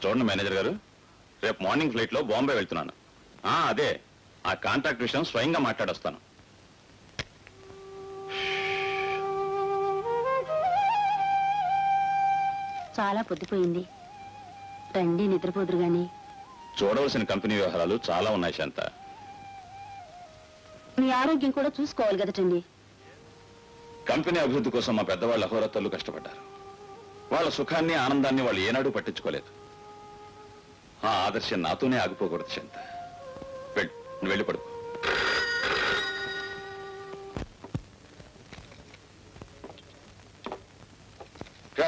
చూడండి మేనేజర్ గారు రేపు మార్నింగ్ ఫ్లైట్ లో బాంబే వెళ్తున్నాను ఆ అదే ఆ కాంట్రాక్ట్ విషయం స్వయంగా మాట్లాడొస్తాను చాలా పొద్దుపోయింది రండి నిద్రపోదురు గాని చూడవలసిన కంపెనీ వ్యవహారాలు చాలా ఉన్నాయి శాంత మీ ఆరోగ్యం కూడా చూసుకోవాలి కదటండి కంపెనీ అభివృద్ధి కోసం మా పెద్దవాళ్ళు అహోరాత్రులు కష్టపడ్డారు వాళ్ళ సుఖాన్ని ఆనందాన్ని వాళ్ళు ఏనాడు పట్టించుకోలేదు ఆ ఆదర్శం నాతోనే ఆగిపోకూడదు శాంత వెళ్ళు, నువ్వు వెళ్ళి పడుకో రా.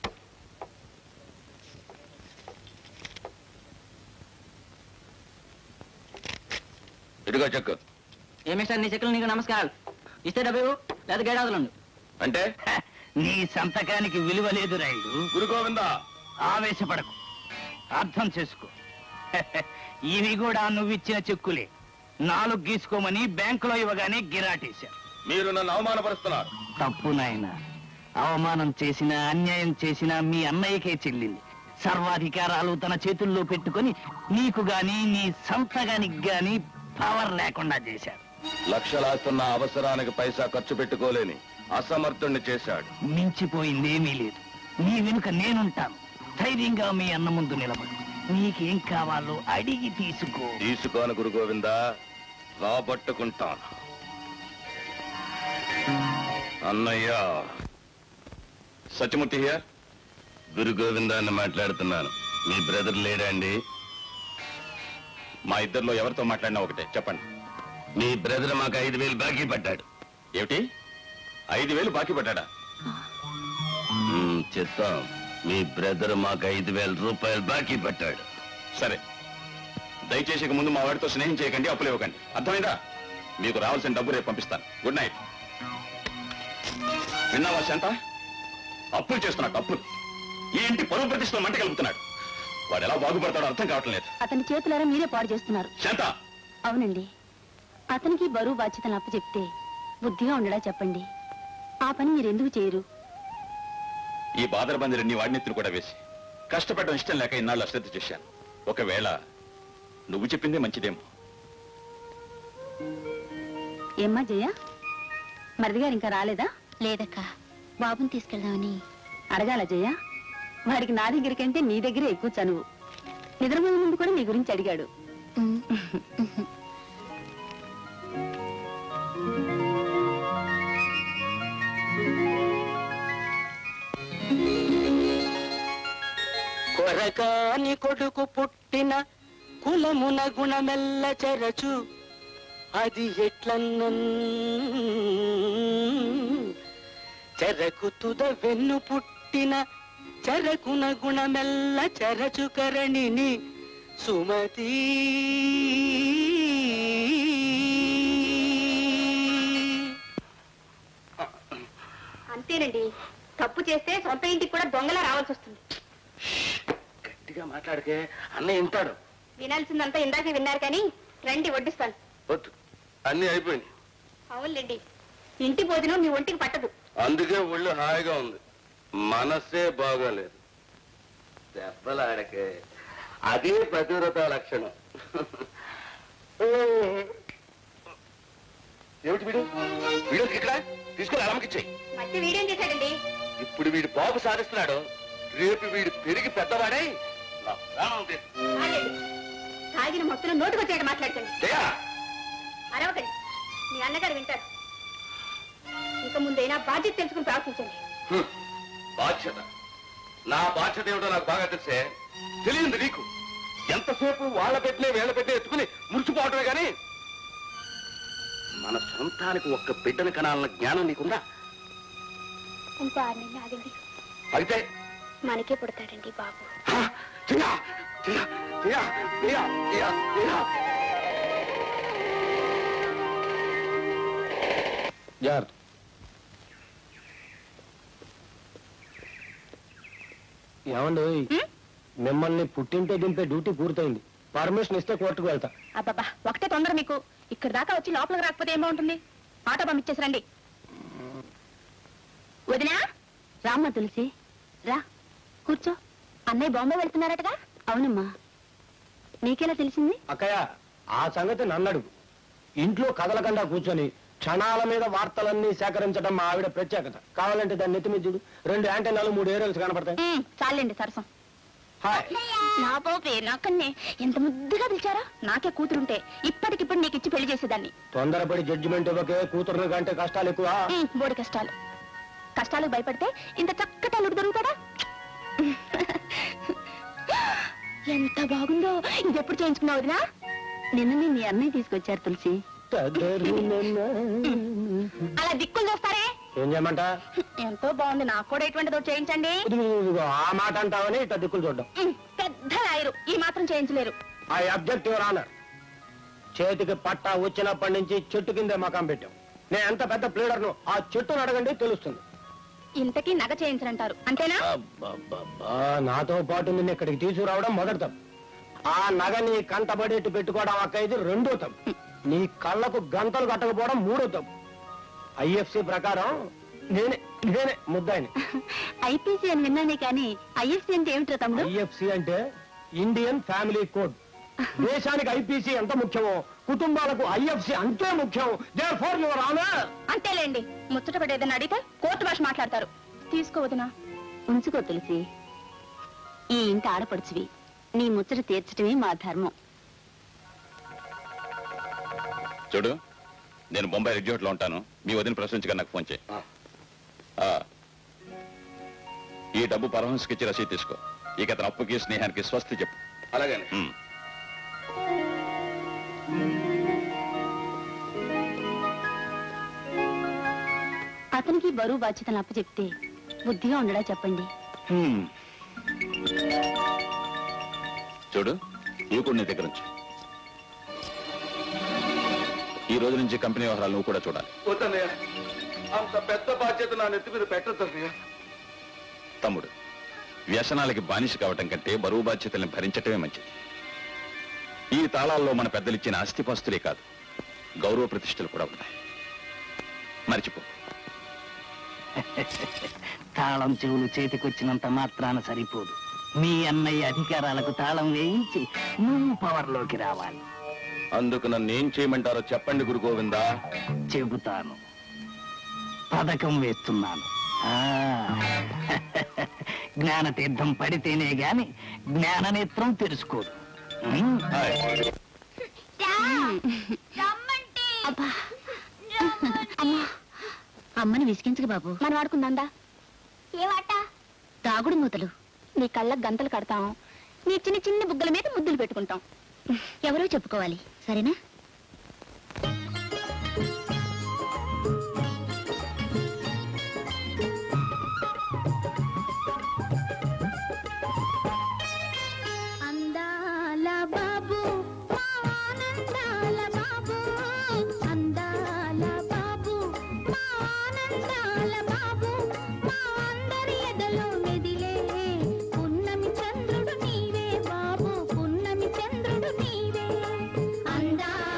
ఇదిగో చెక్కు ఏమి సార్ నీ చెక్కులు నీకు నమస్కారాలు ఇస్తే డబ్బు ఇవ్వు, లేదా గేడాదులండు అంటే నీ సంతకానికి విలువ లేదు రాయుడు గురు గోవిందా ఆవేశపడకు అర్థం చేసుకో ఇవి కూడా నువ్విచ్చిన చెక్కులే నాలుగు గీసుకోమని బ్యాంకులో ఇవ్వగానే గిరాటేశారు మీరు నన్ను అవమానపరుస్తున్నారు తప్పు నాయన అవమానం చేసిన అన్యాయం చేసిన మీ అన్నయ్యకే చెల్లింది సర్వాధికారాలు తన చేతుల్లో పెట్టుకొని నీకు గాని నీ సంతగానికి గాని పవర్ లేకుండా చేశాడు లక్షలాస్తున్న అవసరానికి పైసా ఖర్చు పెట్టుకోలేని అసమర్థుణ్ణి చేశాడు మించిపోయిందేమీ లేదు నీ వెనుక నేనుంటాను ధైర్యంగా మీ అన్న ముందు నిలబడు నీకేం కావాలో అడిగి తీసుకో తీసుకోను గురు గోవిందా రాబట్టుకుంటాను అన్నయ్య సత్యమూర్తి హియర్ గురు గోవిందాన్ని మాట్లాడుతున్నాను మీ బ్రదర్ లేడా అండి మా ఇద్దరిలో ఎవరితో మాట్లాడినా ఒకటే చెప్పండి మీ బ్రదర్ మాకు ఐదు వేలు బాకీ పడ్డాడు ఏమిటి ఐదు వేలు బాకీ పడ్డాడా చెప్తాం మీ బ్రదర్ మాకు ఐదు వేల రూపాయలు బాకీ పట్టాడు సరే దయచేసి ఇక ముందు మా వాడితో స్నేహం చేయకండి అప్పులు ఇవ్వకండి అర్థమైందా మీకు రావాల్సిన డబ్బు రేపు పంపిస్తాను గుడ్ నైట్ విన్నావా శాంత అప్పులు చేస్తున్నాడు అప్పులు ఈ ఇంటి పరువు ప్రతిష్టలు మంట కలుపుతున్నాడు వాడు ఎలా బాగుపడతాడో అర్థం కావటం లేదు అతని చేతులారా మీరే పాడు చేస్తున్నారు శాంత అవునండి అతనికి బరువు బాధ్యతలు అప్పచెప్తే బుద్ధిగా ఉండడా చెప్పండి ఆ పని మీరు ఎందుకు చేయరు ఈ బాదర బందిరన్ని వాడినెత్తులు కూడా వేసి కష్టపడడం ఇష్టం లేక ఇన్నాళ్ళు అశ్రద్ధ చేశాను ఒకవేళ నువ్వు చెప్పిందే మంచిదేమో ఏమ్మా జయ మరిది గారు ఇంకా రాలేదా లేదక్క బాబుని తీసుకెళ్దామని అడగాల జయ వాడికి నా దగ్గరికంటే నీ దగ్గరే ఎక్కువ చనువు నిద్రపోయే ముందు కూడా నీ గురించి అడిగాడు ఉమ్, కొరకాని కొడుకు పుట్టిన కులమున గుణమెల్ల చెరచు అది ఎట్లన్నన్ చెరకు తుద వెన్ను పుట్టిన చెరకున గుణమెల్ల చెరచు కరణిని సుమతి అంతేనండి తప్పు చేస్తే సొంత ఇంటికి కూడా దొంగలా రావాల్సి వస్తుంది గట్టిగా మాట్లాడితే అన్నయ్య వింటాడు వినాల్సిందంతా ఇందాకే విన్నారు కానీ రండి వడ్డిస్తాను వద్దు అన్ని అయిపోయింది అవునులేండి ఇంటి భోజనం మీ ఒంటికి పట్టదు అందుకే ఒళ్ళు హాయిగా ఉంది మనసే బాగోలేదు దెబ్బలాడకే అదే ప్రతివ్రత లక్షణం ఏమిటి వీడు వీడు ఇక్కడ తీసుకుని అలమకిచ్చాయి మధ్య వీడేం చేశాడండి ఇప్పుడు వీడు బాబు సాధిస్తున్నాడు రేపు వీడు పెరిగి పెద్దవాడై నా ప్రాణం తీస్తాడు. ఆగండి. తాగిన మొత్తం నోటుకొచ్చాడు మాట్లాడకండి జయ! అరవకండి మీ అన్నగారు వింటారు ఇక ముందైనా బాధ్యత తెలుసుకుని ప్రవర్తించండి హ్మ్. బాధ్యత నా బాధ్యత ఏమిటో నాకు బాగా తెలిసే తెలియంది నీకు ఎంతసేపు వాళ్ళ పెట్టినే వీళ్ళ పెట్టినే ఎత్తుకుని మురిచిపోవటమే గాని మన సొంతానికి ఒక్క బిడ్డను కనాలన్న జ్ఞానం నీకుందా ఇంకో ఆరు నెలలు ఆగండి అయితే మనకే పుడతాడండి బాబు హా, జయ! జయ! జయ! జయ! జయ! జయ! ఏమండి మిమ్మల్ని పుట్టింటే దింపే డ్యూటీ పూర్తయింది పర్మిషన్ ఇస్తే కోర్టుకు వెళ్తా అబ్బబ్బా ఒకటే తొందర మీకు ఇక్కడ దాకా వచ్చి లోపలికి రాకపోతే ఏం బాగుంటుంది ఆటో పంపించేసి రండి వదినా రామ్మ తులసి రా కూర్చో అన్నయ్య బాంబే వెళ్తున్నారటగా అవునమ్మా నీకెలా తెలిసింది అక్కయ్య ఆ సంగతి నన్నడుగు ఇంట్లో కదలకుండా కూర్చొని క్షణాల మీద వార్తలన్నీ సేకరించడం మా ఆవిడ ప్రత్యేకత కావాలంటే దాన్ని నెత్తి మీద చూడు రెండు యాంటెనాలు మూడు ఏరియల్స్ కనపడతాయి ఉమ్, చాలండి సరసం హాయ్ నా పోపే నాకన్నే ఎంత ముద్దుగా పిలిచారా నాకే కూతురుంటే ఇప్పటికిప్పుడు నీకు ఇచ్చి పెళ్లి చేసేదాన్ని తొందరపడి జడ్జిమెంట్ ఇవ్వకే కూతురు కంటే కష్టాలు ఎక్కువ ఉమ్, బోడి కష్టాలు కష్టాలకు భయపడితే ఇంత చక్కటి అల్లుడు దొరుకుతాడా ఎంత బాగుందో ఇది ఎప్పుడు చేయించుకున్నావు వదినా నిన్న మీ అన్నయ్య తీసుకొచ్చారు తులసి అలా దిక్కులు చూస్తారే ఏం చేయమంట ఎంతో బాగుంది నాకు కూడా ఎటువంటిదో చేయించండి ఇదిగో, ఇదిగో, ఆ మాట అంటావని ఇట్లా దిక్కులు చూడడం ఉమ్, పెద్ద లాయరు ఈ మాత్రం చేయించలేరు ఐ అబ్జెక్ట్ యువర్ ఆనర్ చేతికి పట్టా వచ్చినప్పటి నుంచి చెట్టు కిందే మకాం పెట్టాం నేను ఎంత పెద్ద ప్లేడర్ను ఆ చెట్టును అడగండి తెలుస్తుంది ఇంతకీ నగ చేయించనంటారు అంతేనా అబ్బబ్బబ్బా, నాతో పాటు నిన్ను ఇక్కడికి తీసుకురావడం మొదటి తప్పు ఆ నగ నీ కంటబడేట్టు పెట్టుకోవడం అక్క ఇది రెండో తప్పు నీ కళ్ళకు గంతలు కట్టకపోవడం మూడో తప్పు ఐఎఫ్సి ప్రకారం నేనే నేనే ముద్దాయిని ఐపీసీ అని విన్నానే కానీ ఐఎఫ్సీ అంటే ఏమిట్రా తమ్ముడు ఐఎఫ్సి అంటే ఇండియన్ ఫ్యామిలీ కోడ్ దేశానికి ఐపీసీ ఎంత ముఖ్యమో కుటుంబాలకు ఐఎఫ్సి అంతే ముఖ్యం దే ఫోర్ యువర్ ఆనర్ అంతేలేండి ముచ్చట పడేదని అడిగితే కోర్టు భాష మాట్లాడతారు తీసుకోవద్దునా ఉంచుకో తులసి ఈ ఇంటి ఆడపడుచువి నీ ముచ్చట తీర్చడమే మా ధర్మం చూడు నేను బొంబాయి రిజోర్ట్ లో ఉంటాను మీ వదిన ప్రశ్నించగా నాకు ఫోన్ చేయి ఆ, ఈ డబ్బు పరమహంసకి ఇచ్చి రసీదు తీసుకో ఇక అతని అప్పుకి స్నేహానికి స్వస్తి చెప్పు అలాగే ఉమ్. అతనికి బరువు బాధ్యతలు అప్పచెప్తే బుద్ధిగా ఉండడా చెప్పండి హ్మ్. చూడు ఇవి కూడా నీ దగ్గర ఉంచు ఈ రోజు నుంచి కంపెనీ వ్యవహారాలు నువ్వు కూడా చూడాలి పోతానయ్య అంత పెద్ద బాధ్యత నా నెత్తి మీద పెట్టద్దన్నయ్య తమ్ముడు వ్యసనాలకి బానిస కావటం కంటే బరువు బాధ్యతల్ని భరించటమే మంచిది ఈ తాళాల్లో మన పెద్దలిచ్చిన ఆస్తిపాస్తులే కాదు గౌరవ ప్రతిష్టలు కూడా ఉన్నాయి మర్చిపో తాళం చెవులు చేతికొచ్చినంత మాత్రాన సరిపోదు మీ అన్నయ్య అధికారాలకు తాళం వేయించి నువ్వు పవర్లోకి రావాలి అందుకు నన్ను ఏం చేయమంటారో చెప్పండి గురు గోవిందా చెబుతాను పథకం వేస్తున్నాను ఆ, జ్ఞానతీర్థం పడితేనే గాని జ్ఞాననేత్రం తెలుసుకోదు ఉమ్, అబ్బా అమ్మా అమ్మని విసిగించక బాబు మనం ఆడుకుందా ఏవాట తాగుడు మూతలు నీ కళ్ళకు గంతలు కడతాం నీ చిన్న చిన్న బుగ్గల మీద ముద్దులు పెట్టుకుంటాం ఎవరో చెప్పుకోవాలి సరేనా అందాల బాబు మా ఆనందాల బాబు అందాల బాబు మా ఆనందాల బాబు మా అందరి ఎదలో మెదిలే పున్నమి చంద్రుడు నీవే బాబు పున్నమి చంద్రుడు నీవే అందాల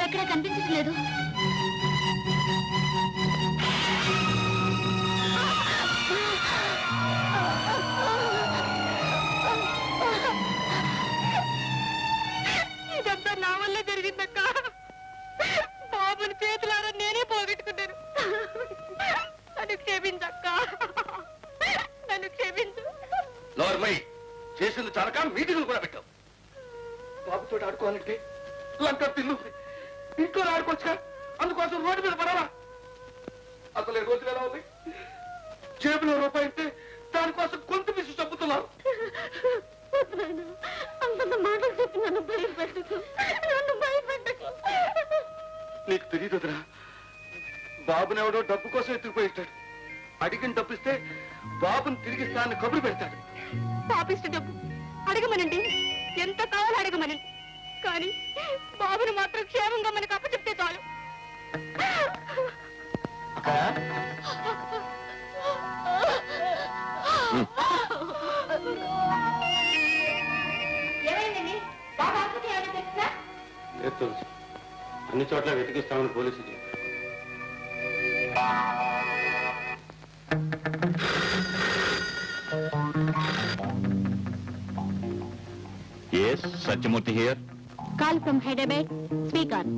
ఎక్కడా కనిపించట్లేదు ఇదంతా నా వల్ల జరిగిందక్క బాబుని చేతులారా నేనే పోగొట్టుకున్నాను నన్ను క్షమించక్క నన్ను క్షమించు నోర్మై చేసింది చాలక మీటింగ్లు కూడా పెట్టావు బాబుతో ఆడుకోవాలంటే లంక తిల్లు ఇంట్లో ఆడుకోవచ్చుగా అందుకోసం రోడ్డు మీద పడాలా అసలు ఈ రోజులు ఎలా ఉంది జేబులో రూపాయి ఉంటే దానికోసం కొంత పిసి చంపుతున్నారు అంతంత మాటలు చెప్పి నన్ను భయపెట్టకు నన్ను భయపెట్టకు నీకు తెలియదురా బాబుని ఎవడో డబ్బు కోసం ఎత్తుకుపోయిస్తాడు అడిగిన డబ్బిస్తే బాబుని తిరిగిస్తానని కబురు పెడతాడు పాపిష్టి డబ్బు అడగమనండి ఎంత కావాలో అడగమనండి కానీ బాబుని మాత్రం క్షేమంగా మనకు అప్పచెప్తే చాలు ఏమైందండి బాబు ఆసుపత్రి ఏమైనా తెలుసా లేదు తెలుసు అన్ని చోట్ల వెతికిస్తామని పోలీసులు చెప్పారు S Satyamurthy here call from Hyderabad speaker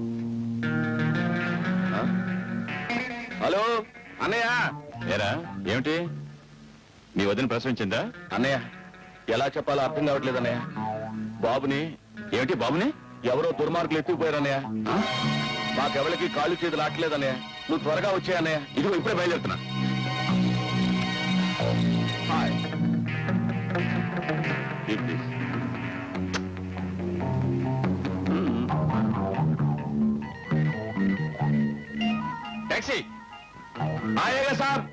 hello అన్నయ్య ఏరా ఏమిటి మీ వదిన ప్రసవించిందా అన్నయ్య ఎలా చెప్పాలో అర్థం కావట్లేదు అన్నయ్య బాబుని ఏమిటి బాబుని ఎవరో దుర్మార్గులు ఎత్తుకుపోయారు అన్నయ్య ఆ? మాకెవరికి కాళ్ళు చేతులు ఆటలేదు అన్నయ్య నువ్వు త్వరగా వచ్చాయి అన్నయ్య ఇదిగో ఇప్పుడే బయలుదేరుతున్నా హాయ్ Keep this. टैक्सी आएगा साहब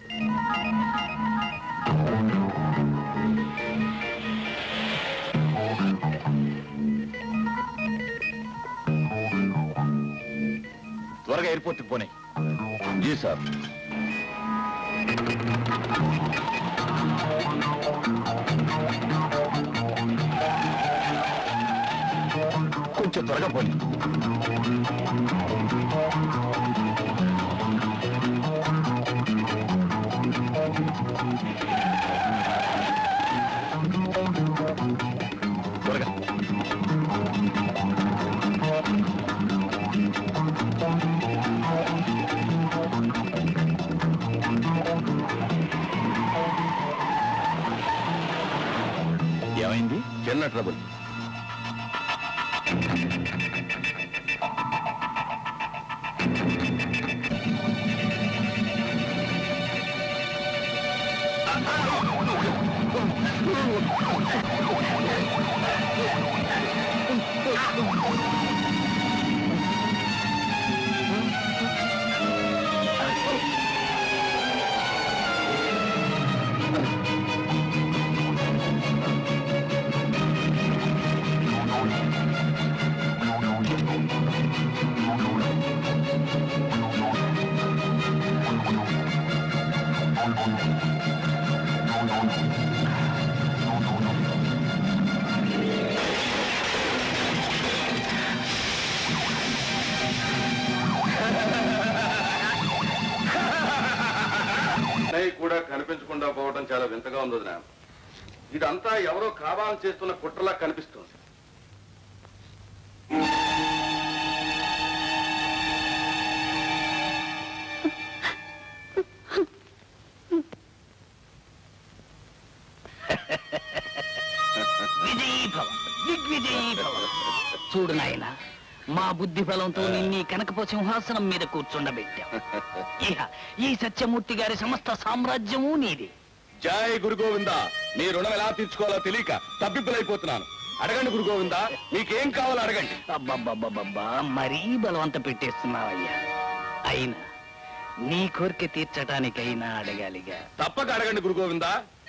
త్వరగా ఎయిర్పోర్ట్కి పోనీ జీ సార్ కొంచెం త్వరగా పోనీ త్వరగా ఏమైంది చిన్న ట్రబుల్ అన్నయ్య కూడా కనిపించకుండా పోవడం చాలా వింతగా ఉంది వదినా. ఇదంతా ఎవరో కావాలని చేస్తున్న కుట్రలా కనిపిస్తుంది విజయీభవ దిగ్విజయీభవ చూడు నాయన మా బుద్ధి బలంతో నిన్నీ కనకప సింహాసనం మీద కూర్చుండబెట్టాం ఇహ ఈ సత్యమూర్తి గారి సమస్త సామ్రాజ్యము నీది జై గురు గోవింద మీ రుణం ఎలా తీర్చుకోవాలో తెలియక తప్పిప్పులైపోతున్నాను అడగండి గురు గోవింద మీకేం కావాలో అడగండి అబ్బబ్బబ్బబ్బబ్బా మరీ బలవంత పెట్టేస్తున్నావయ్యా అయినా నీ కోరిక తీర్చటానికైనా అడగాలిగా తప్పక అడగండి గురు గోవింద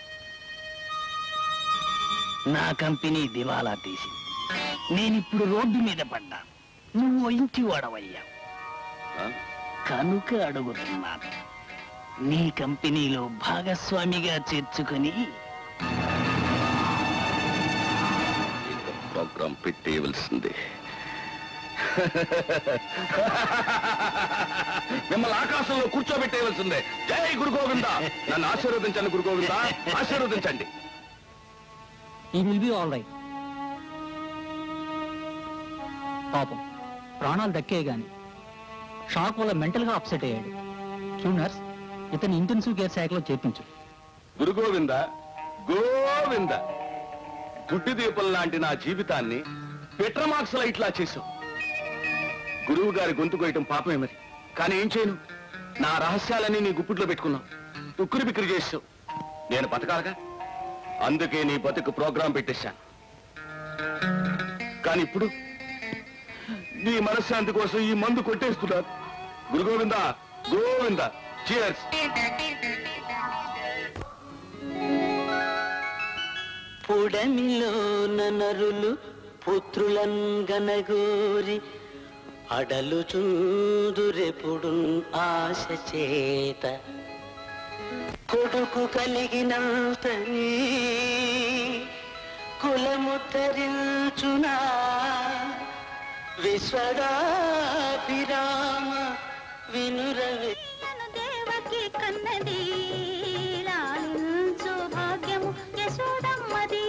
నా కంపెనీ దివాలా తీసింది నేనిప్పుడు రోడ్డు మీద పడ్డా నువ్వు ఇంటి వాడవయ్యా కనుక అడుగుతున్నాను నీ కంపెనీలో భాగస్వామిగా చేర్చుకుని ప్రోగ్రాం పెట్టేయవలసిందే మిమ్మల్ని ఆకాశంలో కూర్చోబెట్టేయవలసిందే జై గురు గోవింద నన్ను ఆశీర్వదించండి గురు గోవింద ఆశీర్వదించండి ఈ విల్ బి ఆల్ రైట్ పాపం ప్రాణాలు దక్కే గాని షాక్ వల్ల మెంటల్ గా అప్సెట్ అయ్యాడు చూడు నర్స్ ఇతని ఇంటెన్సివ్ కేర్ శాఖలో చేర్పించు గురు గోవింద గోవింద గుడ్డి దీపం లాంటి నా జీవితాన్ని పెట్రమాక్స్ లైట్లా చేశావు గురువు గారి గొంతు కోయటం పాపమే మరి కానీ ఏం చేయను నా రహస్యాలన్నీ నీ గుప్పిట్లో పెట్టుకున్నావు ఉక్కిరి బిక్కిరి చేసావు నేను బతకాలగా అందుకే నీ బతుకు ప్రోగ్రాం పెట్టేశాను కానీ ఇప్పుడు నీ మనశ్శాంతి కోసం ఈ మందు కొట్టేస్తున్నారు గురు గోవింద గోవింద చియర్స్ పుడమిలోన నరులు పుత్రులన్ గనగోరి అడలు చూదురెప్పుడు ఆశ చేత కొడుకు కలిగినంత కులము తరించునా విశ్వదాభిరామ వినురవే నన్ను దేవకి కన్నది లాలించు భాగ్యము యశోదమ్మది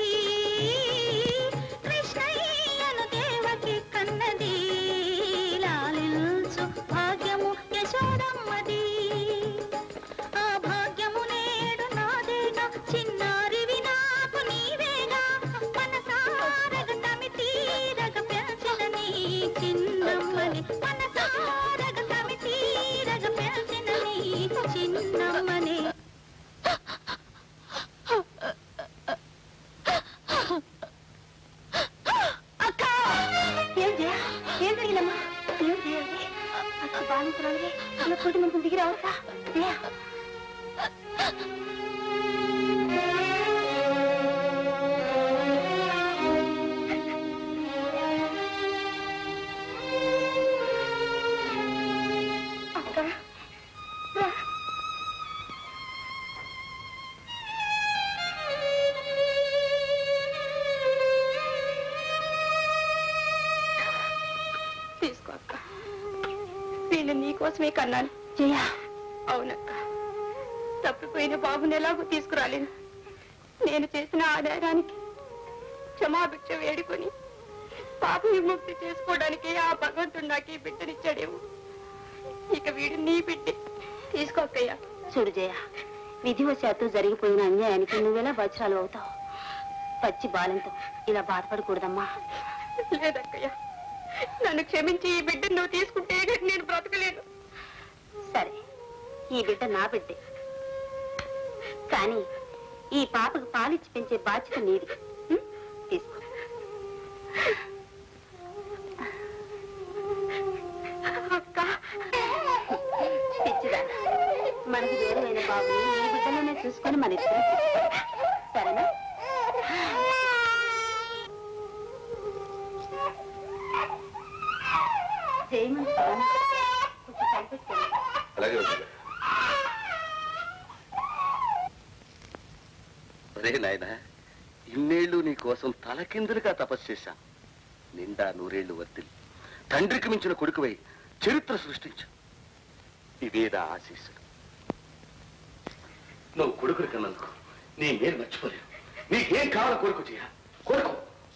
కృష్ణయ్యను దేవకి కన్నది లాలించు భాగ్యము యశోదమ్మది ఆ భాగ్యము నేడు నాదేగా చిన్నారివి నాకు నీవేగా మనసారగ తమి తీరగ పెంచిన నీ చిన్నమ్మని మనసారగ తమి తీరగ పెంచిన నీ చిన్నమ్మని అక్క ఏం చేయ ఏం జరిగిందమ్మా ఏం చేయాలి అక్క బాధించడానికి అన్న కోటి మనకు దిగి రావచ్చా జయ అక్క రా. తీసుకో అక్క నేను నీకోసమే కన్నాను జయ అవునక్క తప్పిపోయిన బాబుని ఎలాగో తీసుకురాలేను నేను చేసిన ఆధారానికి క్షమాభిక్ష వేడుకొని పాప విముక్తి చేసుకోవడానికి ఆ భగవంతుడు నాకు ఈ బిడ్డనిచ్చాడేమో ఇక వీడు నీ బిడ్డే తీసుకోక్కయ్యా చూడు జయ విధివశాత్తు జరిగిపోయిన అన్యాయానికి నువ్వెలా వజ్రాలు అవుతావు పచ్చి బాలంతో ఇలా బాధపడకూడదమ్మా లేదక్కయ్య నన్ను క్షమించి ఈ బిడ్డను నువ్వు తీసుకుంటే నేను బ్రతకలేను సరే ఈ బిడ్డ నా బిడ్డే కానీ ఈ పాపకు పాలిచ్చి పెంచే బాధ్యత నీది ఉం? తీసుకో అక్క పిచ్చిదా మనకు వేరైన బాబుని ఈ బిడ్డలోనే చూసుకొని మన ఇద్దరు సరేనా చేయమని కొంచెం కనిపెట్టుకోండి అలాగే వదిలే. ఒరే నాయన ఇన్నేళ్లు నీ కోసం తలకిందులుగా తపస్సు చేశాను నిండా నూరేళ్లు వర్తిల్లి తండ్రికి మించిన కొడుకువై చరిత్ర సృష్టించు ఇవేదా ఆశీస్సులు నువ్వు కొడుకుని కన్నందుకు నీ మేలు మర్చిపోలేవు నీకేం కావాలో కొడుకు చేయ కొడుకు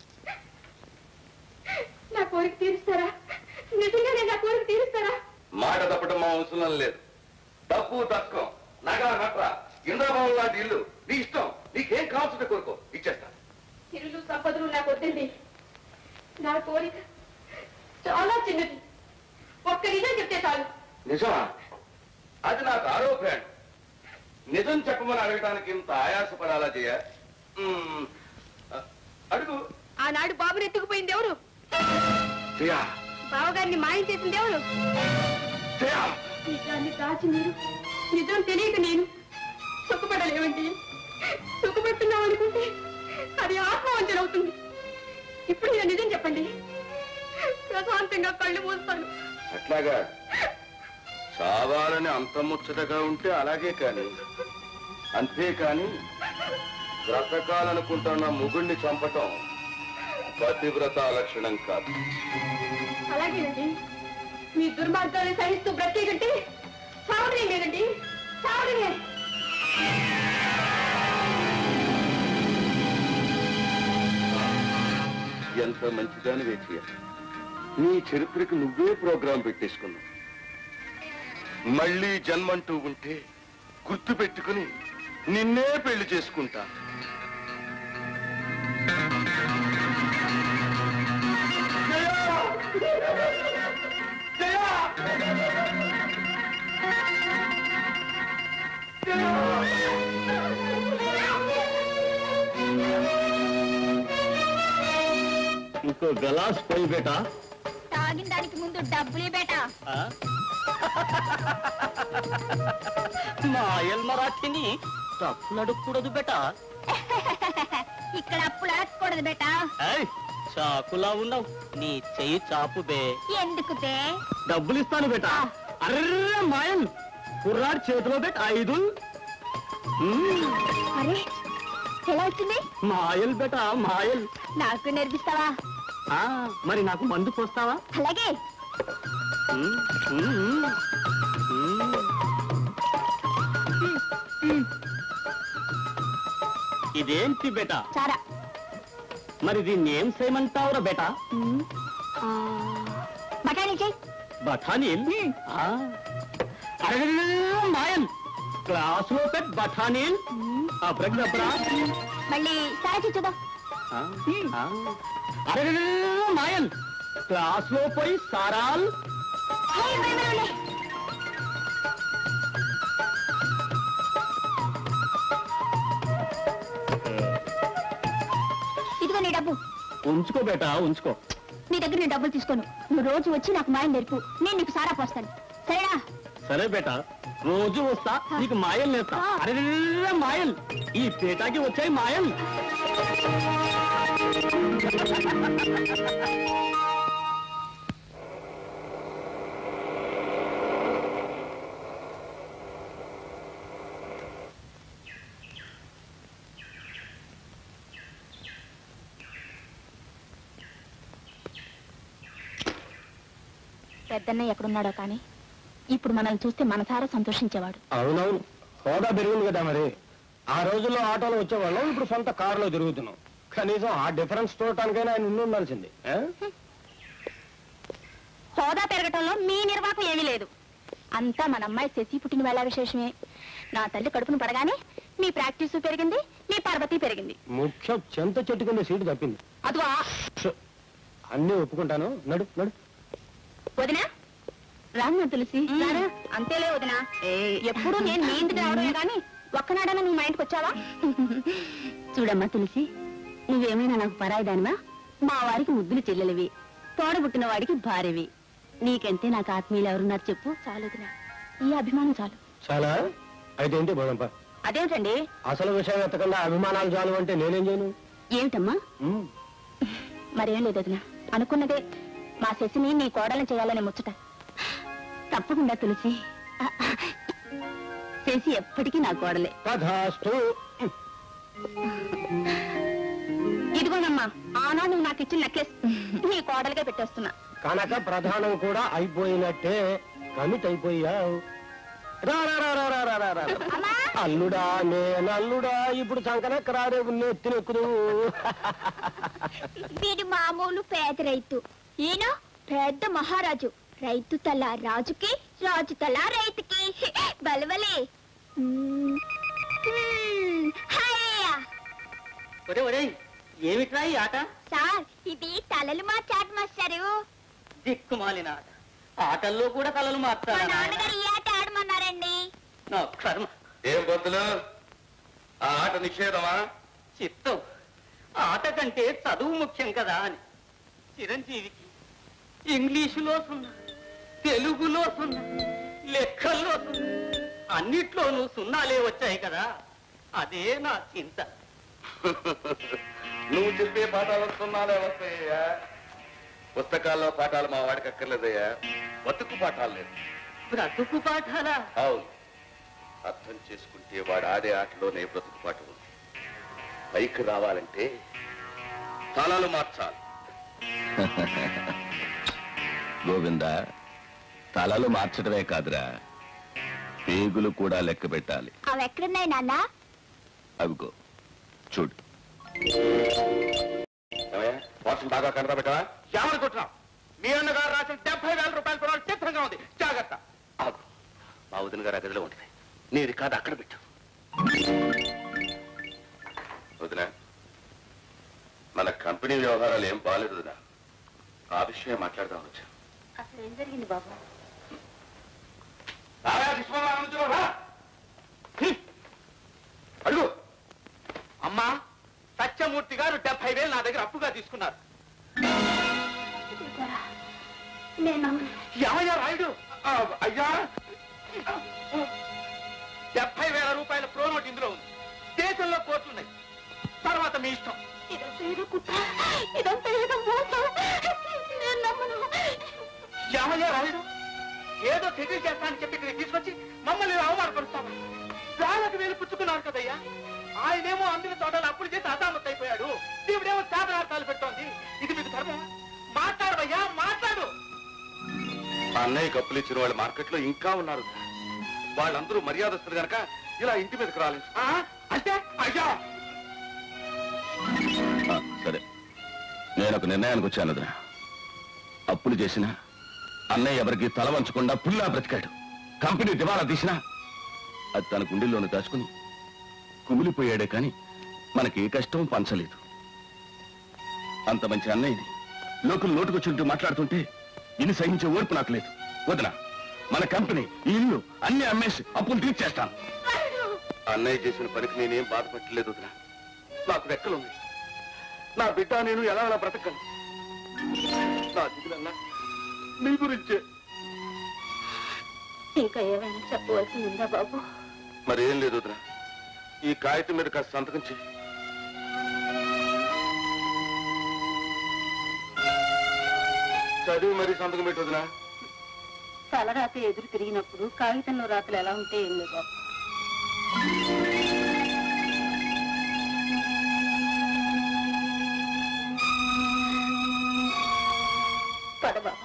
నా కోరిక తీరుస్తారా నిజంగానే నా కోరిక తీరుస్తారా మాట తప్పటం మా అవసరం లేదు తప్పు తక్కువ నగా నట్ర ఇంద్రబాబు లాంటి ఇల్లు నీ ఇష్టం నీకేం కావాల్సిందే కోరుకో ఇచ్చేస్తా ఇరులు సంపదలు నాకు వద్దండి నా కోరిక చాలా చిన్నది ఒక్క నిజం చెప్తే చాలు నిజమా అది నాకు ఆరోపణ నిజం చెప్పమని అడగటానికి ఇంత ఆయాసపడాలా చేయ మ్మ్. అ- అడుగు ఆనాడు బాబుని ఎత్తుకుపోయింది ఎవరు జయ బావగారిని మాయం చేసింది ఎవరు జయ నిజాన్ని దాచి మీరు నిజం తెలియక నేను సుఖపడలేమండి సుఖపడుతున్నాం అనుకుంటే అది ఆత్మవంచన అవుతుంది ఇప్పుడు నేను నిజం చెప్పండి ప్రశాంతంగా కళ్ళు మూస్తాను అట్లాగా చావాలని అంత ముచ్చటగా ఉంటే అలాగే కాని అంతేకాని బ్రతకాలనుకుంటున్న ముగుణ్ణి చంపటం పతివ్రత లక్షణం కాదు అలాగేనండి మీ దుర్మార్గాన్ని సహిస్తూ బ్రతికంటే సావడమే లేదండి సావడమే ఎంత మంచిదాని వేచియ నీ చరిత్రకు నువ్వే ప్రోగ్రాం పెట్టేసుకున్నావు మళ్ళీ జన్మంటూ ఉంటే గుర్తు పెట్టుకుని నిన్నే పెళ్లి చేసుకుంటా ఇంకో గలాస్ పోయి బేటా తాగిన దానికి ముందు డబ్బులే బేటా మాయల్ మరాఠీని తప్పులు అడగకూడదు బేటా ఇక్కడ అప్పులు అడగకూడదు బేటా ఏయ్, చాకులా ఉన్నావు నీ చెయ్యి చాపు బే ఎందుకు బే డబ్బులు ఇస్తాను బేటా అర్రే మాయన్ కుర్రాడు చేతిలో పెట్టి ఐదు మ్మ్. అరే ఎలా వచ్చింది మాయల్ బేటా మాయల్ నాకు నేర్పిస్తావా ఆ, మరి నాకు మందు పోస్తావా అలాగే మ్మ్, మ్మ్, మ్మ్. ఇదేంటి బేటా చారా మరి దీన్ని ఏం చేయమంటావురా బేటా ఉమ్, ఆ, బఠానీ చెయ్యి బఠానీల్ ఆ. అరే మాయన్ క్లాసులో పెట్ బఠానీల్ అబ్రగ్రబ్రా మళ్ళీ సారా చూద్దాం ఆ, ఆ. అరే మాయన్ క్లాసులో పోయి సారాల్ ఇదిగో నీ డబ్బు ఉంచుకో బేటా ఉంచుకో నీ దగ్గర నేను డబ్బులు తీసుకోను నువ్వు రోజు వచ్చి నాకు మాయం నేర్పు నేను నీకు సారా పోస్తాను సరేనా సరే బేటా రోజు వస్తా నీకు మాయల్ నేస్తా ఆ. అరే మాయల్ ఈ పేటాకి వచ్చాయి మాయల్ పెద్దన్న ఎక్కడున్నాడో కానీ ఇప్పుడు మనల్ని చూస్తే మనసారా సంతోషించేవాడు అవునవును హోదా పెరిగింది కదా మరి ఆ రోజుల్లో ఆటోలో వచ్చేవాళ్ళం ఇప్పుడు సొంత కారులో తిరుగుతున్నాం కనీసం ఆ డిఫరెన్స్ చూడటానికైనా ఆయన ఉండి ఉండాల్సింది ఆ? హోదా పెరగటంలో మీ నిర్వాహకం ఏమీ లేదు అంతా మన అమ్మాయి శశి పుట్టిన వేళ విశేషమే నా తల్లి కడుపును పడగానే మీ ప్రాక్టీసు పెరిగింది మీ పర్వతి పెరిగింది ముఖ్యం చెంత చెట్టు కింద సీటు తప్పింది అదివా ష్. అన్నీ ఒప్పుకుంటాను నడు నడు వదినా రామ్మ తులసి రారా. అంతేలే వదినా ఎప్పుడు నేను మీ ఇంటికి రావడమే కానీ ఒక్కనాడన్నా నువ్వు మా ఇంటికి వచ్చావా చూడమ్మా తులసి నువ్వేమైనా నాకు పరాయిదానివా మా వారికి ముద్దులు చెల్లెలివి తోడబుట్టిన వాడికి భార్యవి నీకంటే నాకు ఆత్మీయులు ఎవరున్నారు చెప్పు చాలు వదినా ఈ అభిమానం చాలు చాలా అయితే ఏంటి బోధంప అదేమిటండి అసలు విషయం ఎత్తకుండా అభిమానాలు చాలు అంటే నేనేం చేయను ఏమిటమ్మా ఉమ్. మరేం లేదు వదినా అనుకున్నదే మా శశిని నీ కోడలను చేయాలని ముచ్చట తప్పకుండా తులసి శశి ఎప్పటికీ నా కోడలే తథాస్తు ఇదిగోనమ్మా ఆనాడు నువ్వు నాకు ఇచ్చిన నెక్లెస్ నీ కోడలుగా పెట్టేస్తున్నా కనుక ప్రధానం కూడా అయిపోయినట్టే కమిట్ అయిపోయావు రా, రా, రా, రా, రా, రా, రా, రా. అమ్మా అల్లుడా నేనల్లుడా ఇప్పుడు సంకనెక్కరారే నెత్తినెక్కుదు వీడు మామూలు పేద రైతు ఈయన పెద్ద మహారాజు రైతు తల రాజుకి రాజు తల రైతుకి బలవలే మ్మ్. మ్మ్. హయ్యా. ఒరే ఒరే ఏమిట్రా ఈ ఆట సార్ ఇది తలలు మా చాట్ మాస్టారు దిక్కుమాలిన ఆట ఆటల్లో కూడా కలలు మా మార్చాలా నాన్నగారు ఈ ఆట ఆడమన్నారండి నా కర్మ ఏం బొద్దులు ఆ ఆట నిషేధమా చిత్తం ఆట కంటే చదువు ముఖ్యం కదా అని చిరంజీవికి ఇంగ్లీషులో సున్నా తెలుగులో సున్నా లెక్కల్లో సున్నా అన్నిట్లోనూ సున్నాలే వచ్చాయి కదా అదే నా చింత నువ్వు చెప్పే పాఠాలు వస్తున్నాలే వస్తాయ్యా పుస్తకాల్లో పాఠాలు మా వాడికి అక్కర్లేదయ్యా బతుకు పాఠాలు లేదు బ్రతుకు పాఠాలా అవును అర్థం చేసుకుంటే వాడు ఆడే ఆటలోనే బ్రతుకు పాఠం ఉంది పైకి రావాలంటే తలలు మార్చాలి గోవింద తలలు మార్చడమే కాదురా పేగులు కూడా లెక్క పెట్టాలి అవి ఎక్కడున్నాయి నాన్న అవిగో చూడు వాసన బాగా కనబెట్టవా ఏమనుకుంటున్నావు మీ అన్నగారు రాసిన డెబ్బై వేల రూపాయల పొలం చిత్రంగా ఉంది జాగ్రత్త ఆగు మా వదిన గారు ఆ గదిలో ఉంటుంది నీది కాదు అక్కడ పెట్టు వదిన మన కంపెనీ వ్యవహారాలు ఏం బాగాలేదు వదిన ఆ విషయం మాట్లాడదాం వచ్చా అసలు ఏం జరిగింది బాబు అడుగు అమ్మా సత్యమూర్తి గారు డెబ్బై వేలు నా దగ్గర అప్పుగా తీసుకున్నారు నేను నమ్మను. ఏమయ్యా రాయుడు ఆ, అయ్యా డెబ్బై వేల రూపాయల ప్రో నోట్ ఇందులో ఉంది దేశంలో కోర్టులున్నాయి తర్వాత మీ ఇష్టం ఇదంతా ఏదో కుట్ర ఇదంతా ఏదో మోసం నేను నమ్మను ఏమయ్యా రాయుడు ఏదో సెటిల్ చేస్తానని చెప్పి ఇక్కడికి తీసుకొచ్చి మమ్మల్ని ఇలా అవమానపరుస్తావా వేలకు వేలు పుచ్చుకున్నారు కదయ్యా ఆయనేమో అందిన తోటలు అప్పులు చేసి అదామత్ అయిపోయాడు దేవుడేమో శాపనార్థాలు పెట్టోంది ఇది మీకు ధర్మం మాట్లాడవయ్యా మాట్లాడు అన్నయ్య కప్పులు ఇచ్చిన వాళ్ళు మార్కెట్లో ఇంకా ఉన్నారు వాళ్ళందరూ మర్యాదస్తులు గనక ఇలా ఇంటి మీదకి రాలేదు అంటే అయ్యా ఆ, సరే నేను ఒక నిర్ణయానికి వచ్చాను వదిన అప్పులు చేసిన అన్నయ్య ఎవరికి తల వంచకుండా పుల్లా బ్రతికాడు కంపెనీ దివాలా తీసినా అది తన గుండెల్లోనే దాచుకుని కుమిలిపోయాడే కానీ మనకి ఏ కష్టం పంచలేదు అంత మంచి అన్నయ్యని లోకల్ నోటుకొచ్చుంటూ మాట్లాడుతుంటే ఇది సహించే ఓర్పు నాకు లేదు వదిన మన కంపెనీ ఈ ఇల్లు అన్ని అమ్మేసి అప్పులు తీర్చేస్తాను అన్నయ్య చేసిన పనికి నేనేం బాధపట్టలేదు వదిన నాకు రెక్కలుంది నా బిడ్డ నేను ఎలా అలా బ్రతకను నా దిగులన్నా నీ గురించే ఇంకా ఏమైనా చెప్పవలసి ఉందా బాబు మరి ఏం లేదు వదిన ఈ కాగితం మీద కాస్త సంతకం చేయి చదివి మరి సంతకం పెట్టి వదినా తలరాత ఎదురు తిరిగినప్పుడు కాగితంలో రాతలు ఎలా ఉంటే ఏం లేదు బాబు పద బాబు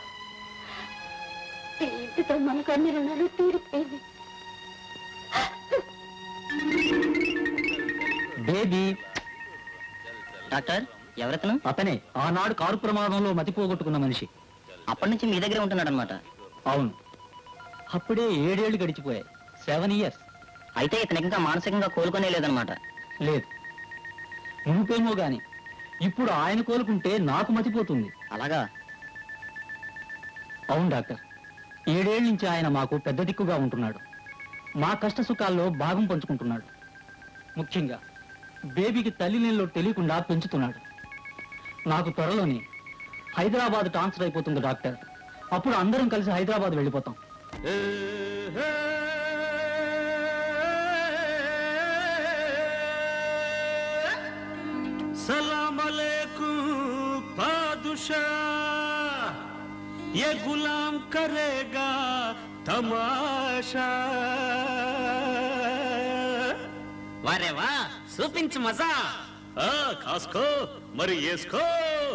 ఈ ఇంటితో మనకు అన్ని రుణాలు తీరిపోయింది బేబీ డాక్టర్ ఎవరతను అతనే ఆనాడు కారు ప్రమాదంలో మతిపోగొట్టుకున్న మనిషి అప్పటి నుంచి మీ దగ్గరే ఉంటున్నాడు అనమాట అవును అప్పుడే ఏడేళ్లు గడిచిపోయాయి సెవెన్ ఇయర్స్ అయితే ఇతను ఇంకా మానసికంగా కోలుకొనే లేదనమాట లేదు మునిపేమో గాని ఇప్పుడు ఆయన కోలుకుంటే నాకు మతిపోతుంది అలాగా అవును డాక్టర్ ఏడేళ్ల నుంచి ఆయన మాకు పెద్ద దిక్కుగా ఉంటున్నాడు మా కష్ట సుఖాల్లో భాగం పంచుకుంటున్నాడు ముఖ్యంగా బేబీకి తల్లి నీళ్ళు తెలియకుండా పెంచుతున్నాడు నాకు త్వరలోనే హైదరాబాద్ ట్రాన్స్ఫర్ అయిపోతుంది డాక్టర్ అప్పుడు అందరం కలిసి హైదరాబాద్ వెళ్ళిపోతాం सलाम अलैकुम पादुशा ये गुलाम करेगा तमाशा వారే వా చూపించు మజా ఆ, కాసుకో మరి వేసుకో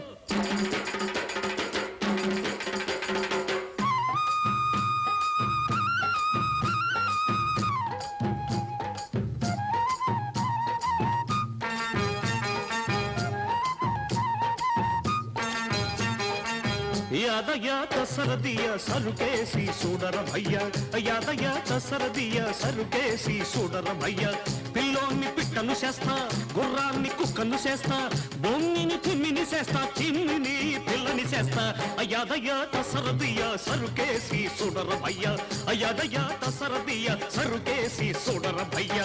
యాదయాత సరదియ సరుకేసి చూడర భయ్య యాదయాత సరదియ సరుకేసి చూడర భయ్య పిల్లోన్ని పిట్టను చేస్తా గుర్రాన్ని కుక్కను చేస్తా బొమ్మిని తిమ్మిని చేస్తా తిమ్మిని పిల్లని చేస్తా యాదయాత సరదియ సరుకేసి చూడర భయ్య యాదయాత సరదియ సరుకేసి చూడర భయ్య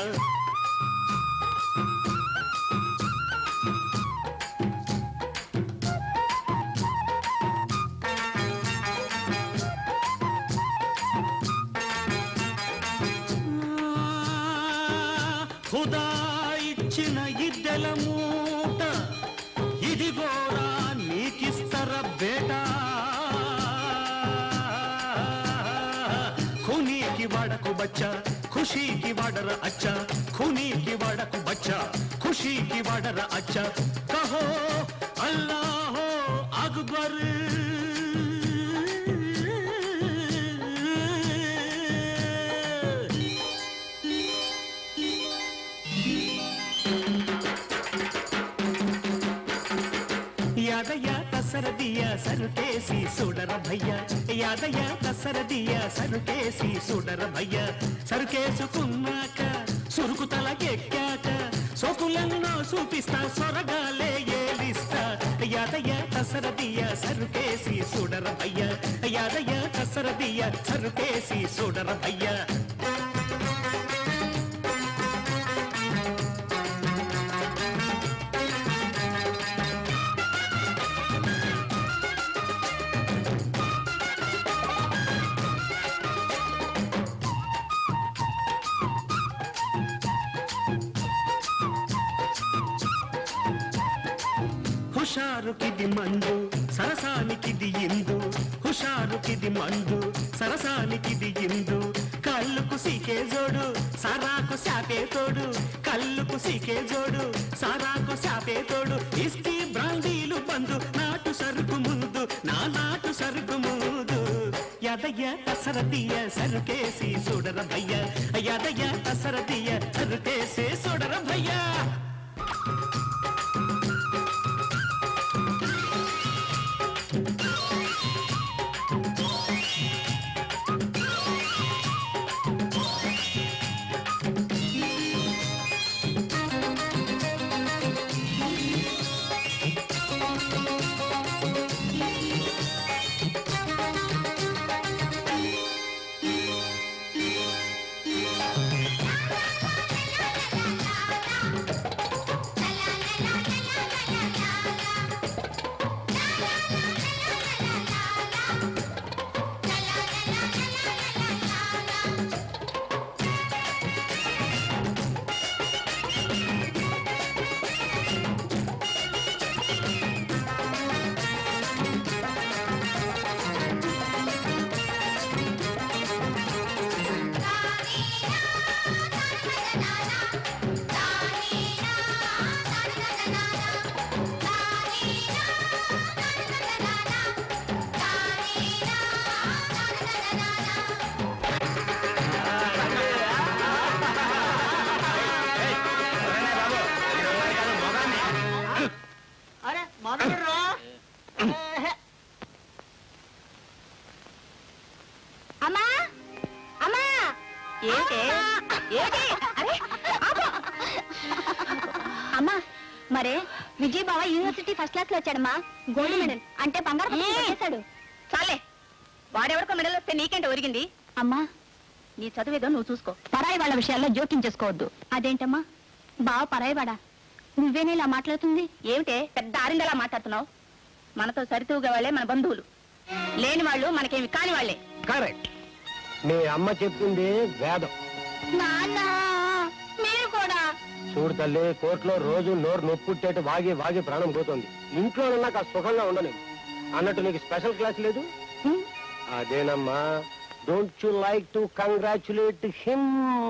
ఖుదా ఇచ్చిన ఇద్దెల మూట ఇదిగోరా నీకిస్తర బేటా ఖునీకి వాడకు బచ్చా ఖుషీకి వాడర అచ్చా ఖునీకి వాడకు బచ్చా ఖుషీకి వాడర అచ్చా కహో అల్లాహో అక్బర్ తసరదియ సరుకేసి సుడర భయ్య యాదయ్య తసరదియ సరుకేసి సుడర భయ్య సరుకేసుకున్నాక సురుకు తలకెక్కాక సోకులెన్నో చూపిస్తా సొరగాలే ఏలిస్తా యాదయ్య తసరదియ సరుకేసి సుడర భయ్య యాదయ్య తసరదియ సరుకేసి సుడర భయ్య హుషారుకిది మండు సరసానికిది ఇందు హుషారుకిది మండు సరసానికిది ఇందు కళ్ళుకు సీకే జోడు సారాకు శాపే తోడు కళ్ళుకు సీకే జోడు సారాకు శాపే తోడు ఇస్కీ బ్రాండీలు బందు నాటు సరుకు ముందు నా నాటు సరుకు ముందు యదయ్య తసరదియ సరుకేసి చూడర భయ్య యదయ్య తసరదియ సరుకేసి చూడర భయ్యా అరే మొదలురా అమ్మా అమ్మా ఏంటి ఏంటి అరే ఆపు. అమ్మా మరే విజయ్ బావ యూనివర్సిటీ ఫస్ట్ క్లాస్ లో వచ్చాడమ్మా గోల్డ్ మెడల్ అంటే బంగారు పతకం కొట్టేశాడు చాలే వాడెవరికో మెడల్ వస్తే నీకేంటి ఒరిగింది అమ్మా నీ చదువేదో నువ్వు చూసుకో పరాయి వాళ్ళ విషయాల్లో జోక్యం చేసుకోవద్దు అదేంటమ్మా బావ పరాయి వాడా నువ్వేనే ఇలా మాట్లాడుతుంది ఏమిటే పెద్ద ఆరిందలా మాట్లాడుతున్నావు మనతో సరితూగే వాళ్ళే మన బంధువులు లేని వాళ్ళు మనకేమి కాని వాళ్ళే కరెక్ట్ మీ అమ్మ చెప్తుంది వేదం నాన్న మీరు కూడా చూడు తల్లి కోర్టులో రోజు నోరు నొప్పుట్టేట్టు వాగి వాగి ప్రాణం పోతుంది ఇంట్లో నాకు ఆ సుఖంగా ఉండలేదు అన్నట్టు నీకు స్పెషల్ క్లాస్ లేదు హ్మ్? అదేనమ్మా don't you like to congratulate him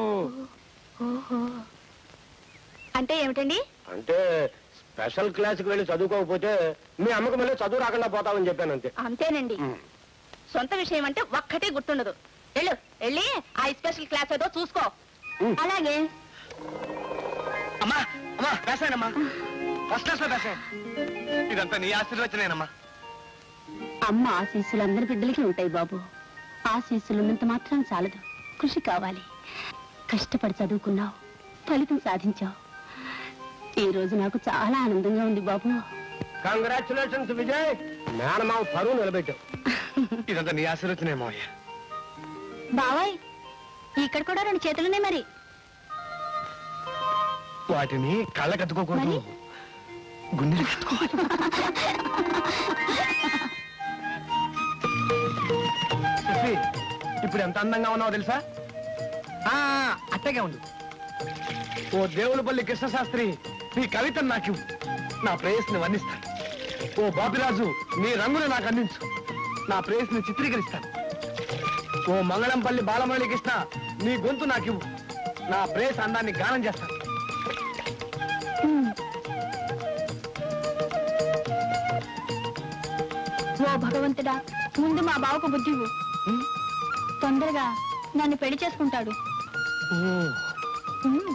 అంటే ఏమిటండి అంటే స్పెషల్ క్లాస్కి వెళ్ళి చదువుకోకపోతే మీ అమ్మకు మళ్ళీ చదువు రాకుండా పోతామని చెప్పాను అంతే అంతేనండి హ్మ్. సొంత విషయం అంటే ఒక్కటే గుర్తుండదు వెళ్ళు వెళ్ళి ఆ స్పెషల్ క్లాస్ ఏదో చూసుకో హ్మ్. అలాగే అమ్మా అమ్మా వేసానమ్మా ఫస్ట్ క్లాస్ లో వేసాను ఇదంతా నీ ఆశీర్వచనేనమ్మా అమ్మ ఆశీస్సులు అందరి బిడ్డలకి ఉంటాయి బాబు ఆశీస్సులు ఉన్నంత మాత్రం చాలదు కృషి కావాలి కష్టపడి చదువుకున్నావు ఫలితం సాధించావు ఈ రోజు నాకు చాలా ఆనందంగా ఉంది బాబు కంగ్రాచులేషన్స్ విజయ్ మేనమావ పరువు నిలబెట్టావు ఇదంతా నీ ఆశీర్వచనే మావయ్య బాబాయ్ ఇక్కడ కూడా రెండు చేతులున్నాయి మరి వాటిని కళ్ళకద్దుకోకూడదు మరి? గుండెలు కత్తుకోవాలి చెప్పి ఇప్పుడు ఎంత అందంగా ఉన్నావో తెలుసా ఆ, అట్టగే ఉండు ఓ దేవులపల్లి కృష్ణశాస్త్రి నీ కవిత నాకు ఇవ్వు. నా ప్రేయస్ని వర్ణిస్తాను ఓ బాబిరాజు నీ రంగును నాకు అందించు నా ప్రేయస్ని చిత్రీకరిస్తాను ఓ మంగళంపల్లి బాలమురళి కృష్ణ నీ గొంతు నాకు ఇవ్వు నా ప్రేయస్ అందాన్ని గానం చేస్తాను ఓ భగవంతుడా ముందు మా బావకు బుద్ధి ఇవ్వు. తొందరగా నన్ను పెళ్లి చేసుకుంటాడు ఓ ఉమ్.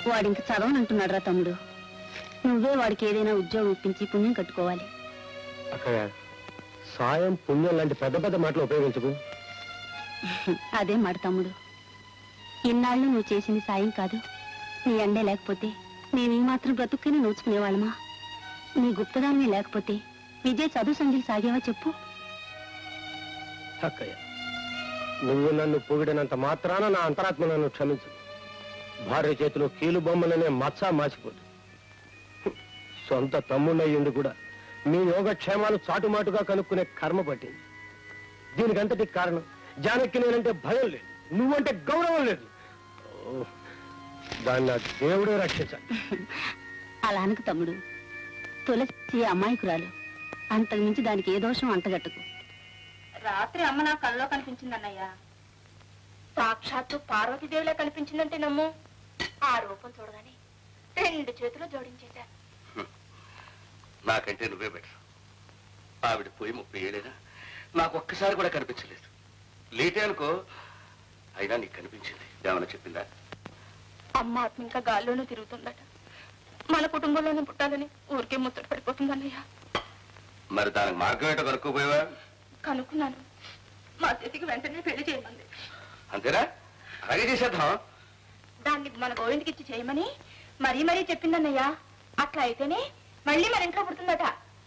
వాడింక చదవనంటున్నాడు రా తమ్ముడు నువ్వే వాడికి ఏదైనా ఉద్యోగం ఇప్పించి పుణ్యం కట్టుకోవాలి అక్కయ్య సాయం పుణ్యం లాంటి పెద్ద పెద్ద మాటలు ఉపయోగించకు అదే మాట తమ్ముడు ఇన్నాళ్ళు నువ్వు చేసింది సాయం కాదు నీ అండే లేకపోతే మేము ఈ మాత్రం బ్రతుక్కుని నోచుకునేవాళ్ళమా నీ గుప్తదాన్ని లేకపోతే విజయ్ చదువు సంధ్యలు సాగేవా చెప్పు అక్కయ్య నువ్వు నన్ను పొగిడినంత మాత్రాన నా అంతరాత్మ నన్ను క్షమించు భార్య చేతిలో కీలు బొమ్మలనే మచ్చ మాసిపోదు సొంత తమ్ముళ్ళయ్యుండి కూడా మీ యోగక్షేమాలు చాటుమాటుగా కనుక్కునే కర్మ పట్టింది దీనికంతటికి కారణం జానకి నేనంటే భయం లేదు నువ్వంటే గౌరవం లేదు ఓ, దాన్ని ఆ దేవుడే రక్షించాలి అలా అనకు తమ్ముడు తులసి అమాయకురాలు అంతకు మించి దానికి ఏ దోషం అంటగట్టుకు రాత్రి అమ్మ నా కల్లో కనిపించిందన్నయ్య సాక్షాత్తు పార్వతీదేవిలా కనిపించిందంటే నమ్ము ఆ రూపం చూడగానే రెండు చేతులు జోడించేశాను నాకంటే నువ్వే బెటర్ ఆవిడ పోయి ముప్పై ఏళ్ళైనా నాకు ఒక్కసారి కూడా కనిపించలేదు లేటే అనుకో అయినా నీకు కనిపించింది ఏమన్నా చెప్పిందా అమ్మ ఆత్మ ఇంకా గాల్లోనూ తిరుగుతుందట మన కుటుంబంలోనే పుట్టాలని ఊరికే ముచ్చట పడిపోతుందన్నయ్య మరి దానికి మార్గం ఏంటో కనుక్కోపోయావా కనుక్కున్నాను మా చేతికి వెంటనే పెళ్లి చేయమంది అంతేనా అలాగే చేసేద్దాం దాన్ని మన గోవిందకి ఇచ్చి చేయమని మరీ మరీ చెప్పిందన్నయ్య అట్లా అయితేనే మళ్ళీ మన ఇంట్లో పుడుతుందట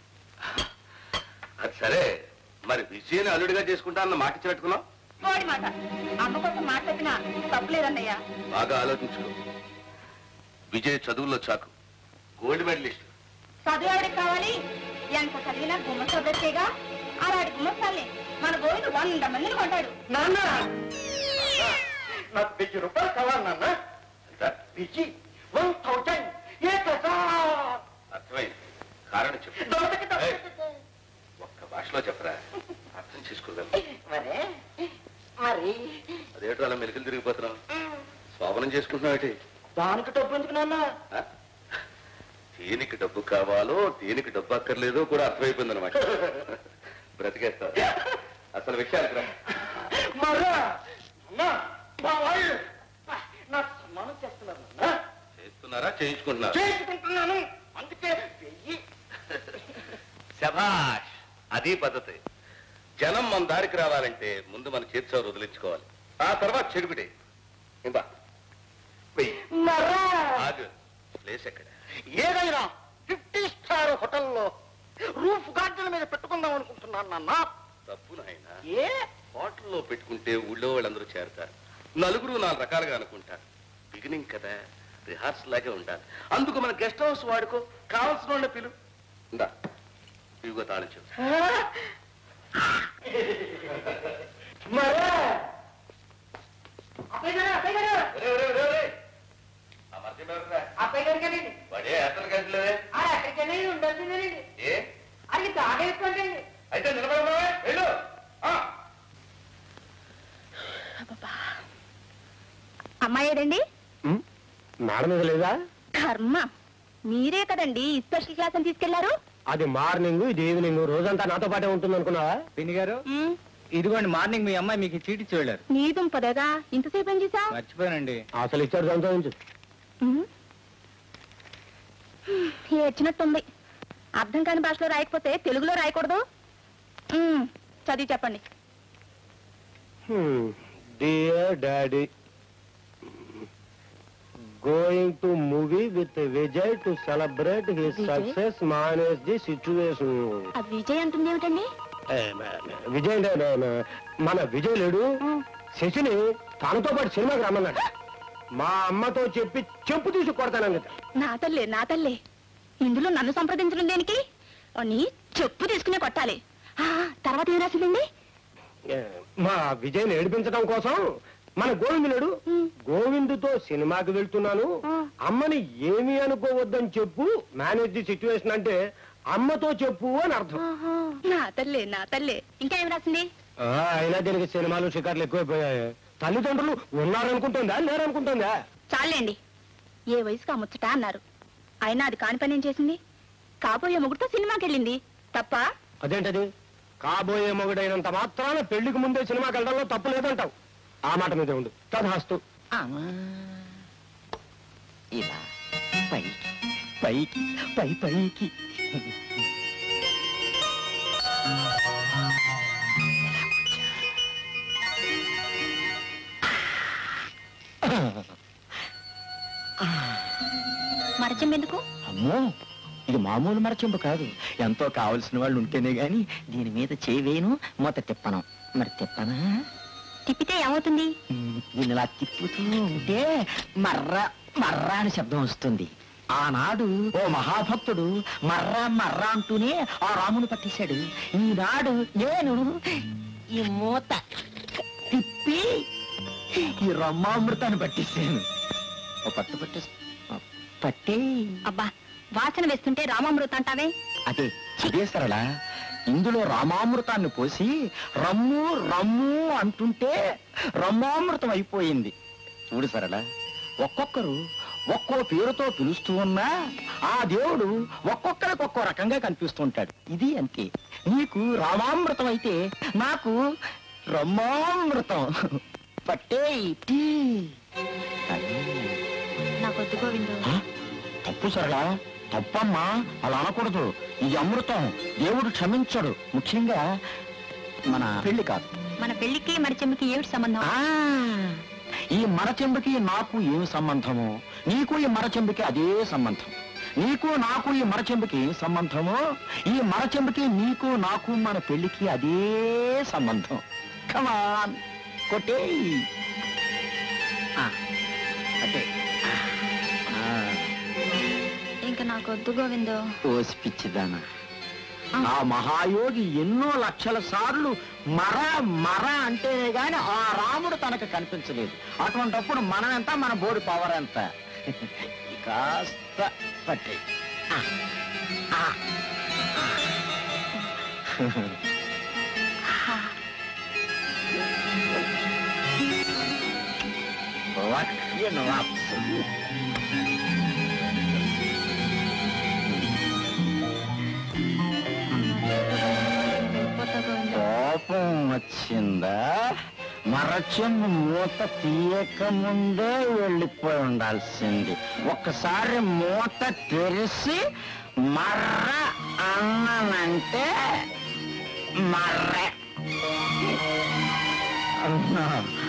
అది సరే మరి విజయని అల్లుడిగా చేసుకుంటా అన్న మాట ఇచ్చి పెట్టుకున్నావు వాడి మాట అమ్మ కోసం మాట చెప్పినా తప్పులేదన్నయ్య బాగా ఆలోచించుకో విజయ్ చదువుల్లో చాకు గోల్డ్ మెడలిస్ట్ చదువు ఎవరికి కావాలి ఎంత చదివినా గుమ్మస్తా బ్రతికేగా అలాంటి గుమ్మస్తాల్ని మన గోవింద వంద మందిని కొంటాడు నాన్న నాకు వెయ్యి రూపాయలు కావాలి నాన్న ఎంత వెయ్యి వన్ థౌజండ్ ఏ కదా అర్థమైంది కారణం చెప్పు ఏయ్, ఒక్క భాషలో చెప్పరా అర్థం చేసుకోగలను మరే మరి అదేంటో అలా మెలికలు తిరిగిపోతున్నావు శోభనం చేసుకుంటున్నావు ఏంటి దానికి డబ్బు ఎందుకు నాన్న ఆ? దేనికి డబ్బు కావాలో దేనికి డబ్బు అక్కర్లేదో కూడా అర్థమైపోయింది అనమాట బ్రతికేస్తావు అసలు విషయాలు రా మరా అమ్మా మా వాళ్ళు నాకు సన్మానం చేస్తున్నారు నాన్న చేస్తున్నారా చేయించుకుంటున్నారా చేసుకుంటున్నాను అందుకే వెయ్యి శభాష్ అది పద్ధతి జనం మన దారికి రావాలంటే ముందు మన చేతి చోరు వదిలించుకోవాలి ఆ తర్వాత చెడుగుడే ఇంబా వెయ్యి మరా ఆగు ప్లేస్ ఎక్కడ ఏదైనా ఫిఫ్టీ స్టార్ హోటల్లో రూఫ్ గార్డెన్ మీద పెట్టుకుందాం అనుకుంటున్నాను నాన్న తప్పు నాయన ఏ హోటల్లో పెట్టుకుంటే ఊళ్ళో వాళ్ళందరూ చేరతారు నలుగురు నాలుగు రకాలుగా అనుకుంటారు బిగినింగ్ కదా రిహార్సల్ లాగే ఉండాలి అందుకు మన గెస్ట్ హౌస్ వాడుకో కావాల్సిన వాళ్ళ పిలు ఇందా ఇదిగో తాళం చెప్పు మరా అబ్బాయి గారు కదండి వాడే అతను గంటలేదే ఆ ఎక్కడికైనా ఉండాల్సిందేనండి ఏ అది తాగేసుకోండి అయితే నిలబడతావే వెళ్ళు ఆ. అమ్మాయి ఏదండి మేడం మీద లేదా కర్మ మీరే కదండి ఈ స్పెషల్ క్లాస్ అని తీసుకెళ్లారు అది మార్నింగ్ ఇది ఈవినింగ్ రోజంతా నాతో పాటే ఉంటుంది అనుకున్నావా పిన్ని గారు ఇదిగోండి మార్నింగ్ మీ అమ్మాయి మీకు చీటి ఇచ్చి వెళ్ళారు నీ దుంపదేగా ఇంతసేపు ఏం చేసా మర్చిపోయానండి అసలు ఇచ్చాడు సంతోషించు ఏడ్చినట్టుంది అర్థం కాని భాషలో రాయకపోతే తెలుగులో రాయకూడదు ఉమ్, చదివి చెప్పండి dear daddy going to movie with Vijay to celebrate his Vijay? Success manage the situation అది విజయ్ అంటుంది ఏమిటండి విజయ్ నే- నే- నే- మన విజయ్ లేడు శశిని తనతో పాటు సినిమాకి రమ్మన్నాడు మా అమ్మతో చెప్పి చెప్పు తీసి కొడతానంది నా తల్లే నా తల్లే ఇందులో నన్ను సంప్రదించడం దేనికి అని చెప్పు తీసుకునే కొట్టాలి ఆ, తర్వాత ఏం రాసిందండి ఏ, మా విజయ్ని ఏడిపించడం కోసం మన గోవిందు లేడు గోవిందుతో సినిమాకి వెళ్తున్నాను అమ్మని ఏమీ అనుకోవద్దని చెప్పు మేనేజ్ ది సిచ్యువేషన్ అంటే అమ్మతో చెప్పు అని అర్థం నా తల్లే నా తల్లే ఇంకా ఏం రాసింది ఆ, అయినా దీనికి సినిమాలు షికార్లు ఎక్కువైపోయాయి తల్లిదండ్రులు ఉన్నారనుకుంటుందా లేరనుకుంటుందా చాలండి ఏ వయసుకు అమ్ముచ్చట అన్నారు అయినా అది కాని పని ఏం చేసింది కాబోయే మొగుడుతో సినిమాకి వెళ్ళింది తప్ప అదేంటది కాబోయే మొగుడైనంత మాత్రాన పెళ్లికి ముందే సినిమాకి వెళ్ళడంలో తప్పు లేదంటావు ఆ మాట మీదే ఉండు తధాస్తు అమ్మా. ఇలా పైకి పై పైకి మరచం ఎందుకు అమ్మో ఇది మామూలు మరచెంపు కాదు ఎంతో కావలసిన వాళ్ళు ఉంటేనే గాని దీని మీద చేవేను మూత తిప్పను మరి తిప్పనా తిప్పితే ఏమవుతుంది ఉమ్, దీన్ని ఇలా తిప్పుతూ ఉంటే మర్ర మర్ర అని శబ్దం వస్తుంది ఆనాడు ఓ మహాభక్తుడు మర్ర మర్ర అంటూనే ఆ రాముని పట్టేశాడు ఈనాడు నేను ఈ మూత తిప్పి ఈ రమ్మామృతాన్ని పట్టేశాను ఓ పట్టు పట్టే పట్టే అబ్బా వాసన వేస్తుంటే రామామృత అంటావే అదే అదే సరళ ఇందులో రామామృతాన్ని పోసి రమ్ము రమ్ము అంటుంటే రమ్మామృతం అయిపోయింది చూడు సరళ ఒక్కొక్కరు ఒక్కో పేరుతో పిలుస్తూ ఉన్నా ఆ దేవుడు ఒక్కొక్కరికి ఒక్కో రకంగా కనిపిస్తూ ఉంటాడు ఇది అంతే నీకు రామామృతం అయితే నాకు రమ్మామృతం పట్టే టీ నాకొద్దు గోవిందు ఆ? తప్పు సరళ తప్పమ్మా అలా అనకూడదు ఇది అమృతం దేవుడు క్షమించడు ముఖ్యంగా మన పెళ్లి కాదు మన పెళ్లికి మరచెంబుకి ఏమిటి సంబంధం ఆ ఈ మరచెంబుకి నాకు ఏమి సంబంధము నీకు ఈ మరచెంబుకి అదే సంబంధం నీకు నాకు ఈ మరచెంబుకి ఏం సంబంధమో ఈ మరచెంబుకి నీకు నాకు మన పెళ్లికి అదే సంబంధం కమాన్ కొట్టే అంటే ఇంకా నాకొద్దు గోవిందు ఓసి పిచ్చిదానా ఆ మహాయోగి ఎన్నో లక్షల సార్లు మర మర అంటేనే గాని ఆ రాముడు తనకు కనిపించలేదు అటువంటప్పుడు మనం ఎంత మన బోడి పవర్ ఎంత కాస్త పట్టే పోతా గోవిందు కోపం వచ్చిందా మరచెంబు మూత తీయక ముందే వెళ్ళిపోయి ఉండాల్సింది ఒక్కసారి మూత తెరిసి మర్ర అన్నానంటే మర్రె అన్నా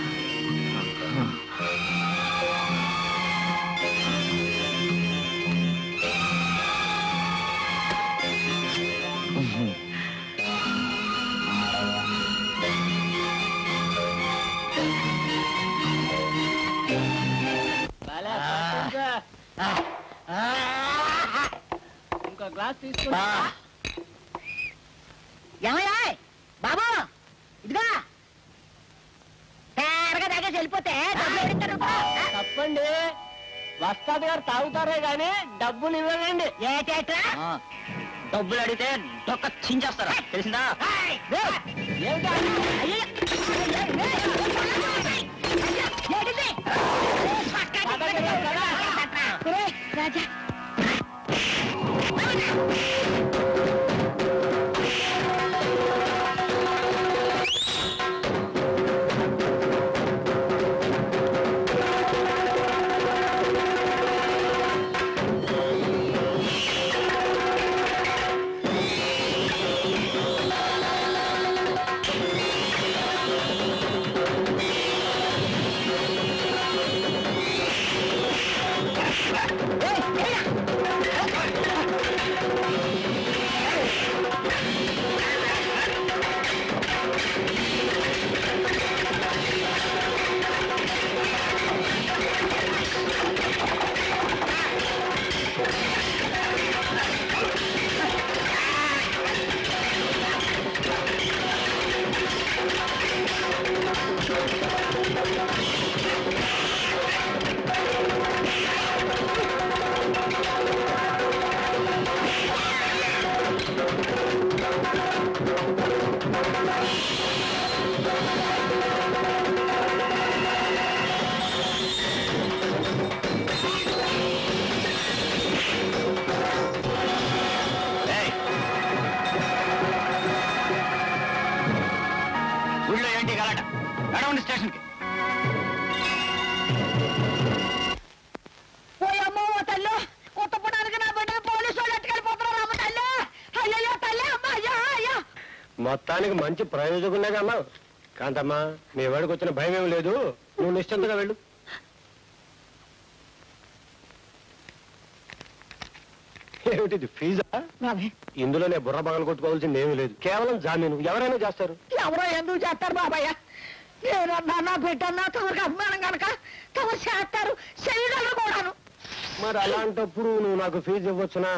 ఇంకో గ్లాస్ తీసుకుని ఏమయ్యా బాబు ఇదిగా తేరగా తాగేసి వెళ్ళిపోతే డబ్బులు ఎవరిస్తారు? తప్పండి వస్తాది గారు తాగుతారే గాని డబ్బులు ఇవ్వనండి ఏటేట్రా? డబ్బులు అడిగితే డొక్క చించేస్తారా తెలిసిందా ఏయ్, ఏయ్, ఏమిటా అయ్యో, ఏంటిది? పక్కకి పెట్టుకో. ఒరేయ్, రాజా ఏయ్, ఏయ్, మొత్తానికి మంచి ప్రయోజకున్నాగా అన్నావు కాంతమ్మా మీ వాడికి వచ్చిన భయం ఏం లేదు నువ్వు నిశ్చింతగా వెళ్ళు ఏమిటిది ఫీజా బాబాయ్ ఇందులోనే బుర్ర పగలు కొట్టుకోవాల్సింది ఏమీ లేదు కేవలం జామీను ఎవరైనా చేస్తారు ఎవరో ఎందుకు చేస్తారు బాబాయ్య నేను నా బిడ్డన్నా తమరికి అభిమానం కనుక తమరు చేస్తారు శరీరాలు కూడాను మరి అలాంటప్పుడు నువ్వు నాకు ఫీజు ఇవ్వచ్చునా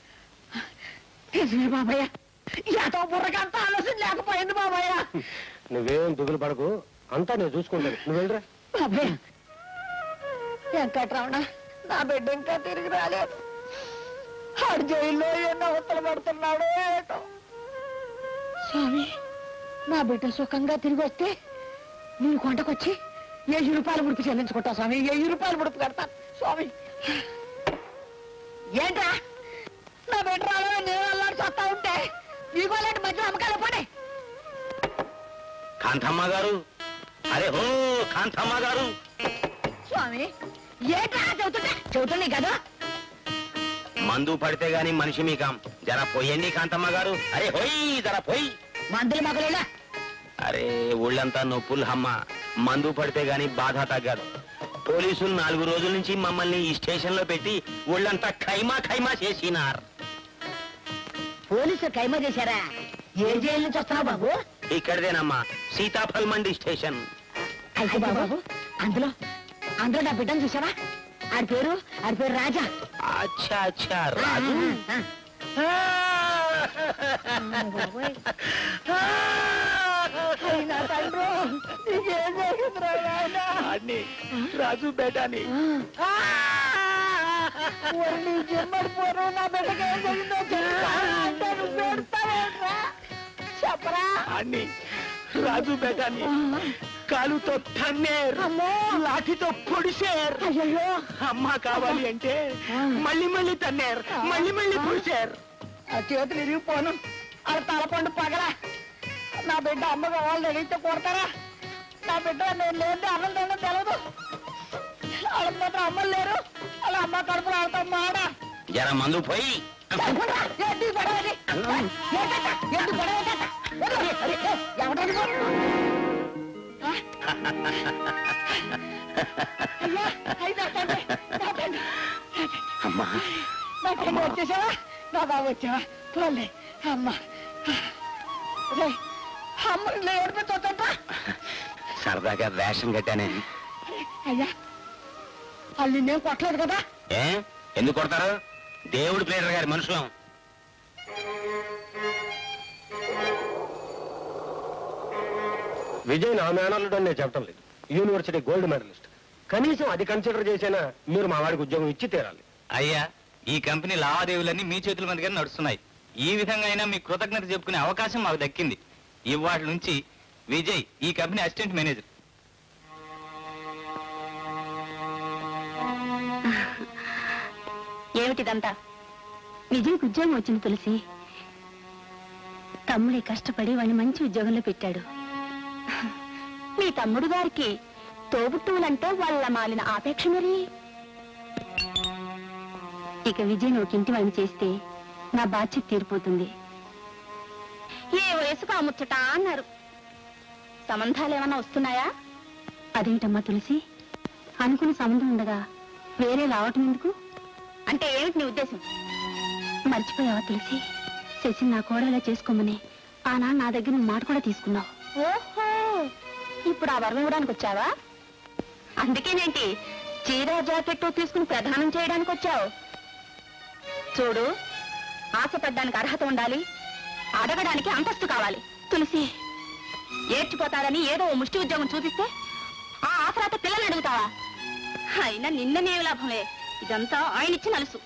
నిజమే బాబాయ్య ఎంతో బుర్రకంత ఆలోచన లేకపోయింది బాబాయ్య నువ్వేం దిగులు పడకు అంతా నేను చూసుకుంటాను నువ్వు వెళ్ళరా బాబాయ్ వెంకట్రమణ నా బిడ్డ ఇంకా తిరిగి రాలేదు ఆడు జైల్లో ఎన్నో అవతలు పడుతున్నాడు ఏటో స్వామి నా బిడ్డ సుఖంగా తిరిగి వస్తే నేను కొండకొచ్చి వెయ్యి రూపాయలు ముడుపు చెల్లించుకుంటా స్వామి వెయ్యి రూపాయలు ముడుపు కడతాను స్వామి ఏంట్రా నా బిడ్డ రాలేదు నేను అల్లాడి చస్తా ఉంటే నీకోలేంటి మధ్య అమ్మకాలు పడే కాంతమ్మ గారు అరే హో కాంతమ్మ గారు స్వామి ఏంట్రా చెబుతుంటే చెబుతుంది కదా మందు పడితే గాని మనిషి మీకాం జర పోయండి కాంతమ్మ గారు అరే హోయ్ జర పోయి మందులు మగలేలా అరే ఒళ్ళంతా నొప్పులు హమ్మ మందు పడితే గాని బాధ తగ్గదు పోలీసులు నాలుగు రోజుల నుంచి మమ్మల్ని ఈ స్టేషన్ లో పెట్టి ఒళ్ళంతా ఖైమా ఖైమా చేసినారు పోలీసులు ఖైమా చేశారా ఏ జైలు నుంచి వస్తున్నావు బాబు ఇక్కడదేనమ్మా సీతాఫల్ మండి స్టేషన్ అయితే బాబు అందులో అందులో నా బిడ్డను చూసావా ఆడి పేరు ఆడి పేరు రాజా అచ్చా అచ్చా రాజు ఆ, అయినా తండ్రు, నీకేం జరిగిందిరా నాయనా? రాజు బేటాని ఆ! ఓరి నీ జన్మడి పోరు, నా బిడ్డకి ఏం జరిగిందో చెప్తా అంటే నువ్వు ఏడుస్తావేంట్రా? చెప్పరా అన్ని రాజు బేటాని కాలుతో తన్నేర్ అమ్మో లాఠీతో పొడిసేర్ అయ్యో అమ్మ కావాలి అంటే మళ్ళీ మళ్ళీ తన్నేర్ మళ్ళీ మళ్ళీ పొడిసేర్ ఆ చేతులు ఇరిగిపోను వాళ్ళ తలపండు పగల నా బిడ్డ అమ్మ వాళ్ళు అడిగితే కొడతారా నా బిడ్డ నేను లేదు అన్నం తినడం తెలదు వాళ్ళ మాత్రం అమ్మలు లేరు వాళ్ళ అమ్మ కడుపులు ఆడతాం మాడ జర మందు పోయి ఎందుకు పడవది ఎందుకు పడవది ఎవడో అయ్యా అయితే తండ్రి నా తండ్రి అమ్మా నా తండ్రి వచ్చేసావా నా బాబు వచ్చావా పోలే అమ్మ రే అమ్మ ఇలా ఏడిపోతుంటా సరదాగా వేషం కట్టానే అయ్యా వాళ్ళు నిన్నేం కొట్టలేదు కదా ఏ ఎందుకు కొడతారు దేవుడు ప్లేటర్ గారి మనుషులం విజయ్ నా మేనల్లుడు అని నేను చెప్పడం లేదు యూనివర్సిటీ గోల్డ్ మెడలిస్ట్ కనీసం అది కన్సిడర్ చేసినా మీరు మా వాడికి ఉద్యోగం ఇచ్చి తీరాలి అయ్యా ఈ కంపెనీ లావాదేవీలన్నీ మీ చేతుల మీదుగానే నడుస్తున్నాయి ఈ విధంగా అయినా మీ కృతజ్ఞత చెప్పుకునే అవకాశం మాకు దక్కింది ఇవాటి నుంచి విజయ్ ఈ కంపెనీ అసిస్టెంట్ మేనేజర్ ఏమిటిదంతా విజయ్కి ఉద్యోగం వచ్చింది తులసి తమ్ముడే కష్టపడి వాడిని మంచి ఉద్యోగంలో పెట్టాడు మీ తమ్ముడు గారికి తోబుట్టువులంటే వాళ్ళ మాలిన ఆపేక్ష మరి ఇక విజయ్ ఒక ఇంటి వాడిని చేస్తే నా బాధ్యత తీరిపోతుంది ఏ వయసుకు ఆ ముచ్చట అన్నారు సంబంధాలు ఏమన్నా వస్తున్నాయా అదేంటమ్మా తులసి అనుకున్న సంబంధం ఉండగా వేరే రావటం ఎందుకు అంటే ఏమిటి నీ ఉద్దేశం మర్చిపోయావా తులసి శశి నా కోడలా చేసుకోమని ఆనా నా దగ్గర నువ్వు మాట కూడా తీసుకున్నావు ఓహో ఇప్పుడు ఆ వరం ఇవ్వడానికి వచ్చావా అందుకేనేంటి చీర జాకెట్ తీసుకుని ప్రధానం చేయడానికి వచ్చావు చూడు ఆశపడ్డానికి అర్హత ఉండాలి అడగడానికి అంతస్తు కావాలి తులసి ఏడ్చిపోతాడని ఏదో ఓ ముష్టి ఉద్యోగం చూపిస్తే ఆ ఆసరాత పిల్లలు అడుగుతావా అయినా నిన్ననేమి లాభంలే ఇదంతా ఆయన ఇచ్చిన అలుసు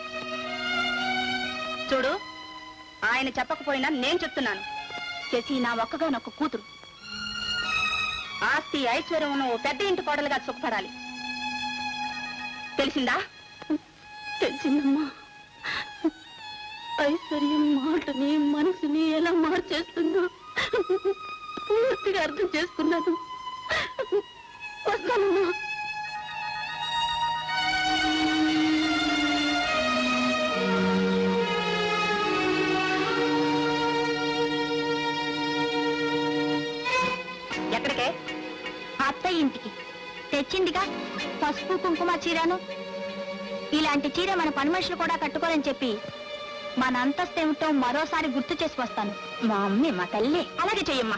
చూడు ఆయన చెప్పకపోయినా నేను చెప్తున్నాను శశి నా ఒక్కగానొక్క కూతురు ఆస్తి ఐశ్వర్యం ఉన్న ఓ పెద్ద ఇంటి కోడలుగా సుఖపడాలి తెలిసిందా తెలిసిందమ్మా ఐశ్వర్యం మాటని మనసుని ఎలా మార్చేస్తుందో పూర్తిగా అర్థం చేసుకున్నాను వస్తానమ్మా తెచ్చిందిగా పసుపు కుంకుమ చీరను ఇలాంటి చీర మన పని మనుషులు కూడా కట్టుకోరని చెప్పి మన అంతస్తు ఏమిటో మరోసారి గుర్తు చేసి వస్తాను మా అమ్మే మా తల్లి అలాగే చెయ్యమ్మా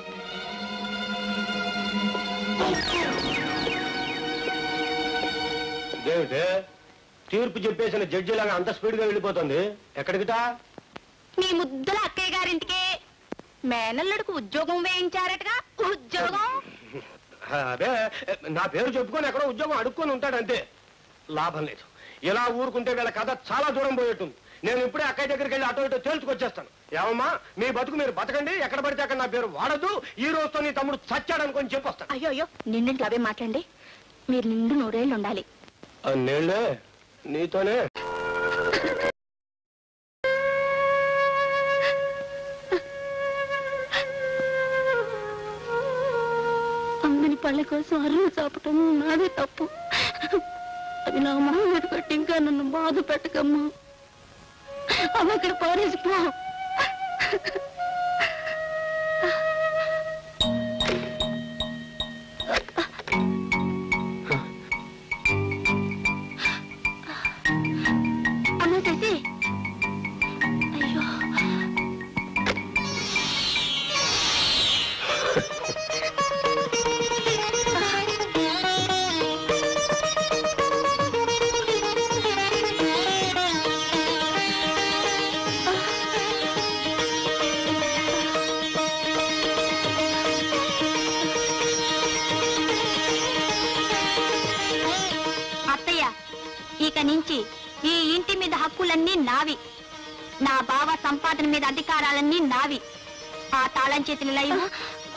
ఇదేమిటి తీర్పు చెప్పేసిన జడ్జి లాగా అంత స్పీడ్ గా వెళ్ళిపోతుంది ఎక్కడికిటా మీ ముద్దుల అక్కయ్య గారింటికే మేనల్లుడికి ఉద్యోగం వేయించారటగా ఉద్యోగం అదే నా పేరు చెప్పుకొని ఎక్కడో ఉద్యోగం అడుక్కొని ఉంటాడు అంతే లాభం లేదు ఇలా ఊరుకుంటే వీళ్ళ కథ చాలా దూరం పోయేట్టుంది నేను ఇప్పుడే అక్కయ్య దగ్గరికి వెళ్ళి అటో ఇటో తేల్చుకొచ్చేస్తాను ఏమమ్మా మీ బతుకు మీరు బతకండి ఎక్కడ పడితే అక్కడ నా పేరు వాడదు ఈ రోజుతో నీ తమ్ముడు చచ్చాడు అనుకొని చెప్పొస్తాను అయ్యో అయ్యో నిండింటి అవే మాట్లాడండి మీరు నిండు నూరేళ్ళు ఉండాలి నీళ్ళే నీతోనే అమ్మని పళ్ళ కోసం అరువు చాపటం నాదే తప్పు అది నా మొహం మీద కట్టి ఇంకా నన్ను బాధ పెట్టకమ్మా అమ్మ ఇక్కడ పారేసిపో అమ్మ శశి అయ్యో అత్తయ్య ఇక నుంచి ఈ ఇంటి మీద హక్కులన్నీ నావి నా బావ సంపాదన మీద అధికారాలన్నీ నావి ఆ తాళం చేతులు ఇలా ఇవ్వు.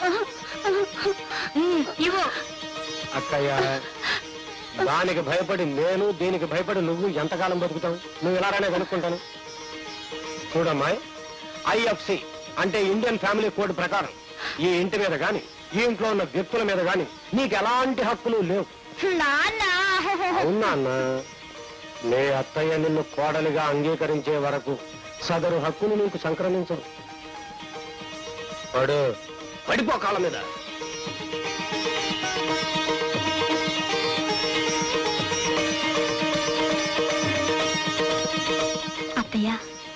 ఉమ్, ఇవ్వు అక్కయ్య దానికి భయపడి నేను దీనికి భయపడి నువ్వు ఎంతకాలం బతుకుతావు నువ్వు ఇలానే కనుక్కుంటాను చూడమ్మాయి ఐఎఫ్సి అంటే ఇండియన్ ఫ్యామిలీ కోడ్ ప్రకారం ఈ ఇంటి మీద గాని ఈ ఇంట్లో ఉన్న వ్యక్తుల మీద గాని నీకు ఎలాంటి హక్కులు లేవు నాన్న అవునా అన్న నీ అత్తయ్య నిన్ను కోడలిగా అంగీకరించే వరకు సదరు హక్కులు నీకు సంక్రమించదు పడు పడిపో కాళ్ళ మీద అత్తయ్య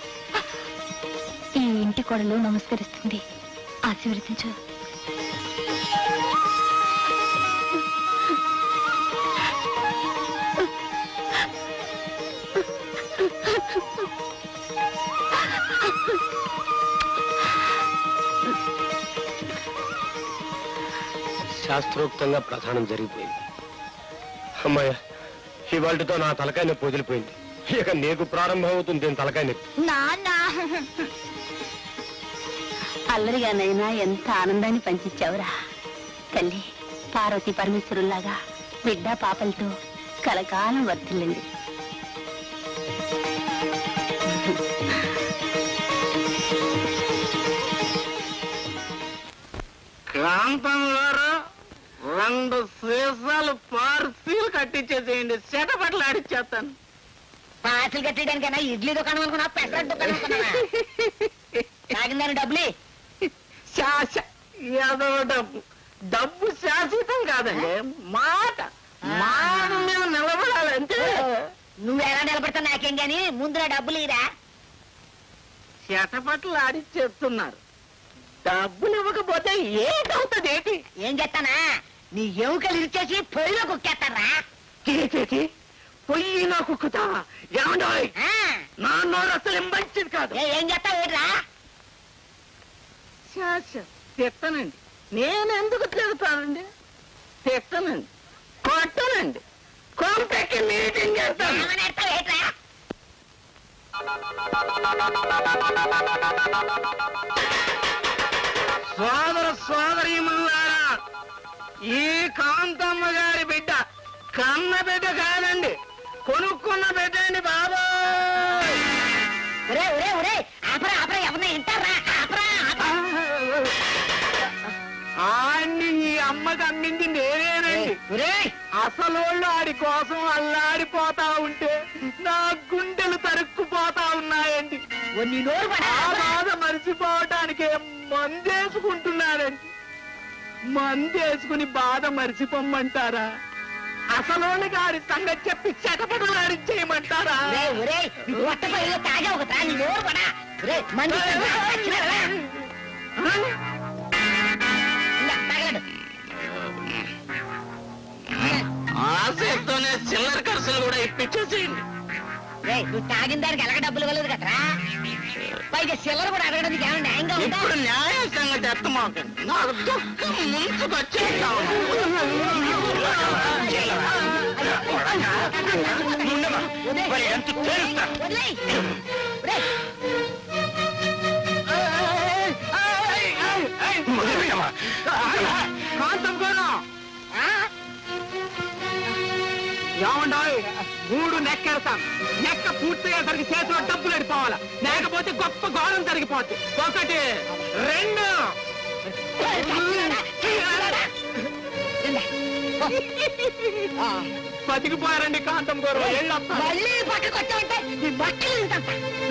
ఈ ఇంటి కొడలు నమస్కరిస్తుంది ఆశీర్వదించు శాస్త్రోక్తంగా ప్రధానం జరిగిపోయింది అమ్మాయ ఇవాళతో నా తలకాయ నొప్పి వదిలిపోయింది ఇక నీకు ప్రారంభం అవుతుంది దీని తలకాయ నొప్పి నాన్న అల్లరిగానైనా ఎంత ఆనందాన్ని పంచిచ్చావురా తల్లి పార్వతి పరమేశ్వరుల్లాగా బిడ్డ పాపలతో కలకాలం వర్తిల్లింది కాంతం గారు రెండు సీసాలు పార్సీలు కట్టించేసేయండి చెటపట్లు ఆడిచ్చేస్తాను పార్సల్ కట్టడానికైనా ఇడ్లీ దుకాణం అనుకున్నా పెద్ద దుకాణం అనుకున్నావా తాగిందని డబ్బులు శాస ఏదో డబ్బు డబ్బు శాశ్వతం కాదండి మాట మాట మీద నిలబడాలంటే నువ్వు ఎలా నిలబడతావు నాకేం గాని ముందు నా డబ్బులు ఇరా చెటపట్లు ఆడిచ్చేస్తున్నారు డబ్బులు ఇవ్వకపోతే ఏంటవుతుంది ఏంటి ఏం చేస్తానా నీ ఎముకలు ఇచ్చేసి పొయ్యిలో కుక్కేస్తారా ఏంటి పొయ్యి నా కుక్కుతావా ఏమండోయ్ ఆ, నా నోరు అసలు మంచిది కాదు ఏ- ఏం చేస్తావు ఏంట్రా శాస తిట్టనండి నేను ఎందుకు తిడతానండి తిట్టనండి కొట్టనండి కొంపెక్కి మీటింగ్ చేస్తాను ఏమని ఎడతావు ఏంట్రా సోదర సోదరీమల్లారా ఈ కాంతమ్మ గారి బిడ్డ కన్న బిడ్డ కాదండి కొనుక్కున్న బిడ్డ అండి బాబాయ్ ఒరే ఒరే ఒరే ఆపరా ఆపరా ఎవరిని వింటారా ఆపరా ఆపరా. ఆడిని ఈ అమ్మకి అమ్మింది నేనేనండి ఒరేయ్ అసలోళ్ళు ఆడి కోసం అల్లాడిపోతా ఉంటే నా గుండెలు తరుక్కుపోతా ఉన్నాయండి ఓ నీ నోరు పడా ఆ బాధ మరిచిపోవటానికి మందేసుకుంటున్నానండి మందేసుకుని బాధ మరిచిపోమ్మంటారా అసలోని గారి సంగతి చెప్పి చెకపడు ఆడించేయమంటారా తాగా ఒక తాగి నోరు పడా రే మంది ఆశతోనే చిల్లర ఖర్చులు కూడా ఇప్పించేసేయండి రే నువ్వు తాగిన దానికి ఎలాగ డబ్బులు ఇవ్వలేదు కదరా పైగా చిల్లర కూడా అడగడానికి ఏమైనా న్యాయంగా ఉందా ఇప్పుడు న్యాయ సంగతి ఎత్తమాకండి నాకు దుఃఖం ముంచుకొచ్చేస్తా వదిలేయ్. వదిలేయ్. కాంతం గారు ఏమండాయి మూడు నెక్కేస్తాం నెక్క పూర్తయ్యేసరికి చేతిలో డబ్బులు ఎడిపోవాలి లేకపోతే గొప్ప గౌరవం జరిగిపోద్ది ఒకటి రెండు బతికిపోయారండి కాంతం గారు వెళ్ళొస్తా మళ్ళీ పక్కకు వచ్చావంటే నీ బట్టలు ఇంతంత.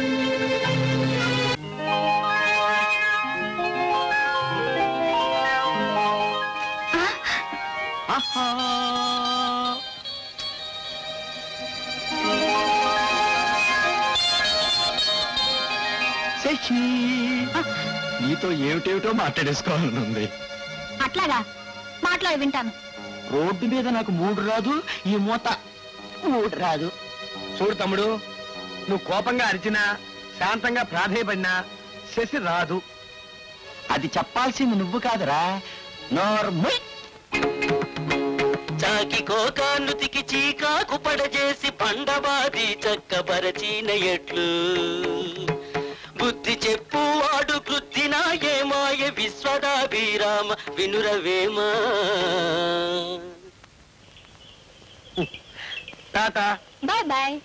శశి నీతో ఏమిటేమిటో మాట్లాడేసుకోవాలనుంది అట్లాగా మాట్లాడి వింటాను రోడ్డు మీద నాకు మూడు రాదు ఈ మూత మూడు రాదు చూడు తమ్ముడు నువ్వు కోపంగా అరిచినా శాంతంగా ప్రాధేయపడినా శశి రాదు అది చెప్పాల్సింది నువ్వు కాదురా నోర్ముయ్ చాకి కోకానుతికి చీకాకు పడజేసి పండవాది చక్కబరచిన ఎట్లు బుద్ధి చెప్పువాడు కృద్ధి నాయమాయ విశ్వదాభిరామ వినురవేమా తాత బాయ్ బాయ్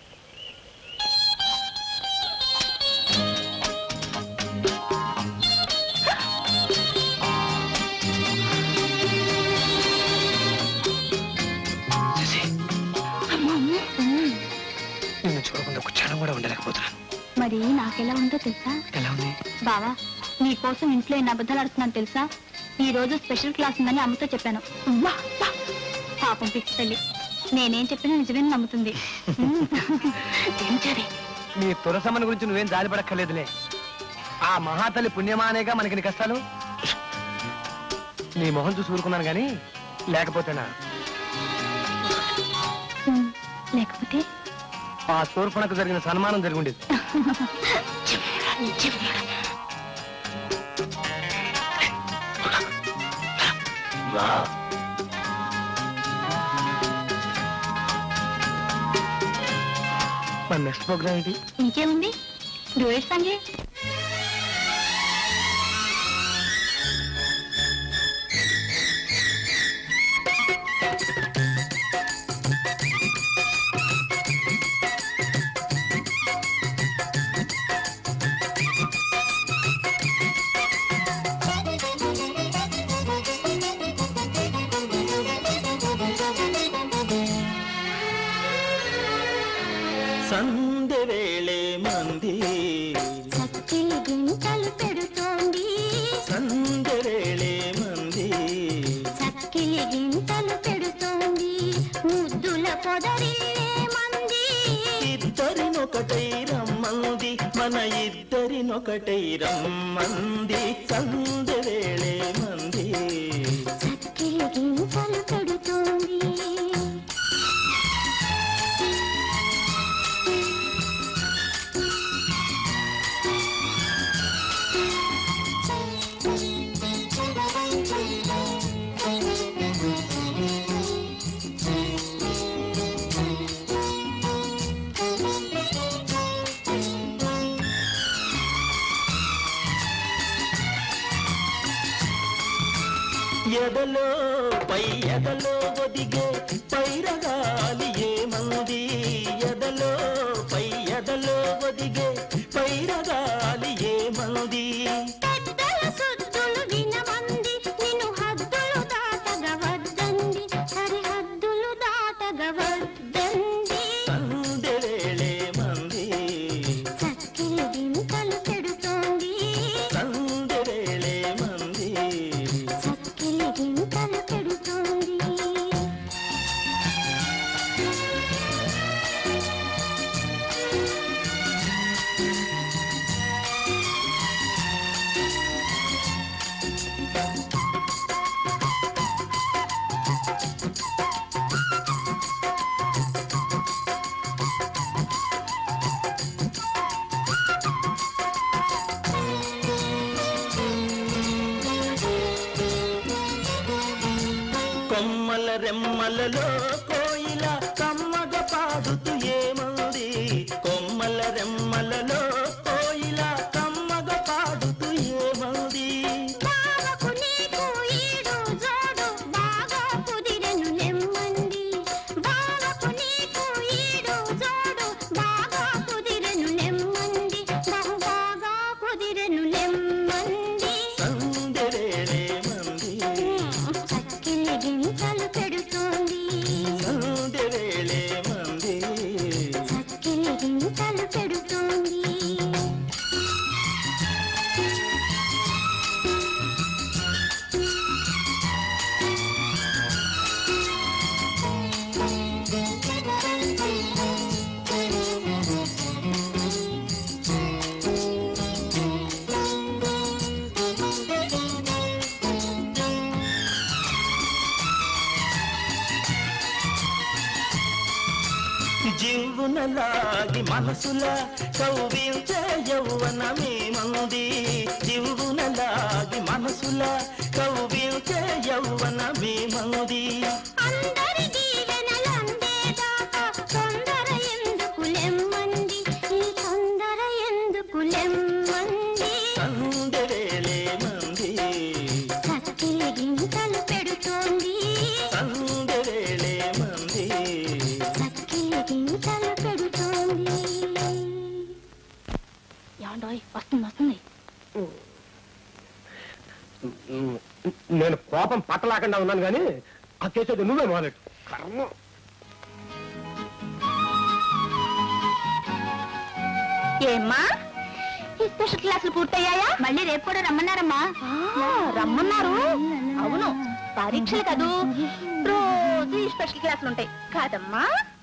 నిన్ను చూడకుండా ఒక క్షణం కూడా ఉండలేకపోతున్నాను మరి నాకెలా ఉందో తెలుసా ఎలా ఉంది బావా నీ కోసం ఇంట్లో ఎన్ని అబద్ధాలు ఆడుతున్నాను తెలుసా ఈ రోజు స్పెషల్ క్లాస్ ఉందని అమ్మతో చెప్పాను వా, వా. పాపం పిచ్చి తల్లి నేనేం చెప్పినా నిజమే నమ్ముతుంది ఏం చది నీ తులసమ్మని గురించి నువ్వేం జాలిపడక్కర్లేదులే ఆ మహాతల్లి పుణ్యమానేగా మనకి నీ కష్టాలు నీ మొహం చూసి ఊరుకున్నాను గాని లేకపోతేనా లేకపోతే ఆ తూర్పునకు జరిగిన సన్మానం జరిగి ఉండేది మన నెక్స్ట్ ప్రోగ్రామ్ ఏంటి ఇంకేముంది డూయట్ సాంగ్ చేయి. సందె వేళే మంది చక్కిలి గింతలు పెడుతోంది సందె వేళే మంది చక్కిలి గింతలు పెడుతోంది ముద్దుల పొదరిల్లే మంది ఇద్దరినొకటై రమ్మంది మన ఇద్దరినొకటై రమ్మంది సందె వేళే మంది చక్కిలి గింతలు పెడుతోంది ఎదలో పై ఎదలో ఒదిగే పైరగాలి ఏమంది ఎదలో పై ఎదలో ఒదిగే పైరగాలి ఏమంది పెద్దల సుద్దులు వినమంది నిన్ను హద్దులు దాటగవద్దంది సరిహద్దులు దాటగవద్దంది సందె వేళే మంది చక్కిలి గింతలు పెడుతోంది సందె వేళే మంది చక్కిలి గింతలు పెడుతోంది కొమ్మల రెమ్మలలో కోయిల కమ్మగ పాడుతూ ఏమంది కొమ్మల రెమ్మలలో కోయిల కమ్మగ పాడుతూ ఏమంది బావకు నీకు ఈడు జోడు బాగా కుదిరెను నెమ్మంది బావకు నీకు ఈడు జోడు బాగా కుదిరెను నెమ్మంది బహు బాగా కుదిరెను నెమ్మంది సందెరేలే మంది చక్కిలి గింతలు పెడుతోంది సందెరేలే మంది చక్కిలి గింతలు పెడుతోంది జివ్వున లాగి మనసుల కౌవించే యౌవనమే మంది జివ్వున లాగి మనసుల కౌవించే యౌవనమే మంది అందరి దీవెనలందేదాకా తొందర ఎందుకు లెమ్మంది ఈ తొందర ఎందుకు లెమ్మంది సందెరేలే మంది చక్కిలి గింతలు పెడుతోంది సందెరేలే మంది చక్కిలి గింతలు పెడుతోంది ఏమండోయ్ వస్తుంది వస్తుంది నేను కోపం పట్టలేకుండా ఉన్నాను కానీ ఆ కేసు అయితే నువ్వే మొదలెట్టు కర్మ ఏమ్మా ఈ స్పెషల్ క్లాసులు పూర్తయ్యాయా మళ్ళీ రేపు కూడా రమ్మన్నారమ్మా రమ్మన్నారు అవును పరీక్షలు కదూ రోజు ఈ స్పెషల్ క్లాసులు ఉంటాయి కాదమ్మా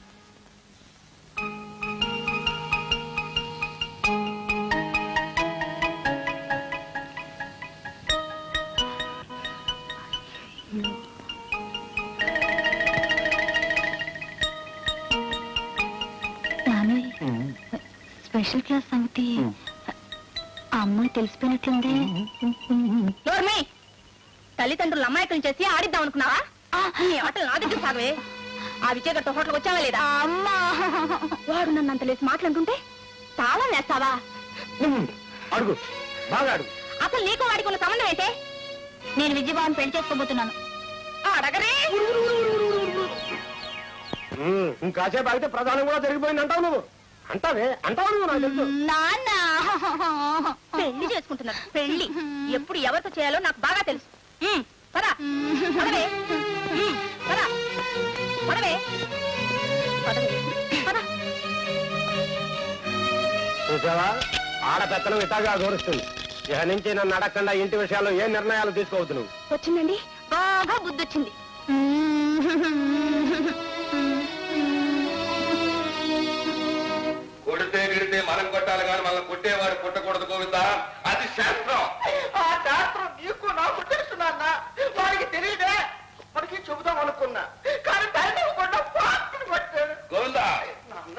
స్పెషల్ క్లాస్ సంగతి ఆ అమ్మాయి తెలిసిపోయినట్లుంది నోర్మి తల్లిదండ్రులు అమాయకులు చేసి ఆడిద్దాం అనుకున్నావా నీ ఆటలు నా దగ్గర సాగవే ఆ విజయగట్ట హోటల్కి వచ్చావా లేదా అమ్మా వాడు నన్ను అంత లేసి మాట్లాడుతుంటే తాళం వేస్తావా ఉమ్, అడుగు బాగా అడుగు అసలు నీకు వాడికి ఉన్న సంబంధం ఏంటే నేను విజయబాబుని పెళ్లి చేసుకోబోతున్నాను అడగరే ఉమ్, ఇంకాసేపు అయితే ప్రధానం కూడా జరిగిపోయింది అంటావు నువ్వు అంటావే అంటావు నువ్వు నాకు తెలుసు నాన్న పెళ్లి చేసుకుంటున్నారు పెళ్లి ఎప్పుడు ఎవరితో చేయాలో నాకు బాగా తెలుసు ఉమ్, పద పదవే ఉమ్, పద పదవే పదవే పద చూసావా ఆడపెత్తనం ఇటాగా గౌరవిస్తుంది ఇక నుంచి నన్ను అడగకుండా ఇంటి విషయాల్లో ఏ నిర్ణయాలు తీసుకోవద్దు నువ్వు వచ్చిందండి బాగా బుద్ధి వచ్చింది కొడితే గిడితే మనం కొట్టాలి కానీ మనం కొట్టేవాడు కొట్టకూడదు గోవిందా అది శాస్త్రం ఆ శాస్త్రం నీకు నాకు తెలుసు నాన్న వాడికి తెలియదే మనకి చెబుదాం అనుకున్నా కానీ టైం ఇవ్వకుండా పాత్రను పట్టాడు గోవిందా నాన్న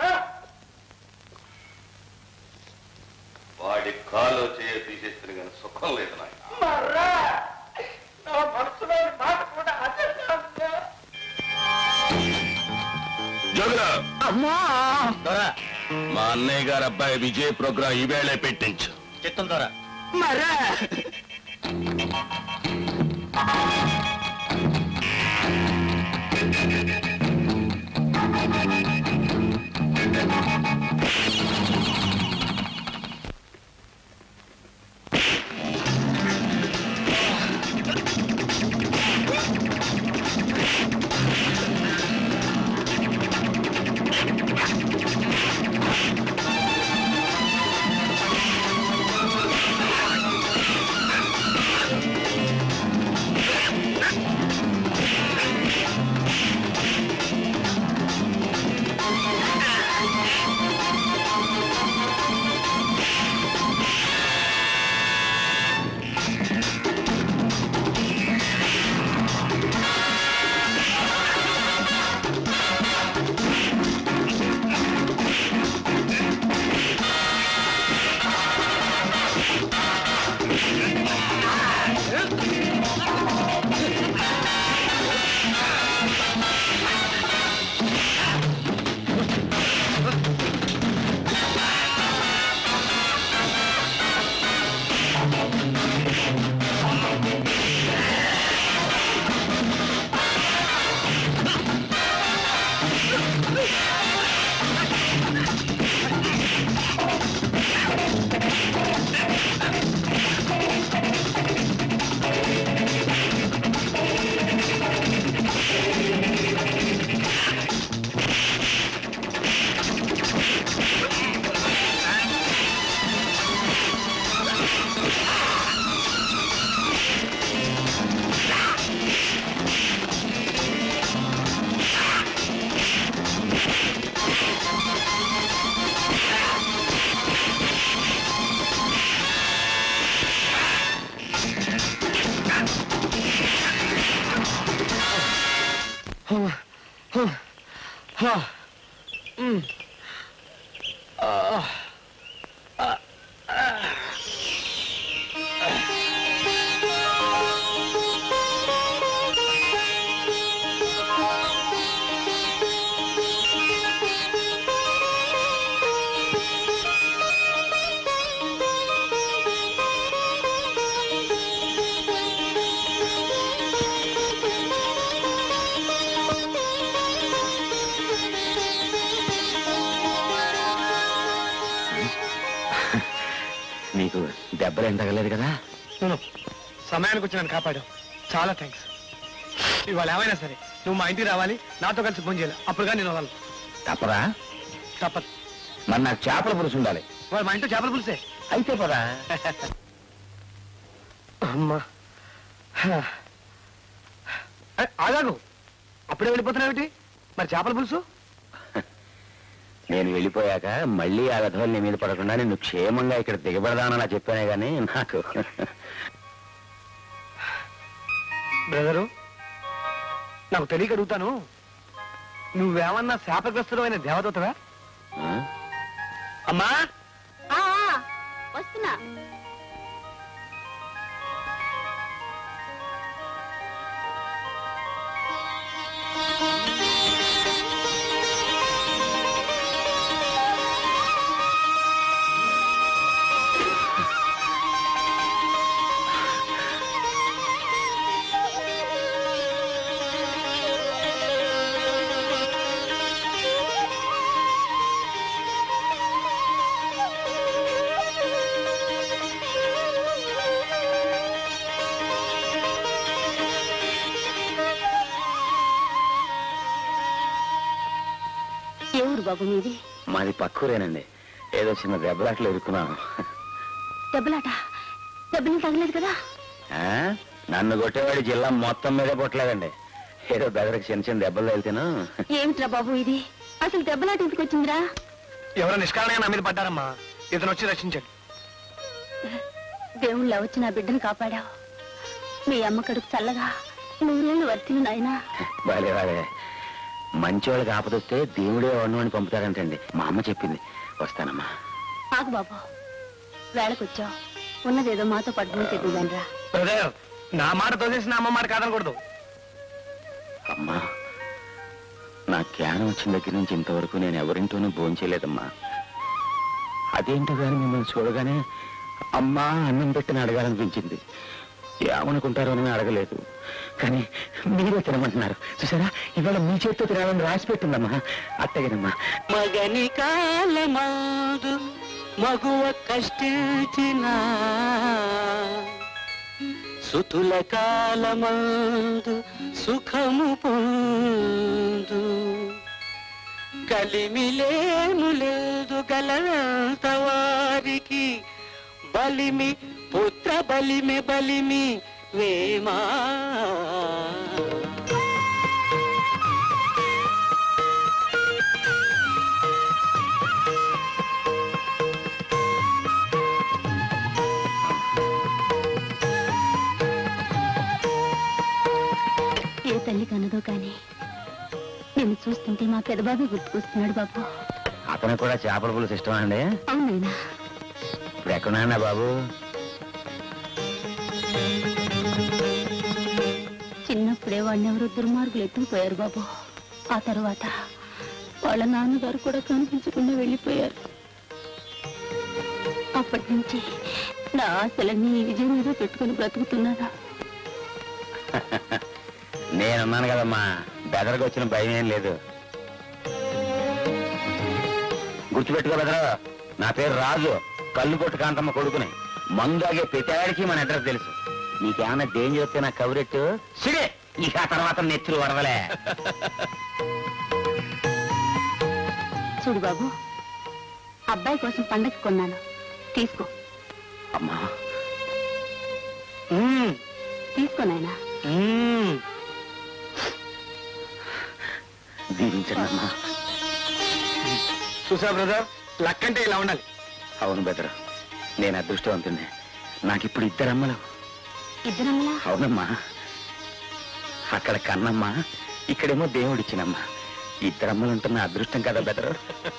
వాడి కాలు చేయ తీసేస్తుంది కానీ సుఖం లేదు నాయన మర్రా నా మనసులోని మాట కూడా అదే నాన్న జోగులు అమ్మా దొరా మా అన్నయ్య గారు అబ్బాయి విజయ్ ప్రోగ్రాం ఈవేళే పెట్టించు చిత్తం దొరా మరా ఆ హా. మ్. ఆ. ఆ. ఆ. నీకు దెబ్బలేం తగలేదు కదా నువ్వు సమయానికి వచ్చి నన్ను కాపాడావు చాలా థ్యాంక్స్ ఇవాళ ఏమైనా సరే నువ్వు మా ఇంటికి రావాలి నాతో కలిసి ఫోన్ చేయాలి అప్పుడుగా నేను వదలను తప్పరా తప్పదు మరి నాకు చేపల పులుసు ఉండాలి వాళ్ళు మా ఇంట్లో చేపల పులిసే అయితే పదా అమ్మా హా. ఏ, ఆగాగు అప్పుడే వెళ్ళిపోతున్నావేంటి మరి చేపల పులుసు నేను వెళ్ళిపోయాక మళ్ళీ ఆ విధవలు నీ మీద పడకుండా నిన్ను క్షేమంగా ఇక్కడ దిగబడదానని చెప్పానే గానీ నాకు బ్రదరు నాకు తెలియక అడుగుతాను నువ్వేమన్నా శాపగ్రస్తుడమైన దేవదూతవా ఆ? అమ్మా ఆ, ఆ, వస్తున్నా ఏ ఊరు బాబు మీది మాది పక్కూరేనండి ఏదో చిన్న దెబ్బలాట్లు ఇరుక్కున్నాను దెబ్బలాట దెబ్బలు తగలేదు కదా ఆ? నన్ను కొట్టేవాడి జిల్లా మొత్తం మీదే పుట్టలేదండి ఏదో బెదరికి చిన్న చిన్న దెబ్బలు వెళ్తాను ఏమిట్రా బాబు ఇది అసలు దెబ్బలాట ఎందుకు వచ్చిందిరా ఎవరో నిష్కారణంగా నా మీద పడ్డారమ్మా ఇతను వచ్చి రక్షించాడు దేవుళ్ళ వచ్చి నా బిడ్డను కాపాడావు మీ అమ్మ కడుపు చల్లగా నూరేళ్ళు వర్తిలు నాయనా బాలే బాలే మంచి వాళ్ళకి ఆపదొస్తే దేవుడే వండమని పంపుతాడంటండి మా అమ్మ చెప్పింది వస్తానమ్మా ఆగు బాబు వేళకొచ్చావు ఉన్నదేదో మాతో పడ్డని తెద్దుగానరా బ్రదర్ నా మాట తోసేసి నా అమ్మ మాట కాదనకూడదు అమ్మా నా జ్ఞానం వచ్చిన దగ్గర నుంచి ఇంతవరకు నేను ఎవరింటోనూ భోంచేయలేదమ్మా అదేంటో కానీ మిమ్మల్ని చూడగానే అమ్మా అన్నం పెట్టిన అడగాలనిపించింది ఏమనుకుంటారో అని అడగలేదు కానీ మీరే తినమంటున్నారు చూసారా ఇవాళ మీ చేతితో తినాలని రాసి పెట్టిందమ్మా అత్తగనమ్మా మగని కాలమందు మగువ కష్టించిన సుతుల కాలమందు సుఖము పొందు కలిమిలేము లేదు గలంత వారికి బలిమి పుత్ర బలిమి బలిమి వేమా ఏ తల్లి కనదో కానీ నిన్ను చూస్తుంటే మా పెదబాబు గుర్తుకొస్తున్నాడు బాబు అతను కూడా చేపల పులుసు ఇష్టమా అండి అవునైనా ఇప్పుడు ఎక్కడున్నా బాబు చిన్నప్పుడే వాళ్ళని ఎవరో దుర్మార్గులు ఎత్తుకుపోయారు బాబు ఆ తర్వాత వాళ్ళ నాన్నగారు కూడా కనిపించకుండా వెళ్ళిపోయారు అప్పటి నుంచి నా ఆశలన్నీ ఈ విజయం మీద పెట్టుకుని బ్రతుకుతున్నాను నేనున్నాను కదమ్మా బెదరకు వచ్చిన భయం ఏం లేదు గుర్తుపెట్టుకో బెదరు నా పేరు రాజు కళ్ళు కొట్టు కాంతమ్మ కొడుకుని మందాగే పెట్టాడికి మన అడ్రస్ తెలుసు నీకేమైనా డేంజర్ వస్తే నా కవరెట్టు సిడే ఇక ఆ తర్వాత నెత్తులు వరదలే చూడు బాబు అబ్బాయి కోసం పండగ కొన్నాను తీసుకో అమ్మా మ్మ్. తీసుకో నాయనా మ్మ్. దీవించండి అమ్మా చూసా బ్రదర్ లక్ అంటే ఇలా ఉండాలి అవును బెదరు నేను అదృష్టవంతుణ్ణి నాకు ఇప్పుడు ఇద్దరు అమ్మలు ఇద్దరమ్మలా అవునమ్మా అక్కడ కన్నమ్మ ఇక్కడేమో దేవుడిచ్చినమ్మ ఇద్దరు అమ్మలు ఉంటున్న అదృష్టం కదా బెదరు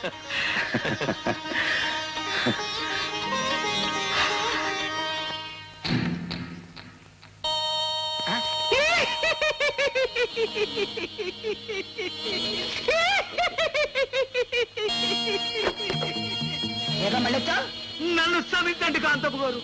ఏదో మళ్ళీ వచ్చావు నన్ను క్షమించండి కాంతపు గారు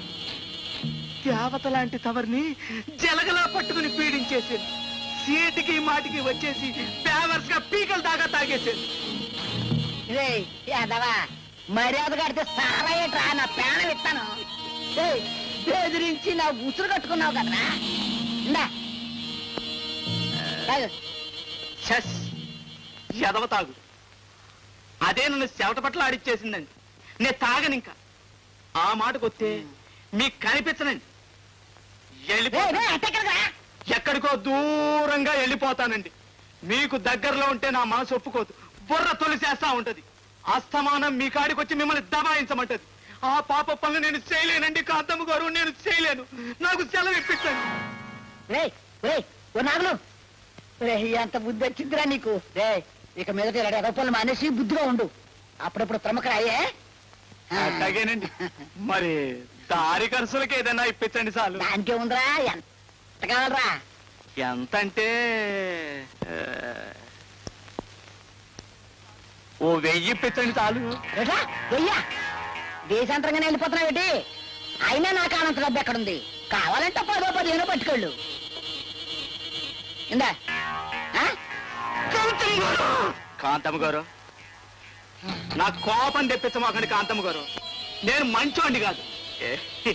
దేవత లాంటి తవరిని జలగలా పట్టుకుని పీడించేసింది సీటికి మాటికి వచ్చేసి పేవర్స్ గా పీకలు దాకా తాగేసింది రేయ్, యాదవా మర్యాద కడితే సారా ఏట్రా నా ప్రాణం ఇస్తాను ఏయ్, బెదిరించి నా ఉసురు కట్టుకున్నావు కదరా ఇందా తాగు. షస్ ఎదవ తాగు అదే నన్ను చెవట పట్ల ఆడిచ్చేసిందండి నేను తాగను ఇంకా ఆ మాటకు వస్తే మీకు కనిపించనండి వెళ్ళిపో రేయ్, రేయ్, అట్టెక్కడికి రా. ఎక్కడికో దూరంగా వెళ్ళిపోతానండి మీకు దగ్గరలో ఉంటే నా మనసు ఒప్పుకోదు బుర్ర తొలిసేస్తా ఉంటది అస్తమానం మీ కాడికి వచ్చి మిమ్మల్ని దబాయించమంటది ఆ పాప పనులు నేను చేయలేనండి కాంతమ్మ గారు నేను చేయలేను నాకు సెలవు ఇప్పించండి రేయ్, రేయ్, ఓ నాగులు రే ఎంత బుద్ధి వచ్చిందిరా నీకు రే ఇక మీదట ఇలా ఎగపళ్ళు మానేసి బుద్ధిగా ఉండు అప్పుడప్పుడు ప్రముఖ అయ్యే అట్లాగేనండి మరి దారి ఖర్చులకి ఏదైనా ఇప్పించండి చాలు దానికే ఉందిరా ఎంత కావాలరా ఎంత అంటే ఆ, ఓ వెయ్యి ఇప్పించండి చాలు ఏటా వెయ్యా దేశాంతరంగానే వెళ్ళిపోతున్నావు ఏంటి అయినా నాకు అనంత డబ్బు ఎక్కడుంది కావాలంటే పదో పదిహేను పట్టుకోళ్ళు ఇందా ఆ? కాంతమ్మ గారు నా కోపం తెప్పించమాకండి కాంతమ్మ గారు నేను మంచోండి కాదు ఏ,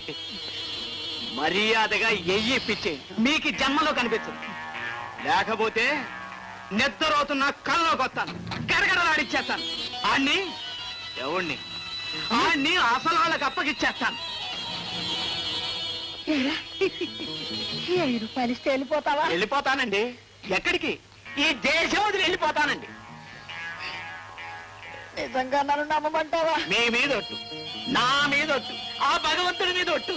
మర్యాదగా ఎయ్యి ఇప్పించేయండి మీకు ఈ జన్మలో కనిపించదు లేకపోతే నిద్రవుతున్న కళ్ళలోకి వస్తాను గడగడలాడిచ్చేస్తాను ఆణ్ణి ఎవణ్ణి ఆణ్ణి అసలు వాళ్ళకి అప్పగిచ్చేస్తాను వెయ్యి రూపాయలు ఇస్తే వెళ్ళిపోతావా వెళ్ళిపోతానండి ఎక్కడికి ఈ దేశం వదిలి వెళ్ళిపోతానండి నిజంగా నన్ను నమ్మమంటావా మీ మీద ఒట్టు నా మీద ఒట్టు ఆ భగవంతుడి మీద ఒట్టు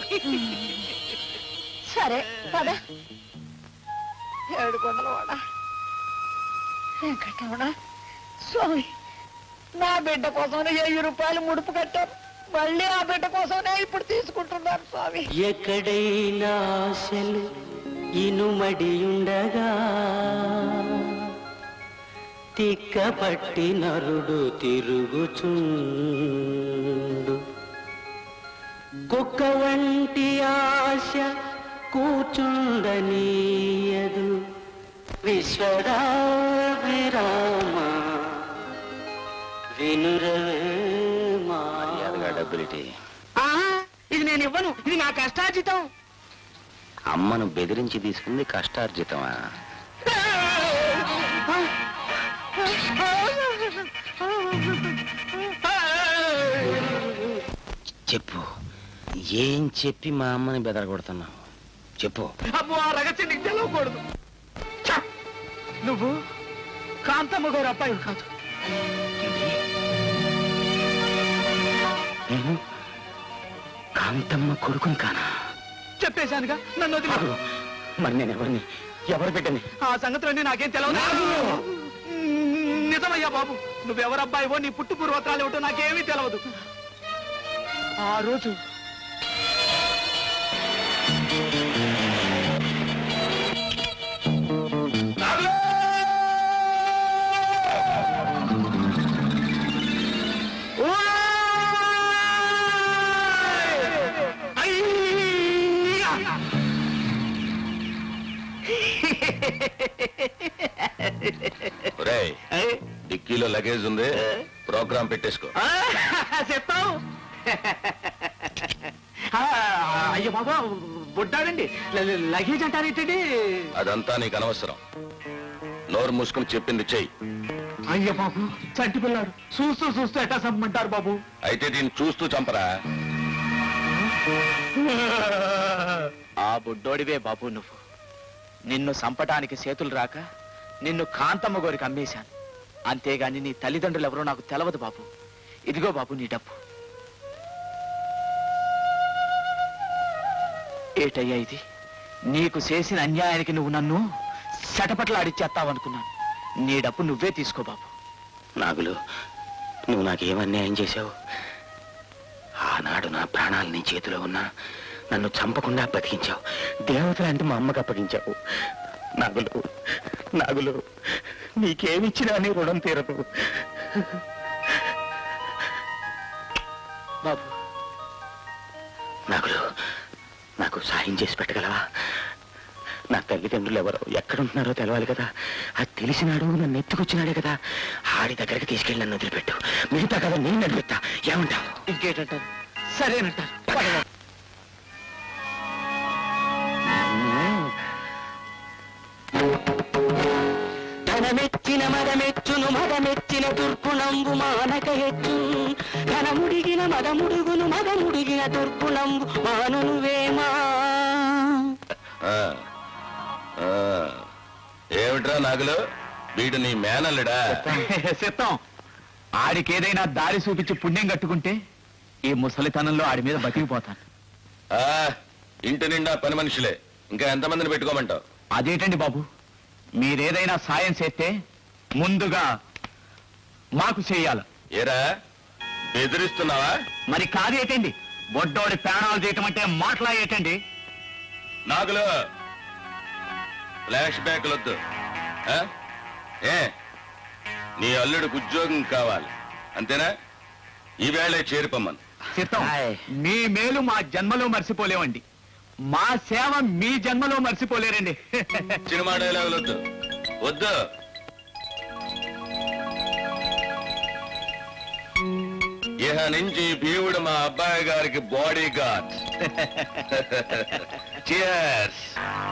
సరే పద ఏడు కొండల వాడ వెంకటరమణ స్వామి నా బిడ్డ కోసమే వెయ్యి రూపాయలు ముడుపు కట్టారు మళ్ళీ ఆ బిడ్డ కోసమే ఇప్పుడు తీసుకుంటున్నారు స్వామి ఎక్కడైనా ఆశలు ఇనుమడియుండగా తిక్కపట్టి నరుడు తిరుగుచుండు కుక్క వంటి ఆశ కూచుండనీయదు విశ్వరామ వినురవేమా మర్యాదగా డబ్బులిటి ఆ, ఇది నేను ఇవ్వను ఇది నా కష్టార్జితం అమ్మను బెదిరించి తీసుకుంది కష్టార్జితమా చెప్పు ఏం చెప్పి మా అమ్మని బెదరగొడుతున్నావు చెప్పు అమ్మో ఆ రగచ్చి నీకు తెలవకూడదు ఛ! నువ్వు కాంతమ్మ గారు అబ్బాయి కాదు నేను కాంతమ్మ కొడుకుని కానా చెప్పేశానుగా నన్ను వదిలి మరి నేను ఎవరిని ఎవరు పెట్టండి ఆ సంగతులన్నీ నాకేం తెలవదు నిజమయ్యా బాబు నువ్వెవరు అబ్బాయివో నీ పుట్టు పూర్వత్రాలు ఏమిటో నాకేమీ తెలవదు ఆ రోజు ఒరేయ్ డిక్కీలో లగేజ్ ఉంది ప్రోగ్రామ్ పెట్టేసుకో చెప్తావు ఆ, అయ్యో బాబా బుడ్డాడండి ల- ల- లగేజ్ అంటారేంటండి అదంతా నీకు అనవసరం నోరు మూసుకుని చెప్పింది చెయ్యి అయ్యో బాబు చంటి పిల్లాడు చూస్తూ చూస్తూ ఎట్టా సమ్మంటారు బాబు అయితే దీన్ని చూస్తూ చంపరా ఆ బుడ్డోడివే బాబు నువ్వు నిన్ను సంపటానికి చేతులు రాక నిన్ను కాంతమ్మ గోరికి అమ్మేశాను అంతేగాని నీ తల్లిదండ్రులు ఎవరో నాకు తెలవదు బాబు ఇదిగో బాబు నీ డబ్బు ఏటయ్యా ఇది నీకు చేసిన అన్యాయానికి నువ్వు నన్ను చటపట్లాడిచ్చేస్తావనుకున్నాను నీ డబ్బు నువ్వే తీసుకో బాబు నాగులు నువ్వు నాకేం అన్యాయం చేశావు ఆనాడు నా ప్రాణాలు నీ చేతిలో ఉన్నా నన్ను చంపకుండా బతికించావు దేవతలంటే మా అమ్మకు అప్పగించావు నాగులు నాగులు నీకేమిచ్చినా నీ రుణం తీరదు బాబు నాగులు నాకు సాయం చేసి పెట్టగలవా నా తల్లిదండ్రులు ఎవరో ఎక్కడుంటున్నారో తెలవాలి కదా అది తెలిసినాడు నన్ను ఎత్తుకొచ్చినాడే కదా ఆడి దగ్గరికి తీసుకెళ్ళి నన్ను వదిలిపెట్టు మిగతా కదా నేను నడిపెత్తా ఏమంటావు ఇంకేటంటారు సరేనంటారు పద బాబు. ధనమెచ్చిన మదమెచ్చును మదమెచ్చిన దుర్గుణంబు మానక హెచ్చు ధనముడిగిన మదముడుగును మదముడిగిన దుర్గుణంబు మానును వేమా ఆ, ఆ. ఏమిట్రా నాగులు వీడు నీ మేనల్లుడా సిద్ధం ఆడికి ఏదైనా దారి చూపించి పుణ్యం కట్టుకుంటే ఈ ముసలితనంలో ఆడి మీద బతికిపోతాను ఆ, ఇంటి నిండా పని మనుషులే ఇంకా ఎంతమందిని పెట్టుకోమంటావు అదేంటండి బాబు మీరేదైనా సాయం చేస్తే ముందుగా మాకు చెయ్యాలి ఏరా బెదిరిస్తున్నావా మరి కాదేటండి బొడ్డోడి ప్రాణాలు చేయటం అంటే మాట్లాడేటండి నాగులు ఫ్లాష్ బ్యాక్ వద్దు ఆ? ఏ నీ అల్లుడికి ఉద్యోగం కావాలి అంతేనా ఈవేళే చేరిపోమ్మను చిత్తం మీ మేలు మా జన్మలో మర్చిపోలేమండి మా సేవ మీ జన్మలో మర్చిపోలేరండి సినిమా డైలాగులు వద్దు వద్దు ఇహ నుంచి భీముడు మా అబ్బాయి గారికి బాడీ గార్డ్ చియర్స్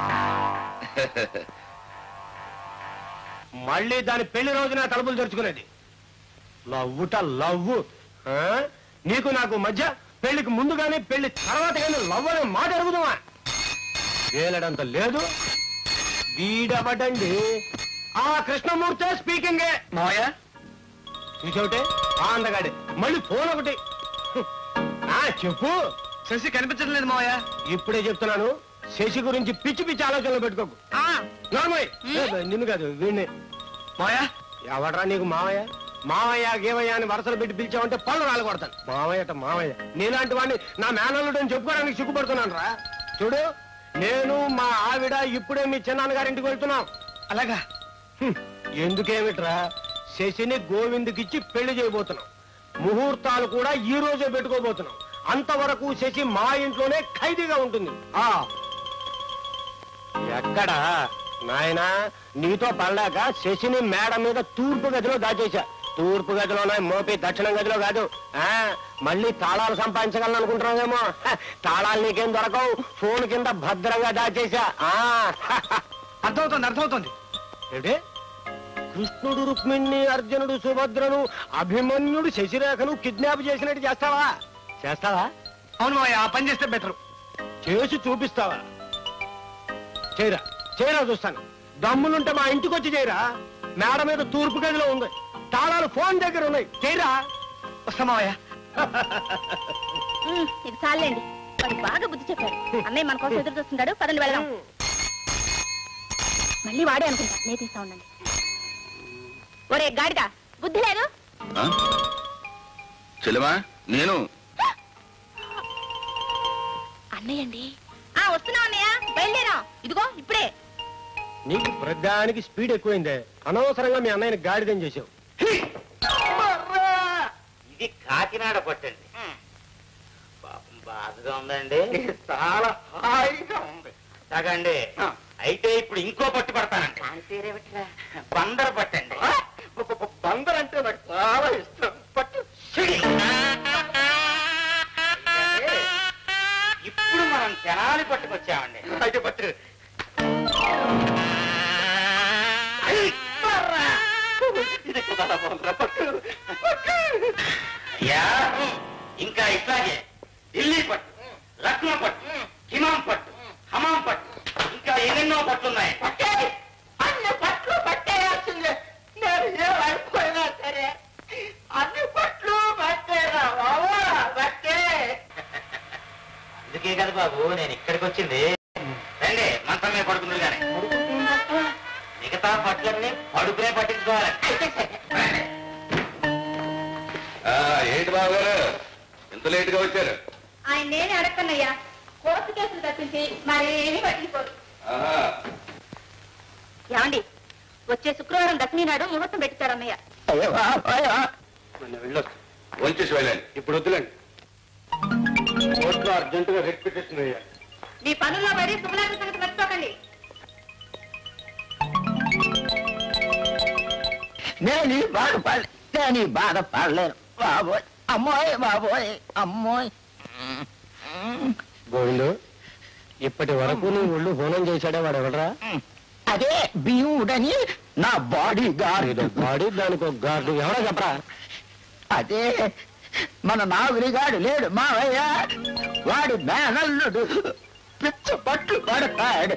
మళ్ళీ దాని పెళ్లి రోజున తలుపులు తెరుచుకునేది లవ్వుట లవ్వు ఆ? నీకు నాకు మధ్య పెళ్లికి ముందు గానీ పెళ్లి తర్వాత కానీ లవ్ అనే మాట అరుగుదామా వేలడంత లేదు వీడబడండి ఆ కృష్ణమూర్తే స్పీకింగే మావయ్య చూసావుటే ఆ అందగాడి మళ్ళీ ఫోన్ ఒకటి ఆ చెప్పు శశి కనిపించడం లేదు మావయ్య ఇప్పుడే చెప్తున్నాను శశి గురించి పిచ్చి పిచ్చి ఆలోచనలు పెట్టుకోకు నార్మల్ నిన్ను కాదు వీడిని మావయ్య ఎవడరా నీకు మావయ్య మావయ్య గేవయ్య అని వరసలు పెట్టి పిలిచావంటే పళ్ళు రాలగొడతాను మావయ్యట మావయ్య నీలాంటి వాడిని నా మేనల్లుడు అని చెప్పుకోవడానికి సిగ్గుపడుతున్నాను రా చూడు నేను మా ఆవిడ ఇప్పుడే మీ చిన్నాన్నగారింటికి వెళ్తున్నాం అలాగా హ్మ్. ఎందుకేమిట్రా శశిని గోవిందుకిచ్చి పెళ్లి చేయబోతున్నాం ముహూర్తాలు కూడా ఈ రోజే పెట్టుకోబోతున్నాం అంతవరకు శశి మా ఇంట్లోనే ఖైదీగా ఉంటుంది ఆ ఎక్కడా నాయనా నీతో పడలేక శశిని మేడ మీద తూర్పు గదిలో దాచేశా తూర్పు గదిలోనే మోపి దక్షిణం గదిలో కాదు ఆ మళ్ళీ తాళాలు సంపాదించగలను అనుకుంటున్నావేమో హ, తాళాలు నీకేం దొరకవు ఫోన్ కింద భద్రంగా దాచేశా ఆ అర్థమవుతుంది అర్థమవుతుంది ఏంటి కృష్ణుడు రుక్మిణి అర్జునుడు సుభద్రను అభిమన్యుడు శశిరేఖను కిడ్నాప్ చేసినట్టు చేస్తావా చేస్తావా అవును మావయ్య ఆ పని చేస్తే బెటర్ చేసి చూపిస్తావా చేయరా చేయరా చూస్తాను దమ్ములుంటే మా ఇంటికి వచ్చి చేయరా మేడ మీద తూర్పు గదిలో ఉంది తాళాలు ఫోన్ దగ్గర ఉన్నాయి చేయరా వస్తా మావయ్య ఉమ్, ఇది చాలండి వాడు బాగా బుద్ధి చెప్పాడు అన్నయ్య మన కోసం ఎదురు చూస్తున్నాడు పదండి వెళ్దాం మళ్ళీ వాడే అనుకుంటా నేను తీస్తా ఉండండి ఒరే గాడిద బుద్ధి లేదు చెల్లెమా నేను అన్నయ్య అండి ఆ వస్తున్నావు అన్నయ్య బయలుదేరాం ఇదిగో ఇప్పుడే నీకు ప్రధానికి స్పీడ్ ఎక్కువైందే అనవసరంగా మీ అన్నయ్యని గాడిదని చేసావు ఇది కాకినాడ పట్టండి పాపం బాధగా ఉందండి చాలా హాయిగా ఉంది తగండి అయితే ఇప్పుడు ఇంకో పట్టు పడతానండి బందర పట్టండి బందర్ అంటే నాకు చాలా ఇష్టం పట్టు ఇప్పుడు మనం తెనాలి పట్టుకొచ్చామండి అయితే పట్టు ఇది చాలా బాగుందిరా, పట్టు యా ఇంకా ఇట్లాగే ఢిల్లీ పట్టు లక్నో పట్టు హిమాం పట్టు హమాం పట్టు ఇంకా ఎన్నెన్నో పట్టున్నాయి అన్ని పట్లు పట్టేయాల్సిందే నేను ఏమైపోయినా సరే అన్ని పట్లు పట్టేరా బాబా పట్టే అందుకే కదా బాబు నేను ఇక్కడికి వచ్చింది రండి మంచం మీద పడుకుంది కానీ మిగతా పట్లన్నీ అడుగునే పట్టించుకోవాలి ఆ, ఏంటి బాబు గారు ఎంత లేట్ గా వచ్చారు ఆయన నేనే అడగన్నయ్యా కోర్టు కేసులు తప్పించి మరేమీ పట్టించుకోరు ఆహా. ఏమండి వచ్చే శుక్రవారం దక్షిణీ నాడు ముహూర్తం పెట్టారన్నయ్య వంచేసి వెళ్ళండి ఇప్పుడు వద్దులేండి కోర్టులో అర్జెంటుగా రెడ్ పిటిషన్ వేయాలి మీ పనుల్లో పడి శుభలాగ్న సంగతి మర్చిపోకండి నేను ఈ బాధపడలే నేను ఈ బాధపడలేను బాబోయ్ అమ్మోయ్ బాబోయ్ అమ్మోయ్ గోవిందు ఇప్పటి వరకు నీ ఒళ్ళు హోనం చేశాడే వాడు ఎవడరా అదే భీముడని నా బాడీ గార్డ్ వాడి దానికి ఒక గార్డు ఎవడో చెప్పరా అదే మన నాగురిగాడు లేడు మావయ్య వాడి మేనల్లుడు పిచ్చ పట్లు పడతాడు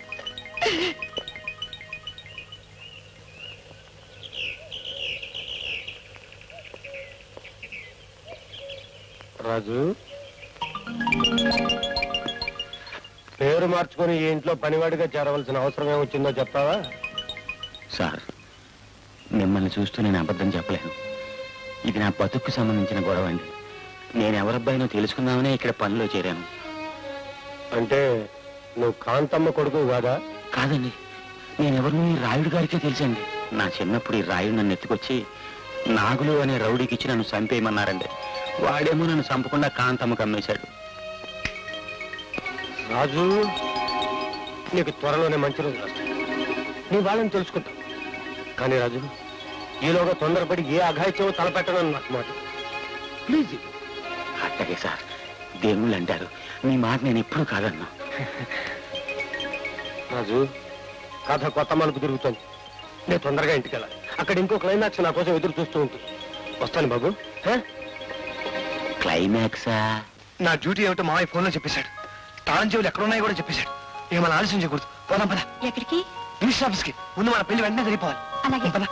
రాజు పేరు మార్చుకొని ఈ ఇంట్లో పనివాడిగా చేరవలసిన అవసరం ఏమొచ్చిందో చెప్తావా సార్ మిమ్మల్ని చూస్తూ నేను అబద్ధం చెప్పలేను ఇది నా బతుక్కు సంబంధించిన గొడవ అండి నేను ఎవరబ్బాయినో తెలుసుకుందామనే ఇక్కడ పనిలో చేరాను అంటే నువ్వు కాంతమ్మ కొడుకు కాదా కాదండి నేనెవరినో ఈ రాయుడు గారికే తెలుసండి నా చిన్నప్పుడు ఈ రాయుడు నన్ను ఎత్తుకొచ్చి నాగులు అనే రౌడీకి ఇచ్చి నన్ను చంపేయమన్నారండి వాడేమో నన్ను చంపకుండా కాంతమ్మకు అమ్మేశాడు రాజు నీకు త్వరలోనే మంచి రోజు వస్తాయి నీ వాళ్ళని తెలుసుకుంటావు కానీ రాజు ఈలోగా తొందరపడి ఏ అఘాయిత్యమో తలపెట్టనని నాకు మాట ప్లీజ్ అట్టగే సార్ దేవుళ్ళు అంటారు మీ మాట నేను ఎప్పుడు కాదన్నా రాజు కథ కొత్త మలుపు తిరుగుతోంది నేను తొందరగా ఇంటికి వెళ్ళాలి అక్కడ ఇంకో క్లైమాక్స్ నా కోసం ఎదురు చూస్తూ ఉంటుంది వస్తాను బాబు హే? క్లైమాక్సా నా డ్యూటీ ఏమిటో మావయ్య ఫోన్లో చెప్పేశాడు తాళం చెవులు ఎక్కడ ఉన్నాయో కూడా చెప్పేశాడు ఏమైనా ఆలస్యం చేయకూడదు పోదాం పద ఎక్కడికి రిజిస్టర్ ఆఫీస్కి ముందు మన పెళ్లి వెంటనే జరిగిపోవాలి అలాగే పద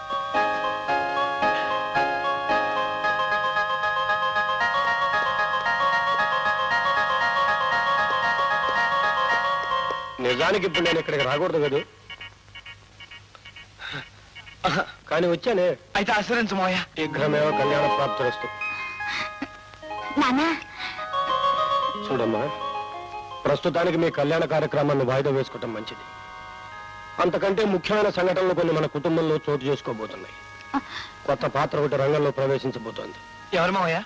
నిజానికి ఇప్పుడు నేను ఇక్కడికి రాకూడదు కదా కానీ వచ్చానే అయితే ఆశ్రయించు మావయ్య శీఘ్రమేవో కళ్యాణ ప్రాప్తిరస్తు నాన్న చూడమ్మా ప్రస్తుతానికి మీ కళ్యాణ కార్యక్రమాన్ని వాయిదా వేసుకోవటం మంచిది అంతకంటే ముఖ్యమైన సంఘటనలు కొన్ని మన కుటుంబంలో చోటు చేసుకోబోతున్నాయి కొత్త పాత్ర ఒకటి రంగంలో ప్రవేశించబోతోంది ఎవరు మావయ్య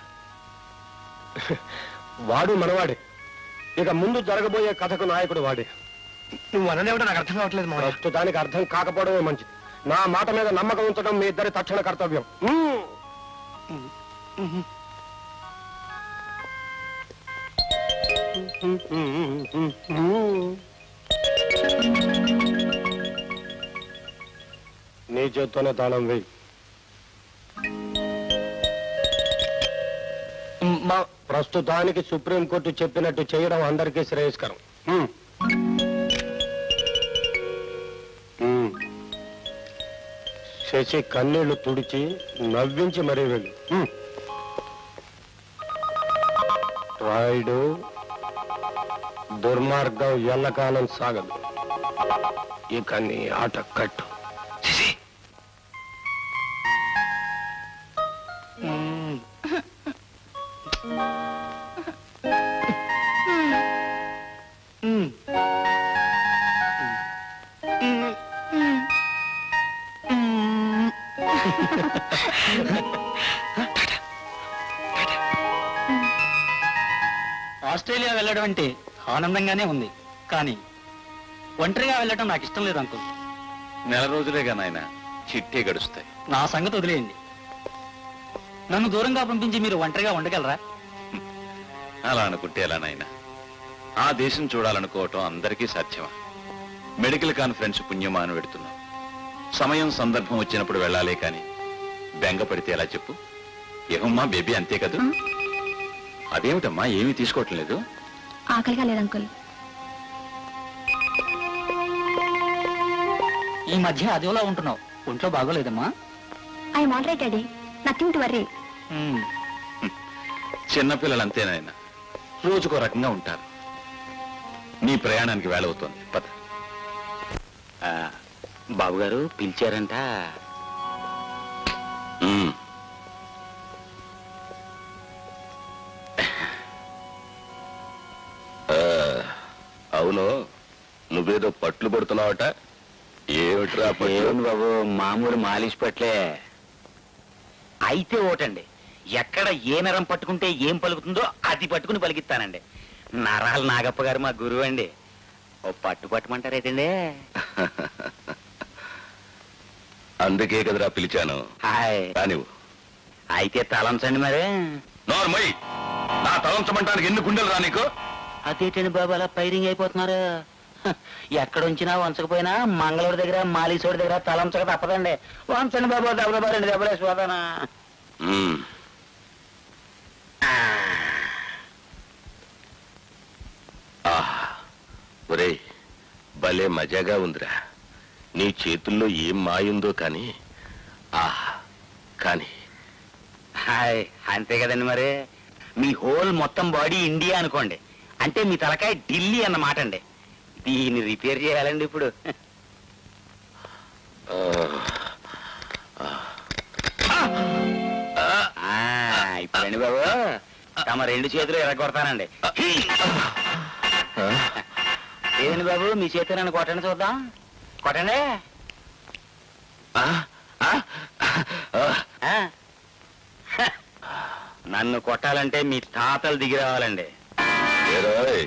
వాడు మనవాడే ఇక ముందు జరగబోయే కథకు నాయకుడు వాడే నువ్వు అన్నదేమిటో నాకు అర్థం కావట్లేదు మావయ్య ప్రస్తుతానికి అర్థం కాకపోవడమే మంచిది నా మాట మీద నమ్మకం ఉంచడం మీ ఇద్దరి తక్షణ కర్తవ్యం మ్మ్. నీ చేత్తోనే తాళం వేయి మా ప్రస్తుతానికి సుప్రీంకోర్టు చెప్పినట్టు చేయడం అందరికీ శ్రేయస్కరం మ్మ్. మ్మ్. శశి కన్నీళ్లు తుడిచి నవ్వించి మరీ వెళ్ళు మ్మ్. రాయుడు దుర్మార్గం ఎల్లకాలం సాగదు ఇక నీ ఆట కట్టు శశి మ్మ్. మ్మ్. మ్మ్. మ్మ్. ఆస్ట్రేలియా వెళ్ళడం అంటే ఆనందంగానే ఉంది కానీ ఒంటరిగా వెళ్ళడం నాకు ఇష్టం లేదు అంకుల్ నెల రోజులేగా నాయన చిట్టే గడుస్తాయి నా సంగతి వదిలేయండి నన్ను దూరంగా పంపించి మీరు ఒంటరిగా ఉండగలరా అలా అనుకుంటే ఎలా నాయన ఆ దేశం చూడాలనుకోవటం అందరికీ సాధ్యమా మెడికల్ కాన్ఫరెన్స్ పుణ్యమా అని పెడుతున్నాం సమయం సందర్భం వచ్చినప్పుడు వెళ్ళాలే కానీ బెంగ పడితే ఎలా చెప్పు ఏమమ్మా బేబీ అంతే కదూ అదేమిటమ్మా ఏమీ తీసుకోవటం లేదు ఆకలిగా లేదు అంకుల్ ఈ మధ్య అదోలా ఉంటున్నావు ఒంట్లో బాగోలేదమ్మా I alright daddy nothing to worry um, చిన్నపిల్లలు అంతేనాయన రోజుకో రకంగా ఉంటారు నీ ప్రయాణానికి వేళ అవుతోంది పద ఆ, బాబు గారు పిలిచారంట ఉమ్. ఆ, అవును నువ్వేదో పట్లు పడుతున్నావట ఏమిట్రా పట్లు ఏముంది బాబు మామూలు మాలిష్ పట్లే అయితే ఓటండి ఎక్కడ ఏ నరం పట్టుకుంటే ఏం పలుకుతుందో అది పట్టుకుని పలికిస్తానండి నరాలు నాగప్ప గారు మా గురువు అండి ఓ పట్టు పట్టమంటారేటండి అందుకే కదరా పిలిచాను హాయ్ కానివ్వు అయితే తలంచండి మరి నోర్మయ్ నా తలంచమంటానికి ఎన్ని గుండెలు రా నీకు అదేటండి బాబు అలా పైరింగ్ అయిపోతున్నారు హ, ఎక్కడ ఉంచినా వంచకపోయినా మంగళూరు దగ్గర మాలీసోడి దగ్గర తలంచక తప్పదండి వంచండి బాబు దెబ్బ రెండు దెబ్బలేసి పోతానా ఉమ్. ఆహా ఒరేయ్ భలే మజాగా ఉందిరా నీ చేతుల్లో ఏం మాయుందో కానీ ఆహా కానీ హాయ్ అంతే కదండి మరి మీ హోల్ మొత్తం బాడీ ఇండియా అనుకోండి అంటే మీ తలకాయ ఢిల్లీ అన్నమాట అండి దీన్ని రిపేర్ చేయాలండి ఇప్పుడు ఆ, ఆ, ఇప్పుడండి బాబు తమ రెండు చేతులు ఎరగొడతానండి ఏదండి బాబు మీ చేతులు నన్ను కొట్టండి చూద్దాం కొట్టండి ఆ, ఆ, ఆ. ఆ? హ. నన్ను కొట్టాలంటే మీ తాతలు దిగి రావాలండి ఏరోయ్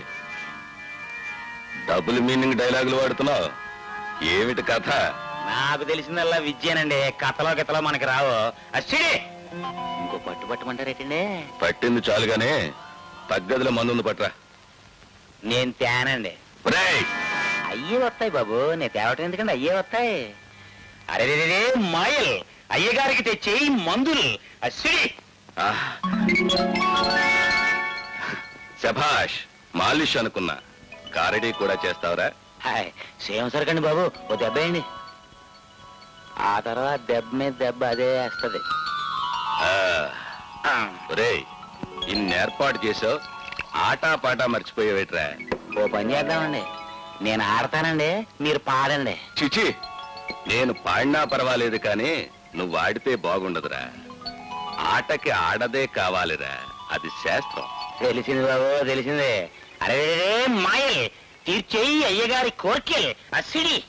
డబుల్ మీనింగ్ డైలాగులు వాడుతున్నావు ఏమిటి కథ నాకు తెలిసిందల్లా విద్యేనండి కథలో గితలో మనకి రావు అచ్చిడి ఇంకో పట్టు పట్టమంటారేటండి పట్టింది చాలుగానే తగ్గదిలో మందుంది పట్రా నేను తేనండి ఒరేయ్ అయ్యే వస్తాయి బాబు నేను తేవటం ఎందుకండి అయ్యే వస్తాయి అరే రే, రే, మాయల్ అయ్యగారికి తెచ్చి మందులు అచ్చిడి ఆ. శభాష్ మాలిష్ అనుకున్నా గారడీ కూడా చేస్తావురా హాయ్ సేమ్ సరకండి బాబు ఓ దెబ్బ వేయండి ఆ తర్వాత దెబ్బ మీద దెబ్బ అదే వేస్తుంది ఆ. ఒరేయ్ ఇన్ని ఏర్పాటు చేసావు ఆటా పాటా మర్చిపోయావేట్రా ఓ పని చేద్దామండి నేను ఆడతానండి మీరు పాడండి చిచి నేను పాడినా పర్వాలేదు కానీ నువ్వు ఆడితే బాగుండదురా ఆటకి ఆడదే కావాలిరా అది శాస్త్రం తెలిసింది బాబు తెలిసింది అరే రే, రే, మాయల్ తీర్చేయి అయ్యగారి కోర్కెల్ అసిడి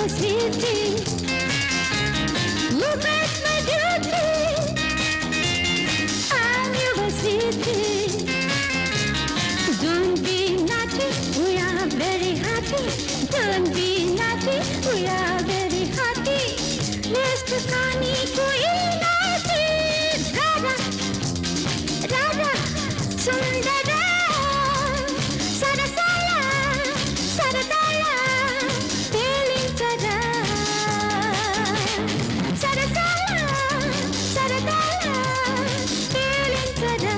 your city. Look at my beauty. I'm your city. Don't be naughty, we are very happy. Don't be naughty, we are very happy. Let's kani koi naughty. Raja, Raja, Sundara, Sarasala, Saradala, Telintara. Sarasala, Saradala, Telintara.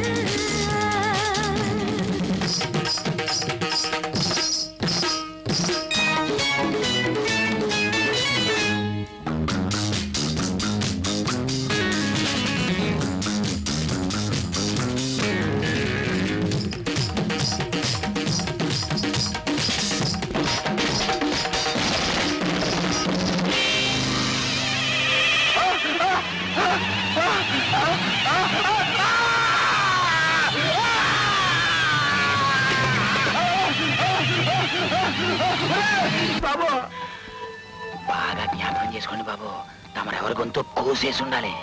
బాబు బాగా జ్ఞాపకం చేసుకోండి బాబు తమరెవరి గొంతు కూసేసి ఉండాలి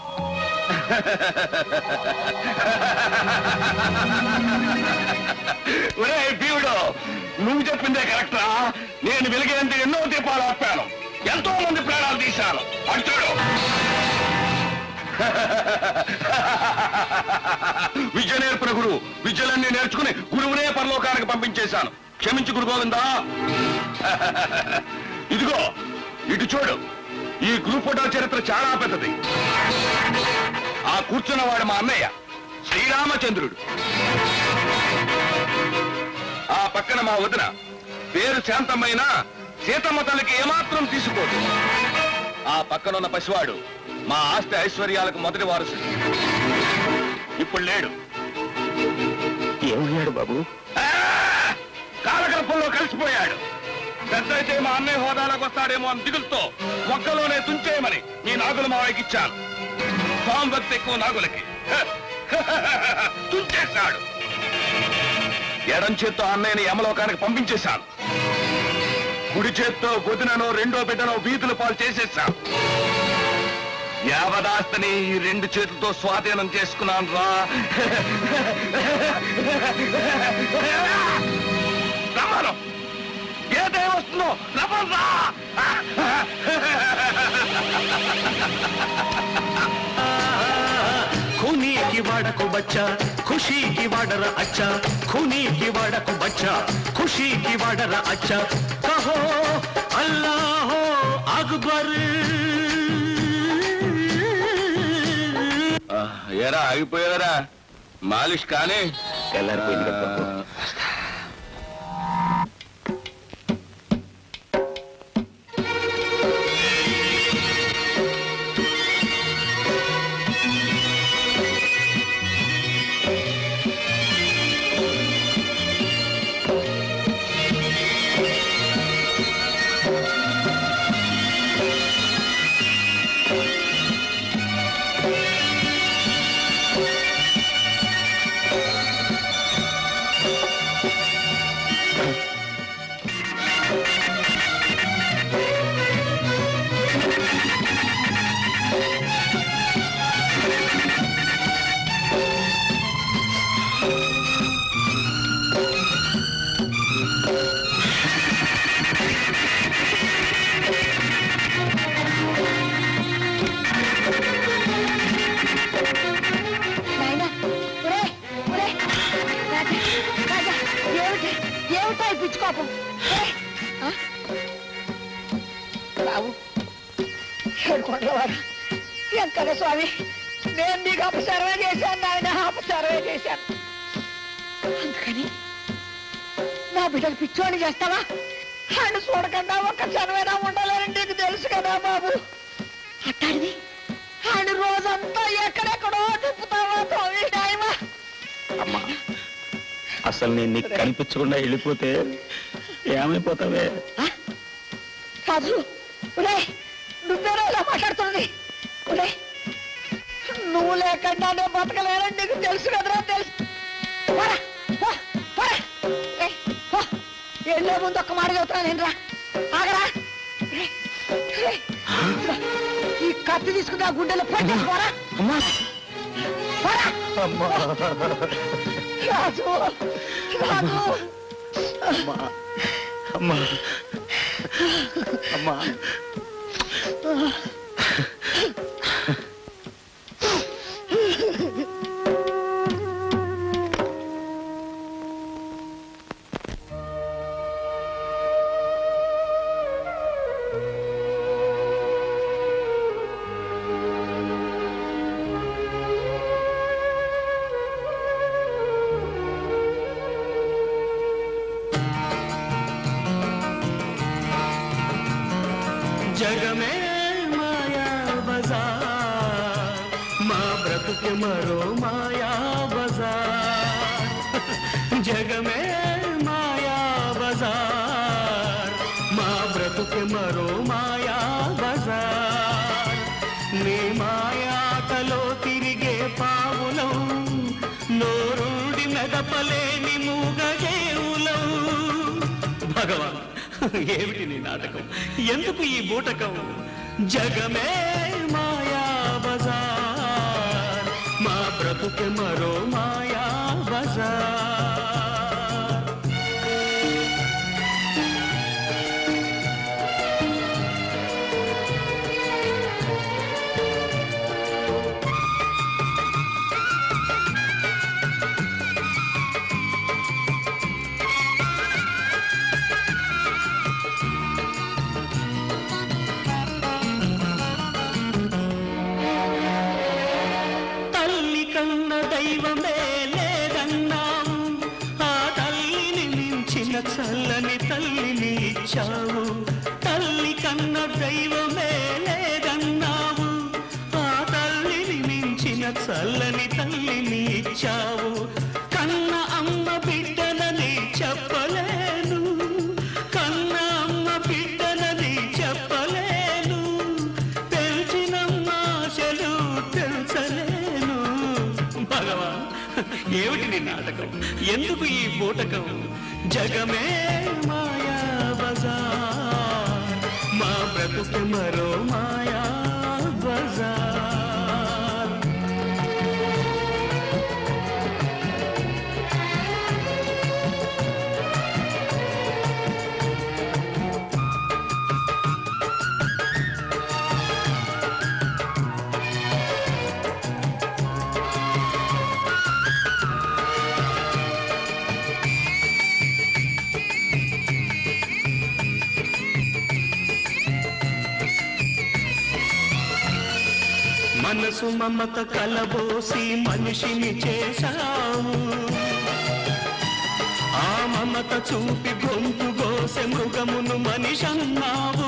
ఒరే భీముడు నువ్వు చెప్పిందే కరెక్టా నేను వెలిగేంత ఎన్నో దీపాలు ఆపాను ఎంతో మంది ప్రాణాలు తీశాను అటు చూడు విద్య నేర్పిన గురువు విద్యలన్నీ నేర్చుకుని గురువునే పరలోకానికి పంపించేశాను క్షమించు గురు గోవిందా ఇదిగో ఇటు చూడు ఈ గ్రూప్ ఫోటో చరిత్ర చాలా పెద్దది ఆ కూర్చున్నవాడు మా అన్నయ్య శ్రీరామచంద్రుడు ఆ పక్కన మా వదిన పేరు శాంతమైన సీతమ్మ తల్లికి ఏమాత్రం తీసుకోదు ఆ పక్కనున్న పసివాడు మా ఆస్తి ఐశ్వర్యాలకు మొదటి వారసుడు ఇప్పుడు లేడు ఏమయ్యాడు బాబు ఆ! కాలకల్పంలో కలిసిపోయాడు పెద్ద అయితే మా అన్నయ్య హోదాలోకి వస్తాడేమో అని దిగులుతో మొక్కలోనే తుంచేయమని ఈ నాగుల మావయ్యకి ఇచ్చాను స్వామి భక్తి ఎక్కువ నాగులకి తుంచేశాడు ఎడం చేత్తో అన్నయ్యని యమలోకానికి పంపించేశాను కుడి చేత్తో వదినను రెండో బిడ్డను వీధుల పాలు చేసేశాను యావదాస్తని ఈ రెండు చేతులతో స్వాధీనం చేసుకున్నాను రా రమ్మను ఏ దయ వస్తుందో రమ్మను రా खूनी की वाड़क बच्चा खुशी की वाडर अच्छा खूनी की वाड़क बच्चा खुशी की वाडर अच्छा कहो अल्लाह हो अकबर ఆ, ఏరా ఆగిపోయారా మాలిష్ కానీ తెల్లారిపోయింది కదా బాబు. నాయనా, ఒరేయ్, ఒరేయ్, రాజా, రాజా, ఏమిటి ఏమిటా ఈ పిచ్చి కోపం ఒరేయ్, ఆ? బాబు ఏడుకోండివాడు వెంకట స్వామి నేను నీకు అపసర్వే చేశాను నాయన అపసర్వే చేశాను అందుకని నా బిడ్డలు పిచ్చోని చేస్తావా ఆయన చూడకుండా ఒక్క చనమైనా ఉండలేరని నీకు తెలుసు కదా బాబు అట్టాడిది ఆయన రోజంతా ఎక్కడెక్కడో తిప్పుతావా స్వామి నాయమా అమ్మా అసలు నేను నీకు కనిపించకుండా వెళ్ళిపోతే ఏమైపోతావే రాజు ఒరే నువ్వేనా ఇలా మాట్లాడుతుంది ఒరే నువ్వు లేకుండా నేను బతకలేనని నీకు తెలుసు కదరా తెలుసు పోరా, పో, పోరా. ఏయ్, పో. వెళ్ళే ముందు ఒక్క మాట చెబుతున్నాను నేను రా ఆగరా ఒరేయ్, ఈ కత్తి తీసుకుని ఆ గుండెలో పట్టేసి పోరా అమ్మా పోరా అమ్మా రాజు రాజు అమ్మా అమ్మా అమ్మా జగమే మాయా బజార్ మా బ్రతుకు మరో మాయా బజార్ జగమే మాయా బజార్ మా బ్రతుకు మరో మాయా బజార్ నీ మాయాటలో తిరిగే పావులం నోరుండి మెదపలేని మూగజేవులం భగవాన్ ఏమిటి నీ నాటకం ఎందుకు ఈ బూటకం జగమే మాయా బజార్ మా బ్రతుకు మరో మాయా బజార్ తల్లి కన్న దైవమే లేదన్నావు ఆ తల్లిని మించిన చల్లని తల్లిని ఇచ్చావు తల్లి కన్న దైవమే లేదన్నావు ఆ తల్లిని మించిన చల్లని తల్లిని ఇచ్చావు కన్న అమ్మ బిడ్డనని చెప్పలేను కన్న అమ్మ బిడ్డనని చెప్పలేను పెంచినమ్మ ఆశలు తెలుసలేను భగవాన్ ఏమిటి నీ నాటకం ఎందుకు ఈ బూటకం జగమే మాయా బజార్ మా బ్రతుకు మరో మాయా బజార్ మనసు మమత కలబోసి మనిషిని చేశావు ఆ మమత చూపి గొంతు గోసె మృగమును మనిషన్నావు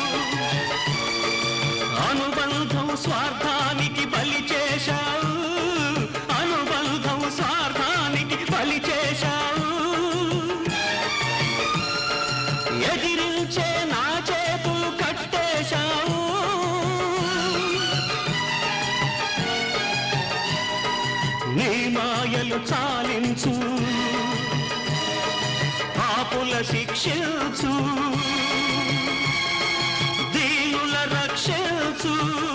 అనుబంధం స్వార్థానికి బలి చేశావు అనుబంధం స్వార్థానికి బలి చేశావు ఎదిరించే నా చేతులు కట్టేశావు నీ మాయలు చాలించు పాపుల శిక్షించు దీనుల రక్షించు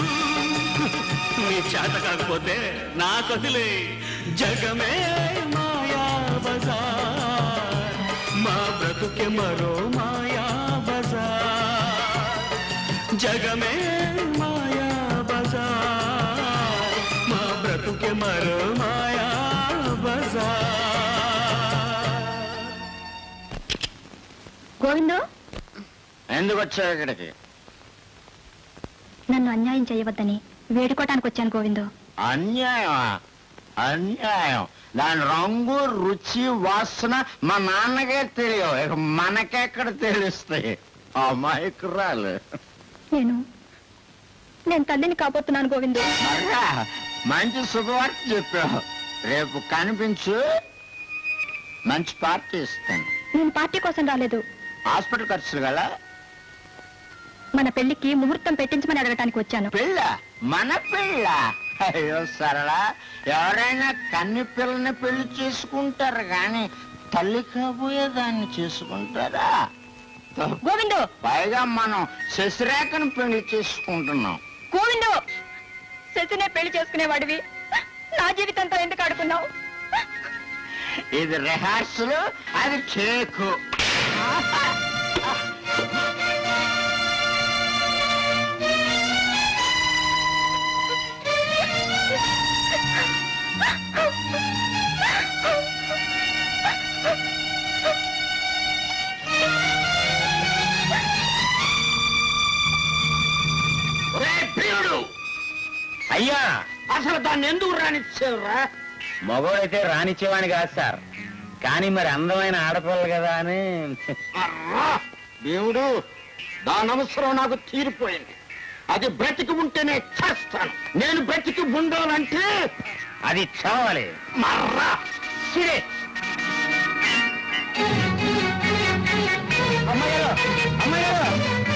నీ చేత కాకపోతే నా కదిలే జగమే మాయా బజార్ మా బ్రతుకే మరో మాయా బజార్ జగమే మాయా బజార్ మా బ్రతుకే మరో మాయా బజార్ గోవిందో ఎందుకు వచ్చావు ఇక్కడికి నన్ను అన్యాయం చేయవద్దని వేడుకోవటానికి వచ్చాను గోవిందో అన్యాయమా అన్యాయం దాని రంగు రుచి వాసన మా నాన్నకే తెలియవు ఇక మనకెక్కడ తెలుస్తాయి అమాయకురాలు నేను నేను తల్లిని కాబోతున్నాను గోవిందు మర్రా, మంచి శుభవార్త చెప్పావు రేపు కనిపించు మంచి పార్టీ ఇస్తాను నేను పార్టీ కోసం రాలేదు హాస్పిటల్ ఖర్చులు గల మన పెళ్లికి ముహూర్తం పెట్టించమని అడగటానికి వచ్చాను పిల్ల మన పిల్ల అయ్యో సరళ ఎవరైనా కన్ని పిల్లని పెళ్లి చేసుకుంటారు కానీ తల్లి కాబోయే దాన్ని చేసుకుంటారా గోవిందు పైగా మనం శశిరేఖను పెళ్లి చేసుకుంటున్నాం గోవిందు శశినే పెళ్లి చేసుకునేవాడివి నా జీవితంతో ఎందుకు ఆడుకున్నావు ఇది రిహార్సల్ అది కేకు ప్రియుడు అయ్యా అసలు దాన్ని ఎందుకు రానిచ్చేవరా మగోడైతే రానిచ్చేవాని కాదు సార్ కానీ మరి అందమైన ఆడపిల్ల కదా అని దేవుడు దాని అవసరం నాకు తీరిపోయింది అది బ్రతికి ఉంటేనే చేస్తాను నేను బ్రతికి ఉండాలంటే అది చావాలి మర్రా సిరే అమ్మగారు అమ్మగారు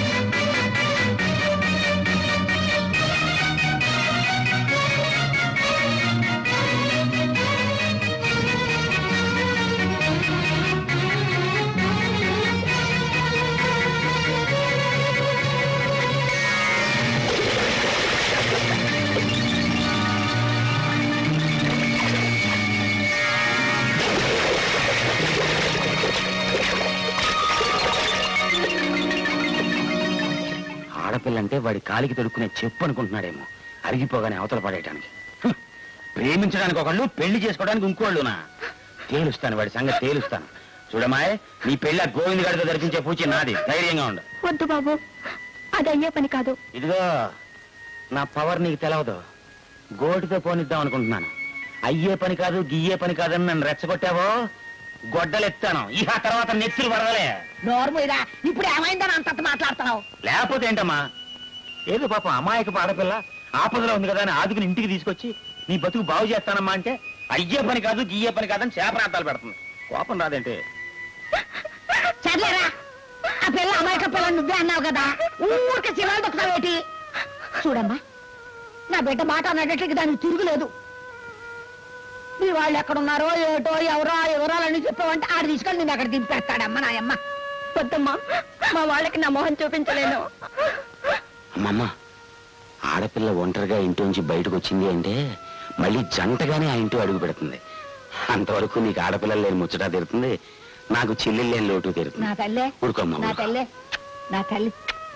ఆడపిల్లంటే వాడి కాలికి తొడుక్కునే చెప్పు అనుకుంటున్నాడేమో అరిగిపోగానే అవతల పడేయటానికి హ్మ్. ప్రేమించడానికి ఒకళ్ళు పెళ్లి చేసుకోవడానికి ఇంకోళ్ళునా తేలుస్తాను వాడి సంగతి తేలుస్తాను చూడమాయ్ నీ పెళ్ళి ఆ గోవింద్ గారితో జరిపించే పూచి నాది ధైర్యంగా ఉండు వద్దు బాబు అది అయ్యే పని కాదు ఇదిగో నా పవర్ నీకు తెలవదు గోటితో పోనిద్దాం అనుకుంటున్నాను అయ్యే పని కాదు గియ్యే పని కాదని నన్ను రెచ్చగొట్టావో గొడ్డలెత్తాను ఇక ఆ తర్వాత నెత్తులు పడవలే నోరు మీద ఇప్పుడు ఏమైందని అంత మాట్లాడుతున్నావు లేకపోతే ఏంటమ్మా ఏదో పాపం అమాయకపు ఆడపిల్ల ఆపదలో ఉంది కదా అని ఆదుకుని ఇంటికి తీసుకొచ్చి నీ బతుకు బాగు చేస్తానమ్మా అంటే అయ్యే పని కాదు గియ్యే పని కాదని చేపరాతాలు పెడుతుంది కోపం రాదేంటి సర్లేరా ఆ పిల్ల అమాయక పిల్ల నువ్వే అన్నావు కదా ఊరికి చివరి దొక్కుతావేటి చూడమ్మా నా బిడ్డ మాట అన్నట్టు దానికి తిరుగులేదు మీ వాళ్ళు ఎక్కడున్నారో ఏటో ఎవరో ఆ వివరాలన్నీ చెప్పావంటే ఆడ తీసుకొని నేను అక్కడ దింపేస్తాడమ్మా నాయమ్మ వద్దమ్మా మా వాళ్ళకి నా మొహం చూపించలేను అమ్మమ్మ ఆడపిల్ల ఒంటరిగా ఇంటి నుంచి బయటకు వచ్చింది అంటే మళ్ళీ జంటగానే ఆ ఇంటి అడుగు పెడుతుంది అంతవరకు నీకు ఆడపిల్లలు లేని ముచ్చట తీరుతుంది నాకు చెల్లెలు లేని లోటు తీరుతుంది నా తల్లే ఊరుకోమ్మా నా తల్లే నా తల్లి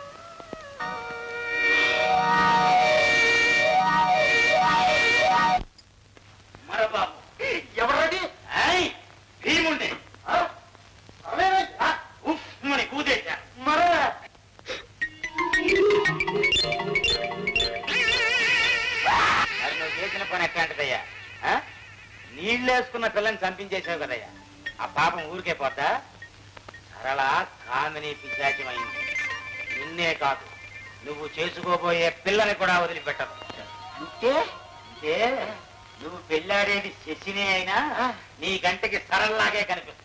మరబాబు ఎవరది భీముండే ఉఫ్ మరి కూదేశా మరే మరి నువ్వు చేసిన పని ఎట్లాంటిదయ్యా ఆ? నీళ్ళేసుకున్న పిల్లని చంపించేసావు కదయ్యా ఆ పాపం ఊరికే పోతా సరళ కామిని పిశాచమైంది నిన్నే కాదు నువ్వు చేసుకోబోయే పిల్లని కూడా వదిలిపెట్టదు అంటే అంటే నువ్వు పెళ్ళాడేది శశినే అయినా నీ గంటకి సరళలాగే కనిపిస్తుంది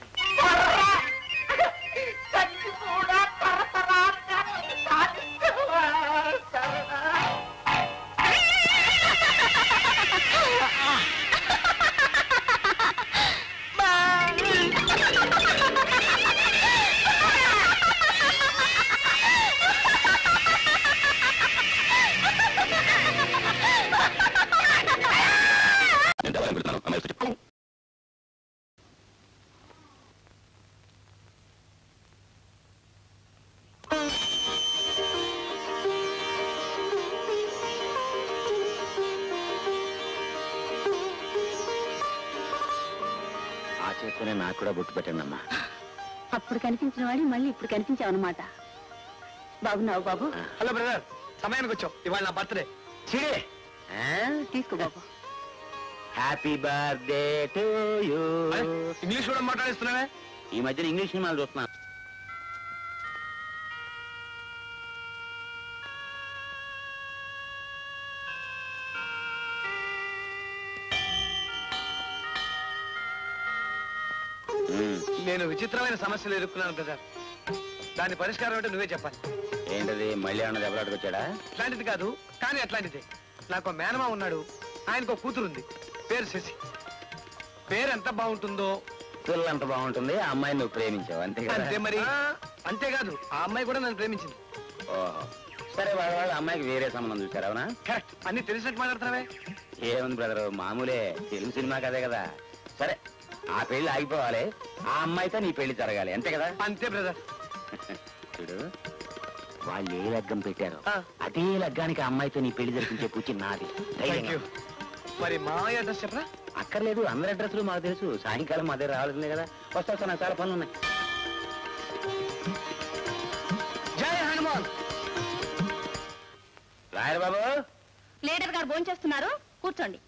తల్లి కూడా తరతరాన్ని సాధించవా ఆ చేత్తోనే నాకు కూడా బొట్టు పెట్టండి అమ్మా అప్పుడు కనిపించిన వాడి మళ్ళీ ఇప్పుడు కనిపించావు అనమాట బాగున్నావు బాబు హలో బ్రదర్ సమయానికి వచ్చావు ఇవాళ నా బర్త్డే చిడే తీసుకో బాబు happy birthday to you English కూడా మాట్లాడిస్తున్నావే ఈ మధ్యన ఇంగ్లీష్ సినిమాలు చూస్తున్నా మ్మ్. నేను విచిత్రమైన సమస్యలు ఎదుర్కొన్నాను బ్రదర్ దాని పరిష్కారం అంటే నువ్వే చెప్పాలి ఏంటది మళ్ళీ ఏమన్నా దెబ్బలాటకు వచ్చాడా అట్లాంటిది కాదు కానీ అట్లాంటిదే నాకు మేనమా ఉన్నాడు ఆయనకు ఒక కూతురు ఉంది పేరు శశి పేరు ఎంత బాగుంటుందో పిల్ల ఎంత బాగుంటుంది ఆ అమ్మాయిని నువ్వు ప్రేమించావు అంతే కదా అంతే మరి అంతేకాదు ఆ అమ్మాయి కూడా నన్ను ప్రేమించింది ఓహో సరే వాళ్ళ వాళ్ళ అమ్మాయికి వేరే సంబంధం చూశారు అవునా కరెక్ట్ అన్ని తెలిసినట్టు మాట్లాడుతున్నావే ఏముంది బ్రదర్ మామూలే తెలుగు సినిమా కదే కదా సరే ఆ పెళ్లి ఆగిపోవాలి ఆ అమ్మాయితో నీ పెళ్లి జరగాలి అంతే కదా అంతే బ్రదర్ చూడు వాళ్ళు ఏ లగ్గం పెట్టారో ఆ. అదే లగ్గానికి ఆ అమ్మాయితో నీ పెళ్లి జరిపించే పూచి నాది థ్యాంక్ యూ మరి మా అడ్రస్ చెప్పరా అక్కర్లేదు అందరి అడ్రస్లు మాకు తెలుసు సాయంకాలం మా దగ్గర రావాల్సిందే కదా వస్తా వస్తా నాకు చాలా పనులు ఉన్నాయి జై హనుమాన్ రాయరు బాబు లీడర్ గారు భోంచేస్తున్నారు కూర్చోండి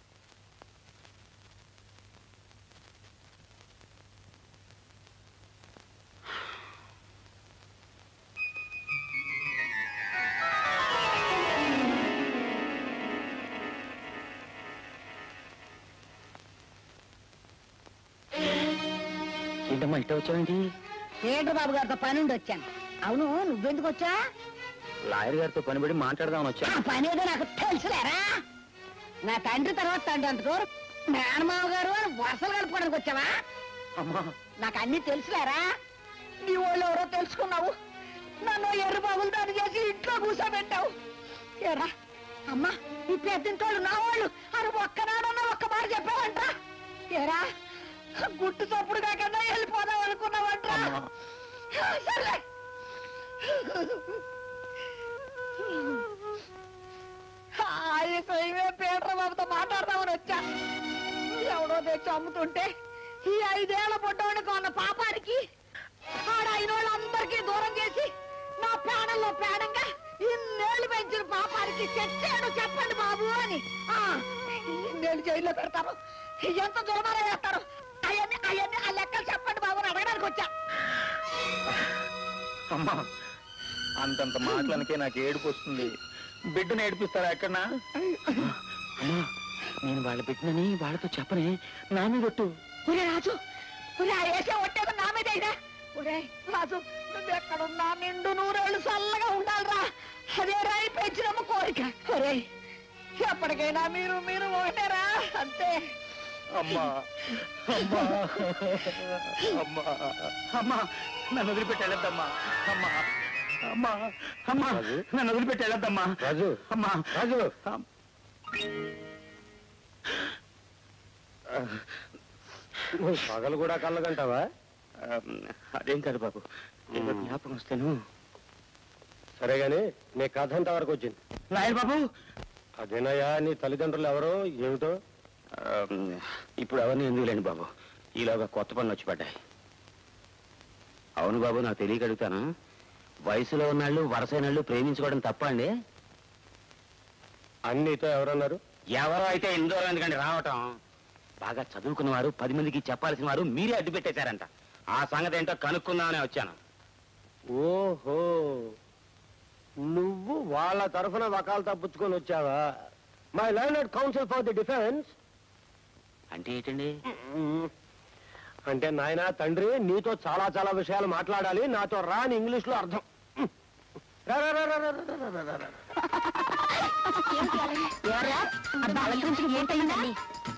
ఏంటమ్మా ఇట్ట వచ్చావేంటి ఏంటి బాబు గారితో పని ఉండి వచ్చాను అవును నువ్వెందుకు వచ్చా లాయర్ గారితో పనిపడి మాట్లాడదామని ఆ వచ్చా పని ఏదో నాకు తెలుసులేరా నా తండ్రి తర్వాత తండ్రి అంత దూరం మేనమావ గారు అని వరుసలు కలుపుకోవడానికి వచ్చావా అమ్మా నాకు అన్ని తెలుసులేరా నీ వాళ్ళు ఎవరో తెలుసుకున్నావు నన్ను ఎర్ర బాబులు దాన్ని చేసి ఇంట్లో కూర్చోబెట్టావు ఎరా అమ్మా ఈ పెద్దింటోళ్ళు నా వాళ్ళు అని ఒక్కనాడన్నా ఒక్క మాట చెప్పావంట ఎరా గుట్టు చప్పుడు కాకుండా వెళ్ళిపోదాం అనుకున్నావంట సర్లే ఆయనమే పీటర్ బాబుతో మాట్లాడదామని వచ్చా ఎవడో తెచ్చి అమ్ముతుంటే ఈ ఐదేళ్ల పుట్టోడికి కొన్న పాపానికి ఆడ అయిన వాళ్ళందరికీ దూరం చేసి నా ప్రాణంలో ప్రాణంగా ఇన్నేళ్ళు పెంచిన పాపానికి తెచ్చాడు చెప్పండి బాబు అని ఆ, ఇన్నేళ్ళు జైల్లో పెడతారు ఎంత దుర్మారం వేస్తారు అవన్నీ అవన్నీ ఆ లెక్కలు చెప్పండి బాబు అని అడగడానికి వచ్చా అమ్మా అంతంత మాటలనికే నాకు ఏడుపు వస్తుంది బిడ్డను ఏడిపిస్తారా ఎక్కడనా అమ్మా నేను వాళ్ళ బిడ్డనని వాళ్ళతో చెప్పని నా మీద ఒట్టు ఒరే రాజు ఒరే ఆ వేసే ఒట్టేది నా మీద అయినా ఒరే రాజు నువ్వు ఎక్కడున్నా నిండు నూరేళ్ళు చల్లగా ఉండాలిరా అదే రాయి పెంచినమ్మ కోరిక ఒరే ఎప్పటికైనా మీరు మీరు ఒకటేరా అంతే అమ్మా అమ్మా అమ్మా అమ్మా నన్ను వదిలిపెట్టి వెళ్ళొద్దమ్మా అమ్మా అమ్మా అమ్మా నన్ను వదిలిపెట్టి వెళ్ళొద్దమ్మా రాజు అమ్మా రాజు నువ్వు పగలు కూడా కళ్ళగంటావా అదేం కాదు బాబు ఏదో జ్ఞాపకం వస్తాను సరే గాని నీ కథ అంత వరకు వచ్చింది నాయర్ బాబు అదేనయ్యా నీ తల్లిదండ్రులు ఎవరో ఏమిటో ఆ, ఇప్పుడు అవన్నీ ఎందుకు లేండి బాబు ఈలోగా కొత్త పనులు వచ్చి పడ్డాయి అవును బాబు నాకు తెలియక అడుగుతాను వయసులో ఉన్నాళ్ళు వరసైనాళ్ళు ప్రేమించుకోవడం తప్ప అండి అన్నితో ఎవరన్నారు ఎవరో అయితే ఇందూరం ఎందుకండి రావటం బాగా చదువుకున్న వారు పది మందికి చెప్పాల్సిన వారు మీరే అడ్డు పెట్టేశారంట ఆ సంగతి ఏంటో కనుక్కుందామనే వచ్చాను ఓహో నువ్వు వాళ్ళ తరఫున వకాలు తప్పించుకొని వచ్చావా my learned counsel for the defence అంటే ఏంటండి అంటే నాయన తండ్రి నీతో చాలా చాలా విషయాలు మాట్లాడాలి నాతో రాని ఇంగ్లీష్ లో అర్థం రా, రా, రా, రా, రా, రా, రా, రా, రా, రా. ఎవరా అబ్బా గురించి ఏంటయిందండి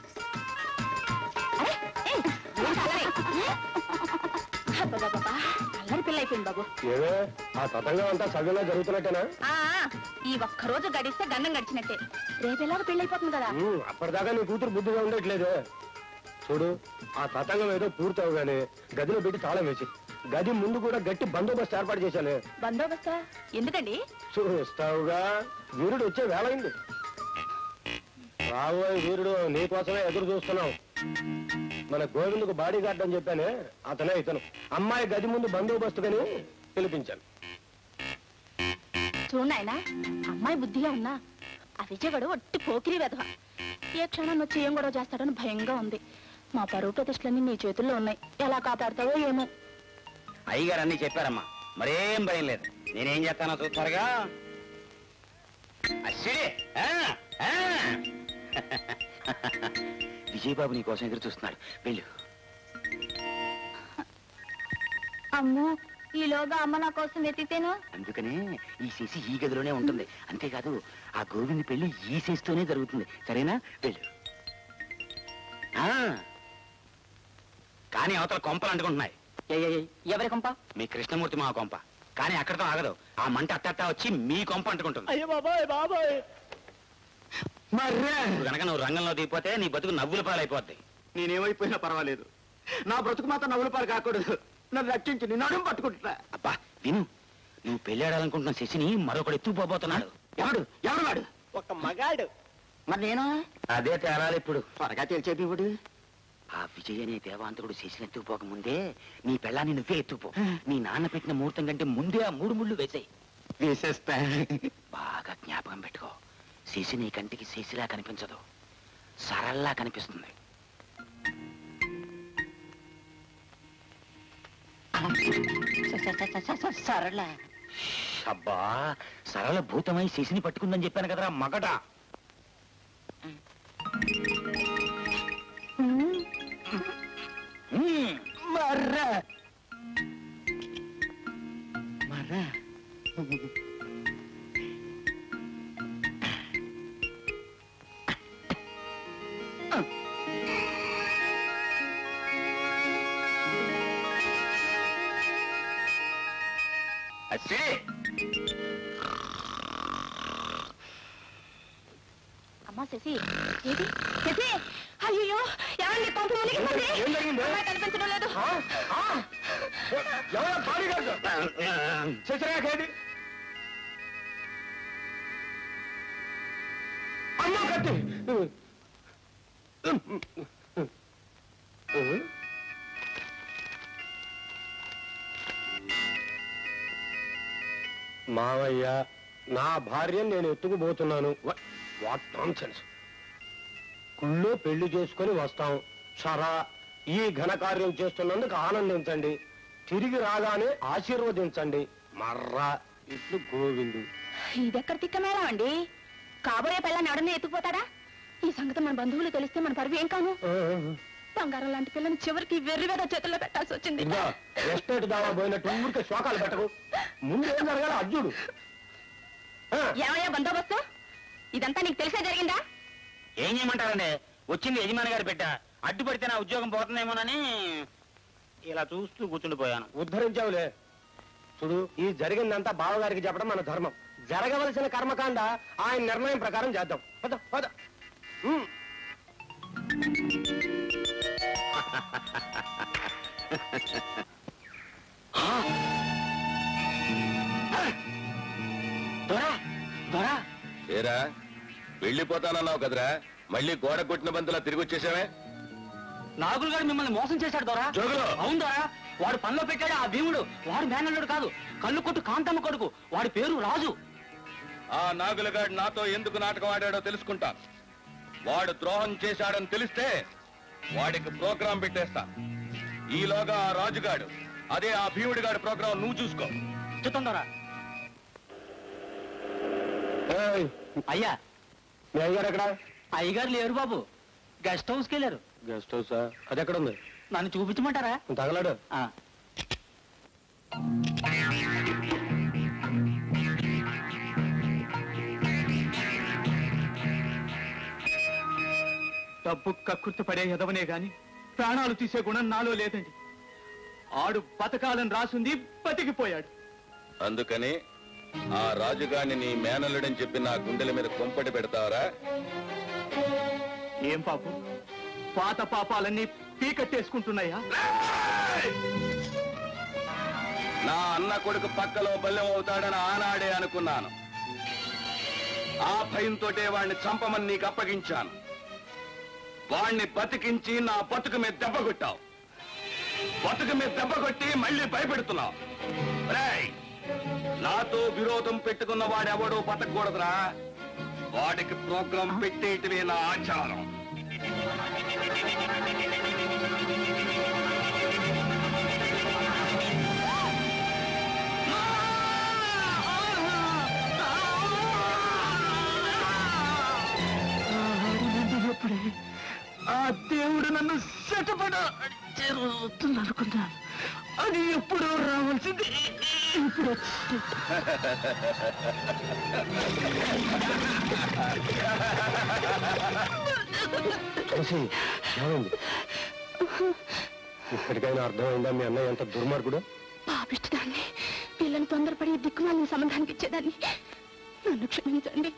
అరే ఏయ్, ఏంటి అల్లరి? అబ్బబ్బబ్బబ్బా, అల్లరి పిల్ల అయిపోయింది బాబు ఏవే ఆ తతంగం అంతా సవ్యంగా జరుగుతున్నట్టేనా ఆ ఈ ఒక్క రోజు గడిస్తే గండం గడిచినట్టే రేపు ఎలాగో పెళ్లి అయిపోతుంది కదా ఉమ్, అప్పటిదాకా నీ కూతురు బుద్ధిగా ఉండట్లేదు చూడు ఆ తతంగం ఏదో పూర్తవగానే గదిలో పెట్టి తాళం వేసి గది ముందు కూడా గట్టి బందోబస్తు ఏర్పాటు చేశాను బందోబస్తా ఎందుకండి చూస్తావుగా వీరుడు వచ్చే వేళైంది రాబోయే వీరుడు నీకోసమే ఎదురు చూస్తున్నాం మన గోవిందుకు బాడీ గార్డ్ అని చెప్పానే అతనే ఇతను అమ్మాయి గది ముందు బందోబస్తుగాని పిలిపించాను చూడు ఆయన అమ్మాయి బుద్ధిగా ఉన్నా ఆ విజయగడు ఒట్టి పోకిరి వెధవ ఏ క్షణం వచ్చి ఏం గొడవ చేస్తాడని భయంగా ఉంది మా పరువు ప్రతిష్టలన్నీ నీ చేతుల్లో ఉన్నాయి ఎలా కాపాడతావో ఏమో అయ్యగారు అన్ని చెప్పారమ్మా మరేం భయం లేదు నేనేం చేస్తానో చూస్తారుగా అశ్విని, ఆ, ఆ. విజయబాబు నీ కోసం ఎదురు చూస్తున్నాడు వెళ్ళు అమ్మో ఈలోగా అమ్మ నా కోసం వెతికితేను అందుకనే ఈ శశి ఈ గదిలోనే ఉంటుంది అంతేకాదు ఆ గోవింది పెళ్లి ఈ శశితోనే జరుగుతుంది సరేనా వెళ్ళు ఆ. కానీ అవతల కొంపలు అంటుకుంటున్నాయి ఎవరి కొంప మీ కృష్ణమూర్తి మా కొంప కానీ అక్కడతో ఆగదు ఆ మంట అట్టట్టా వచ్చి మీ కొంప అంటుకుంటుంది అయ్యో బాబాయ్ బాబాయ్ మర్రే కనుక నువ్వు రంగంలో దిగిపోతే నీ బతుకు నవ్వుల పాలైపోద్ది నేనేమైపోయినా పర్వాలేదు నా బ్రతుకు మాత్రం నవ్వుల పాలు కాకూడదు నన్ను రక్షించి నీ నడుము పట్టుకుంటున్నా అబ్బా విను నువ్వు పెళ్ళాడాలనుకుంటున్న శశిని మరొకడు ఎత్తుకుపోబోతున్నాడు ఎవడు ఎవడు వాడు ఒక మగాడు మరి నేను అదే తేరాలి ఇప్పుడు త్వరగా తెలిసేది ఇప్పుడు ఆ విజయ్ అనే దేవాంతకుడు శశిని ఎత్తుకుపోక ముందే నీ పెళ్ళాన్ని నువ్వే ఎత్తుకుపో నీ నాన్న పెట్టిన ముహూర్తం కంటే ముందే ఆ మూడు ముళ్ళు వేసాయి వేసేస్తా బాగా జ్ఞాపకం పెట్టుకో శశి నీ కంటికి శశిలా కనిపించదు సరల్లా కనిపిస్తుంది సరళ అబ్బా సరళ భూతమై శశిని పట్టుకుందని చెప్పాను కదరా మగట మ్మ్. మర్రా మర్రా అచ్చి అమ్మా శశి ఏది శశి అయ్యో ఏమండి పంప మునిగిందండి ఏం జరిగింది? అమ్మాయి కనిపించడం లేదు ఎవరో బాడీగార్డ్ శశిరేఖ ఏది అమ్మో కత్తి మావయ్య నా భార్యను నేను ఎత్తుకుపోతున్నాను వాట్ నాన్ సెన్స్ గుళ్ళో పెళ్లి చేసుకొని వస్తాం సరా ఈ ఘనకార్యం చేస్తున్నందుకు ఆనందించండి తిరిగి రాగానే ఆశీర్వదించండి మర్రా ఇట్లు గోవిందు ఇదెక్కడ తిక్కమేళం అండి కాబోయే పిల్లని ఎవడన్నా ఎత్తుకుపోతాడా ఈ సంగతి మన బంధువులు తెలిస్తే మన పరువు ఏం కాను బంగారం లాంటి పిల్లని చివరికి వెర్రివేద చేతుల్లో పెట్టాల్సి వచ్చింది ఇదిగా ఎస్టేట్ దావా పోయినట్టు ఊరికే శోకాలు పెట్టకు ముందు ఏం జరగాలి అర్జుడు ఏమయ్యా బందోబస్తు ఇదంతా నీకు తెలిసే జరిగిందా ఏం చేయమంటారండి వచ్చింది యజమాని గారి పెట్ట అడ్డుపడితే నా ఉద్యోగం పోతుందేమోనని ఇలా చూస్తూ కూర్చుండిపోయాను ఉద్ధరించావులే చూడు ఈ జరిగిందంతా బావగారికి చెప్పడం మన ధర్మం జరగవలసిన కర్మకాండ ఆయన నిర్ణయం ప్రకారం చేద్దాం పద పద ఉమ్. దొరా దొరా ఏరా వెళ్ళిపోతానన్నావు కదరా మళ్ళీ గోడ కొట్టిన బంతులా తిరిగి వచ్చేసావే నాగులు గారు మిమ్మల్ని మోసం చేశాడు దొరా జోగులు అవును దొరా వాడు పనిలో పెట్టాడు ఆ భీముడు వాడు మేనల్లుడు కాదు కళ్ళు కొట్టు కాంతమ్మ కొడుకు వాడి పేరు రాజు ఆ నాగులగాడు నాతో ఎందుకు నాటకం ఆడాడో తెలుసుకుంటాను వాడు ద్రోహం చేశాడని తెలిస్తే వాడికి ప్రోగ్రాం పెట్టేస్తా ఈలోగా ఆ రాజుగాడు అదే ఆ భీముడిగాడి ప్రోగ్రాం నువ్వు చూసుకో చిత్తం దొరా ఏయ్, అయ్యా మీ అయ్యారు ఎక్కడ అయ్యగారు లేరు బాబు గెస్ట్ హౌస్కి వెళ్ళారు గెస్ట్ హౌస్ అది ఎక్కడ ఉంది నన్ను చూపించమంటారా తగలాడు ఆ. డబ్బు కక్కుర్తి పడే ఎదవనే గాని ప్రాణాలు తీసే గుణం నాలో లేదండి ఆడు బతకాలని రాసుంది బతికిపోయాడు అందుకని ఆ రాజుగాడిని నీ మేనల్లుడని చెప్పి నా గుండెల మీద కొంపటి పెడతావరా ఏం పాపం పాత పాపాలన్నీ పీకట్టేసుకుంటున్నాయా నా అన్న కొడుకు పక్కలో బల్లెం అవుతాడని ఆనాడే అనుకున్నాను ఆ భయంతోటే వాణ్ణి చంపమని నీకు అప్పగించాను వాణ్ణి బతికించి నా బతుకు మీద దెబ్బ కొట్టావు బతుకు మీద దెబ్బ కొట్టి మళ్ళీ భయపెడుతున్నావు రేయ్, నాతో విరోధం పెట్టుకున్న వాడెవడో బతకూడదురా వాడికి ప్రోగ్రాం పెట్టేటివే నా ఆచారం ఎప్పుడే ఆ దేవుడు నన్ను శటపడ అనుకున్నాను అది ఎప్పుడో రావాల్సింది ఇప్పుడు వచ్చింది. చూసి ఏమైంది ఇప్పటికైనా అర్థమైందా మీ అన్నయ్య ఎంత దుర్మార్గుడు పాపిష్టదాన్ని పిల్లని తొందరపడి దిక్కుమాలిన సంబంధానికి ఇచ్చేదాన్ని నన్ను క్షమించండి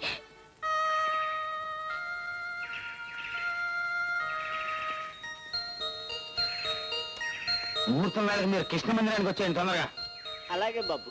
ముహూర్తం వేళకి మీరు కృష్ణ మందిరానికి వచ్చేయండి తొందరగా అలాగే బాబు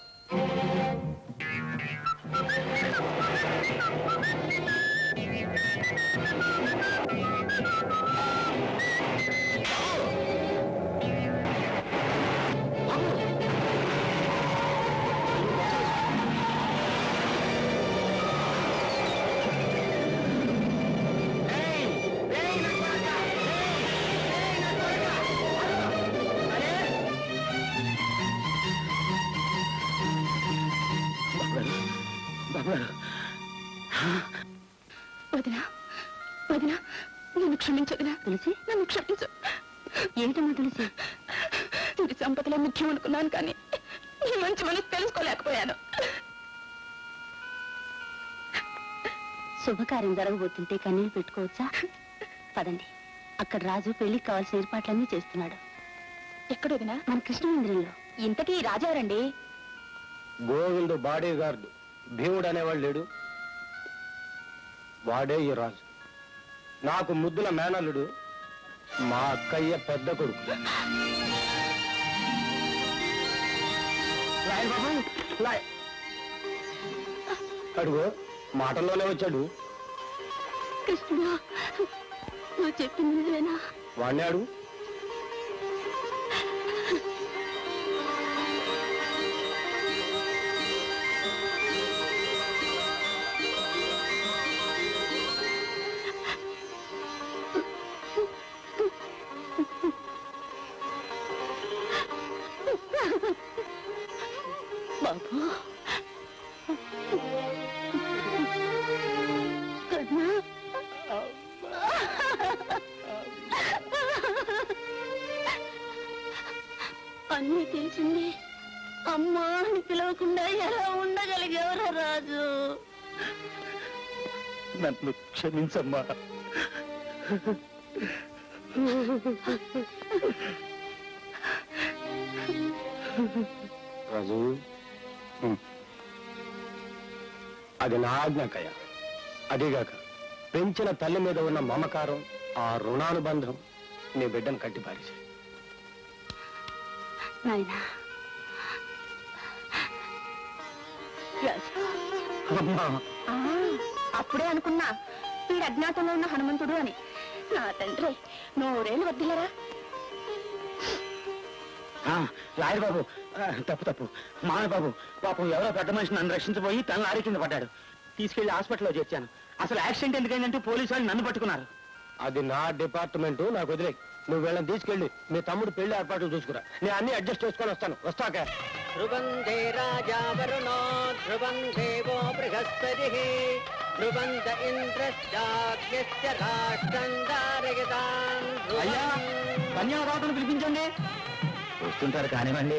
వదినా వదినా నన్ను క్షమించదునా తులసి నన్ను క్షమించు ఏంటమ్మా తులసి ఇది సంపదలో ముఖ్యం అనుకున్నాను కానీ నీ మంచి మనసు తెలుసుకోలేకపోయాను శుభకార్యం జరగబోతుంటే కన్నీళ్ళు పెట్టుకోవచ్చా పదండి అక్కడ రాజు పెళ్లికి కావాల్సిన ఏర్పాట్లన్నీ చేస్తున్నాడు ఎక్కడొదినా మన కృష్ణ మందిరంలో ఇంతకీ రాజావరండి గోవిందు బాడీ గార్డు భీముడు అనేవాడు లేడు వాడే ఈ రాజు నాకు ముద్దుల మేనల్లుడు మా అక్కయ్య పెద్ద కొడుకు లాయర్ బాబు, లాయర్. అడుగు మాటల్లోనే వచ్చాడు కృష్ణుడు నువ్వు చెప్పింది నిజమేనా వాడినే అడుగు బాబు కన్నా అన్నీ తెలిసింది అమ్మా అని పిలవకుండా ఎలా ఉండగలిగేవరా రాజు నన్ను క్షమించమ్మా రాజు ఉం. అది నా ఆజ్ఞాకయ్య అదిగాక పెంచిన తల్లి మీద ఉన్న మమకారం ఆ రుణానుబంధం నీ బిడ్డను కట్టి పారేసి నాయనా రాజు అమ్మా ఆ, అప్పుడే అనుకున్నా వీడు అజ్ఞాతంలో ఉన్న హనుమంతుడు అని నా తండ్రి నూరేళ్ళు వద్దిలరా ఆ, లాయర్ బాబు ఆ, తప్పు తప్పు మామయ్య బాబు పాపం ఎవరో పెద్ద మనిషి నన్ను రక్షించబోయి తన లారీ కింద పడ్డాడు తీసుకెళ్లి హాస్పిటల్లో చేర్చాను అసలు యాక్సిడెంట్ ఎందుకైందంటే పోలీసు వాళ్ళు నన్ను పట్టుకున్నారు అది నా డిపార్ట్మెంట్ నాకు వదిలే నువ్వు వీళ్ళని తీసుకెళ్ళి మీ తమ్ముడు పెళ్లి ఏర్పాట్లు చూసుకురా నేను అన్ని అడ్జస్ట్ చేసుకొని వస్తాను వస్తాక ధ్రువందే రాజా వరుణో ధ్రువం దేవో బృహస్పతి ధ్రువంత ఇంద్రశ్చాగ్యస్య రాష్ట్రం దారయతాం అయ్యా కన్యాదాతను పిలిపించండి వస్తుంటారు కానివ్వండి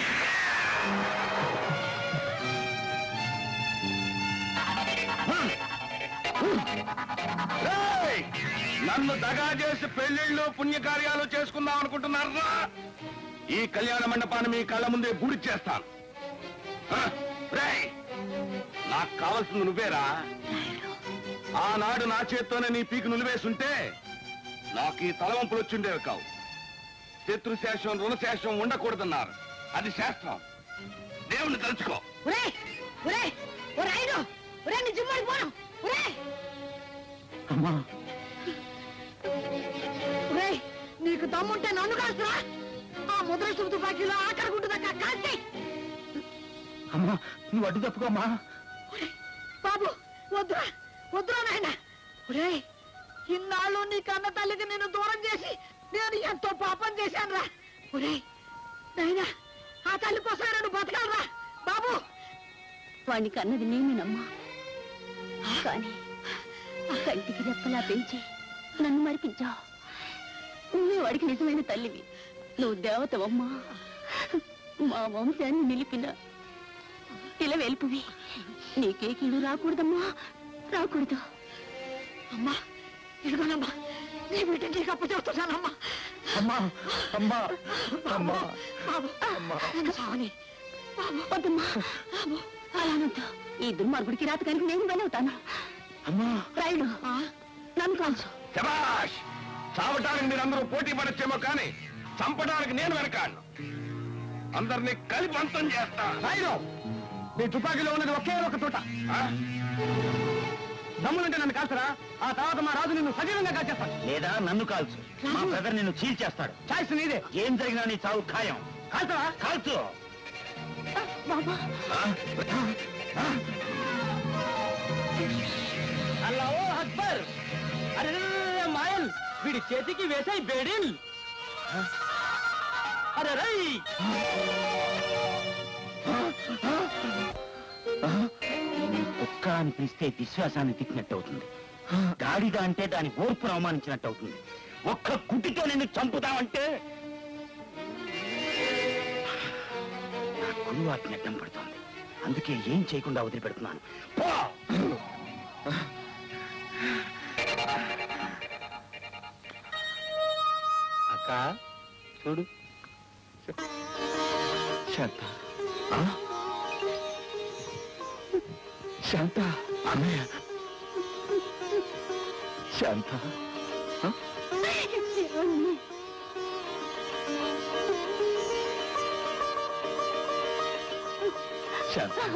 రేయ్! నన్ను దగా చేసి పెళ్లిళ్ళు పుణ్యకార్యాలు చేసుకుందాం అనుకుంటున్నారా ఈ కళ్యాణ మండపాన్ని మీ కళ్ళ ముందే గుడి చేస్తాను ఆ? రేయ్! నాకు కావాల్సింది నువ్వేరా ఆనాడు నా చేత్తోనే నీ పీకు నులివేసుంటే నాకు ఈ తలవంపులు వచ్చిండేవి కావు శత్రుశేషం రుణశేషం ఉండకూడదన్నారు అది శాస్త్రం దేవుణ్ణి తలుచుకో ఒరే ఒరే ఒరే ఐదు ఒరే నీ జిమ్మడి పోను ఒరే అమ్మా ఒరే నీకు దమ్ముంటే నన్ను కాస్తురా ఆ ముద్రస్తు తుపాకీలో ఆఖరి గుంటు దాకా కాల్చి అమ్మా నువ్వు అడ్డు తప్పుకోమ్మా బాబు వద్దురా వద్దురా నాయన ఒరే ఇన్నాళ్ళు నీ కన్న తల్లికి నేను దూరం చేసి నేను ఎంతో పాపం చేశాను రా ఒరే నాయనా ఆ తల్లి కోసం నన్ను బతకాలరా బాబు వాణ్ణి కన్నది నేనేనమ్మా కానీ కంటికి రెప్పలా పెంచి నన్ను మరిపించావు నువ్వే వాడికి నిజమైన తల్లివి నువ్వు దేవతవమ్మా మా వంశాన్ని నిలిపిన ఇలా వెలుపువి నీకే కీడు రాకూడదమ్మా రాకూడదు అమ్మా ఇదిగోనమ్మా నీ బిడ్డ నీకు అప్పు చెప్తున్నానమ్మా అమ్మా అమ్మా అమ్మా బాబు నన్ను సావని బాబు వద్దమ్మా బాబు అలానొద్దు ఈ దుర్మార్గుడికి రాతకానికి నేను బలవుతాను అమ్మా రైలు నన్ను కాల్చు శబాష్ చావటానికి మీరందరూ పోటీ పడచ్చేమో కానీ చంపడానికి నేను వెనకాను అందరినీ కలిపి అంతం చేస్తా రాయుడు నీ తుపాకీలో ఉన్నది ఒకే ఒక తోట ఆ? దమ్ములుంటే నన్ను కాల్చరా ఆ తర్వాత మా రాజు నిన్ను సజీవంగా కాల్చేస్తాడు లేదా నన్ను కాల్చు మా బ్రదర్ నిన్ను చీల్చేస్తాడు ఛాయిస్ నీదే ఏం జరిగినా నీ చావు ఖాయం కాల్చరా కాల్చు బాబా అల్లాహో అక్బర్ అరే రే, రే, రే, మాయల్ వీడి చేతికి వేసాయి బేడిల్ అరే రై కుక్క అని పిలిస్తే విశ్వాసాన్ని తిట్టినట్టు అవుతుంది గాడిద అంటే దాని ఓర్పును అవమానించినట్టు అవుతుంది ఒక్క కుటితో నిన్ను చంపుతామంటే నా గురువు ఆజ్ఞ అడ్డం పడుతోంది అందుకే ఏం చేయకుండా వదిలిపెడుతున్నాను పో! అక్క చూడు శాంత ఆ? శాంత అన్నయ్య శాంత ఆ? శాంత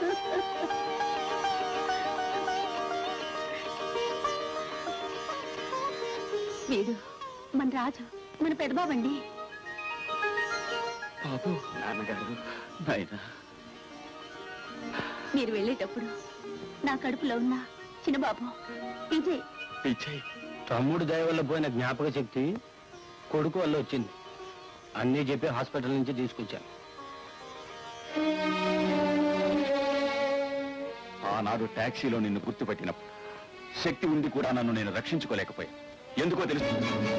వీడు మన రాజు మన పెద్దబాబండి బాబు నాన్నగారు నాయనా మీరు వెళ్ళేటప్పుడు నా కడుపులో ఉన్న చిన్నబాబు విజయ్ విజయ్ తమ్ముడు దయ వల్ల పోయిన జ్ఞాపక శక్తి కొడుకు వల్ల వచ్చింది అన్నీ చెప్పి హాస్పిటల్ నుంచి తీసుకొచ్చాను ఆనాడు టాక్సీలో నిన్ను గుర్తుపట్టినప్పుడు శక్తి ఉండి కూడా నన్ను నేను రక్షించుకోలేకపోయాను ఎందుకో తెలుసు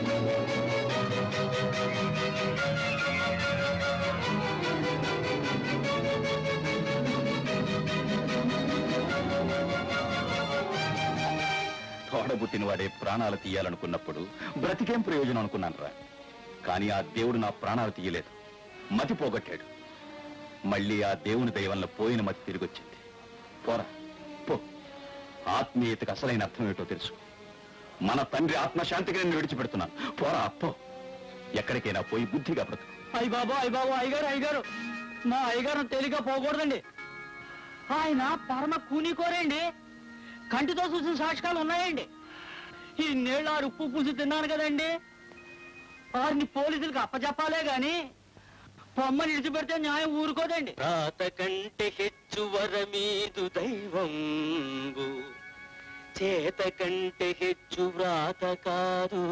తోడబుట్టిన వాడే ప్రాణాలు తీయాలనుకున్నప్పుడు బ్రతికేం ప్రయోజనం అనుకున్నాను రా కానీ ఆ దేవుడు నా ప్రాణాలు తీయలేదు మతి పోగొట్టాడు మళ్ళీ ఆ దేవుని దయ వల్ల పోయిన మతి తిరిగొచ్చింది పోరా పో ఆత్మీయతకు అసలైన అర్థం ఏమిటో తెలుసు మన తండ్రి ఆత్మశాంతికి నేను విడిచిపెడుతున్నాను పోరా పో ఎక్కడికైనా పోయి బుద్ధిగా బ్రతుకు అయ్య బాబు అయ్య బాబు అయ్యగారు అయ్యగారు మా అయ్యగారు తేలిగ్గా పోకూడదండి ఆయన పరమ కూనికోరండి కంటితో చూసిన సాక్షకాలు ఉన్నాయండి ఈ నీళ్ళ ఆరు ఉప్పు పులుసు తిన్నాను కదండి వారిని పోలీసులకు అప్పచెప్పాలే గాని పొమ్మని విడిచిపెడితే న్యాయం ఊరుకోదండి రాత కంటే హెచ్చు వరమీదు దైవంబు చేత కంటే హెచ్చు వ్రాత కాదు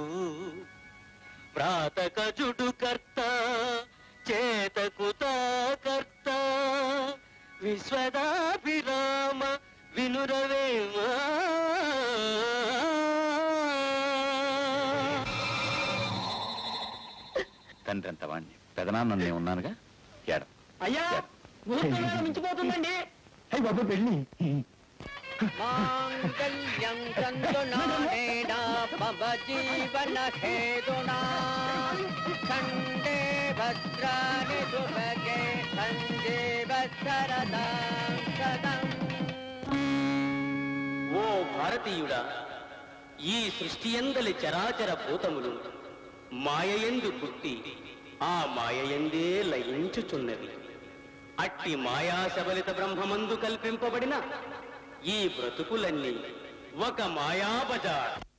వ్రాత కజుడు కర్త చేతకు కర్త విశ్వదాభిరామ వినురవేమా తండ్రి అంత వాణ్ణి పెదనాన్న నేను ఉన్నానుగా ఏడ అయ్యా ముహూర్తం మించిపోతుందండి అయ్యి బాబు పెళ్ళి మాంగళ్యం చందునానేనా మమ జీవన హేతునా ఖండే భద్రాని శుభగే సంజీవ శరదాం సదం ఓ భారతీయుడా ఈ సృష్టి ఎందలి చరాచర భూతములు మాయయందు పుట్టి ఆ మాయయందే లయించుచున్నవి అట్టి మాయా శబలిత బ్రహ్మమందు కల్పింపబడిన ఈ బ్రతుకులన్నీ ఒక మాయాబజార్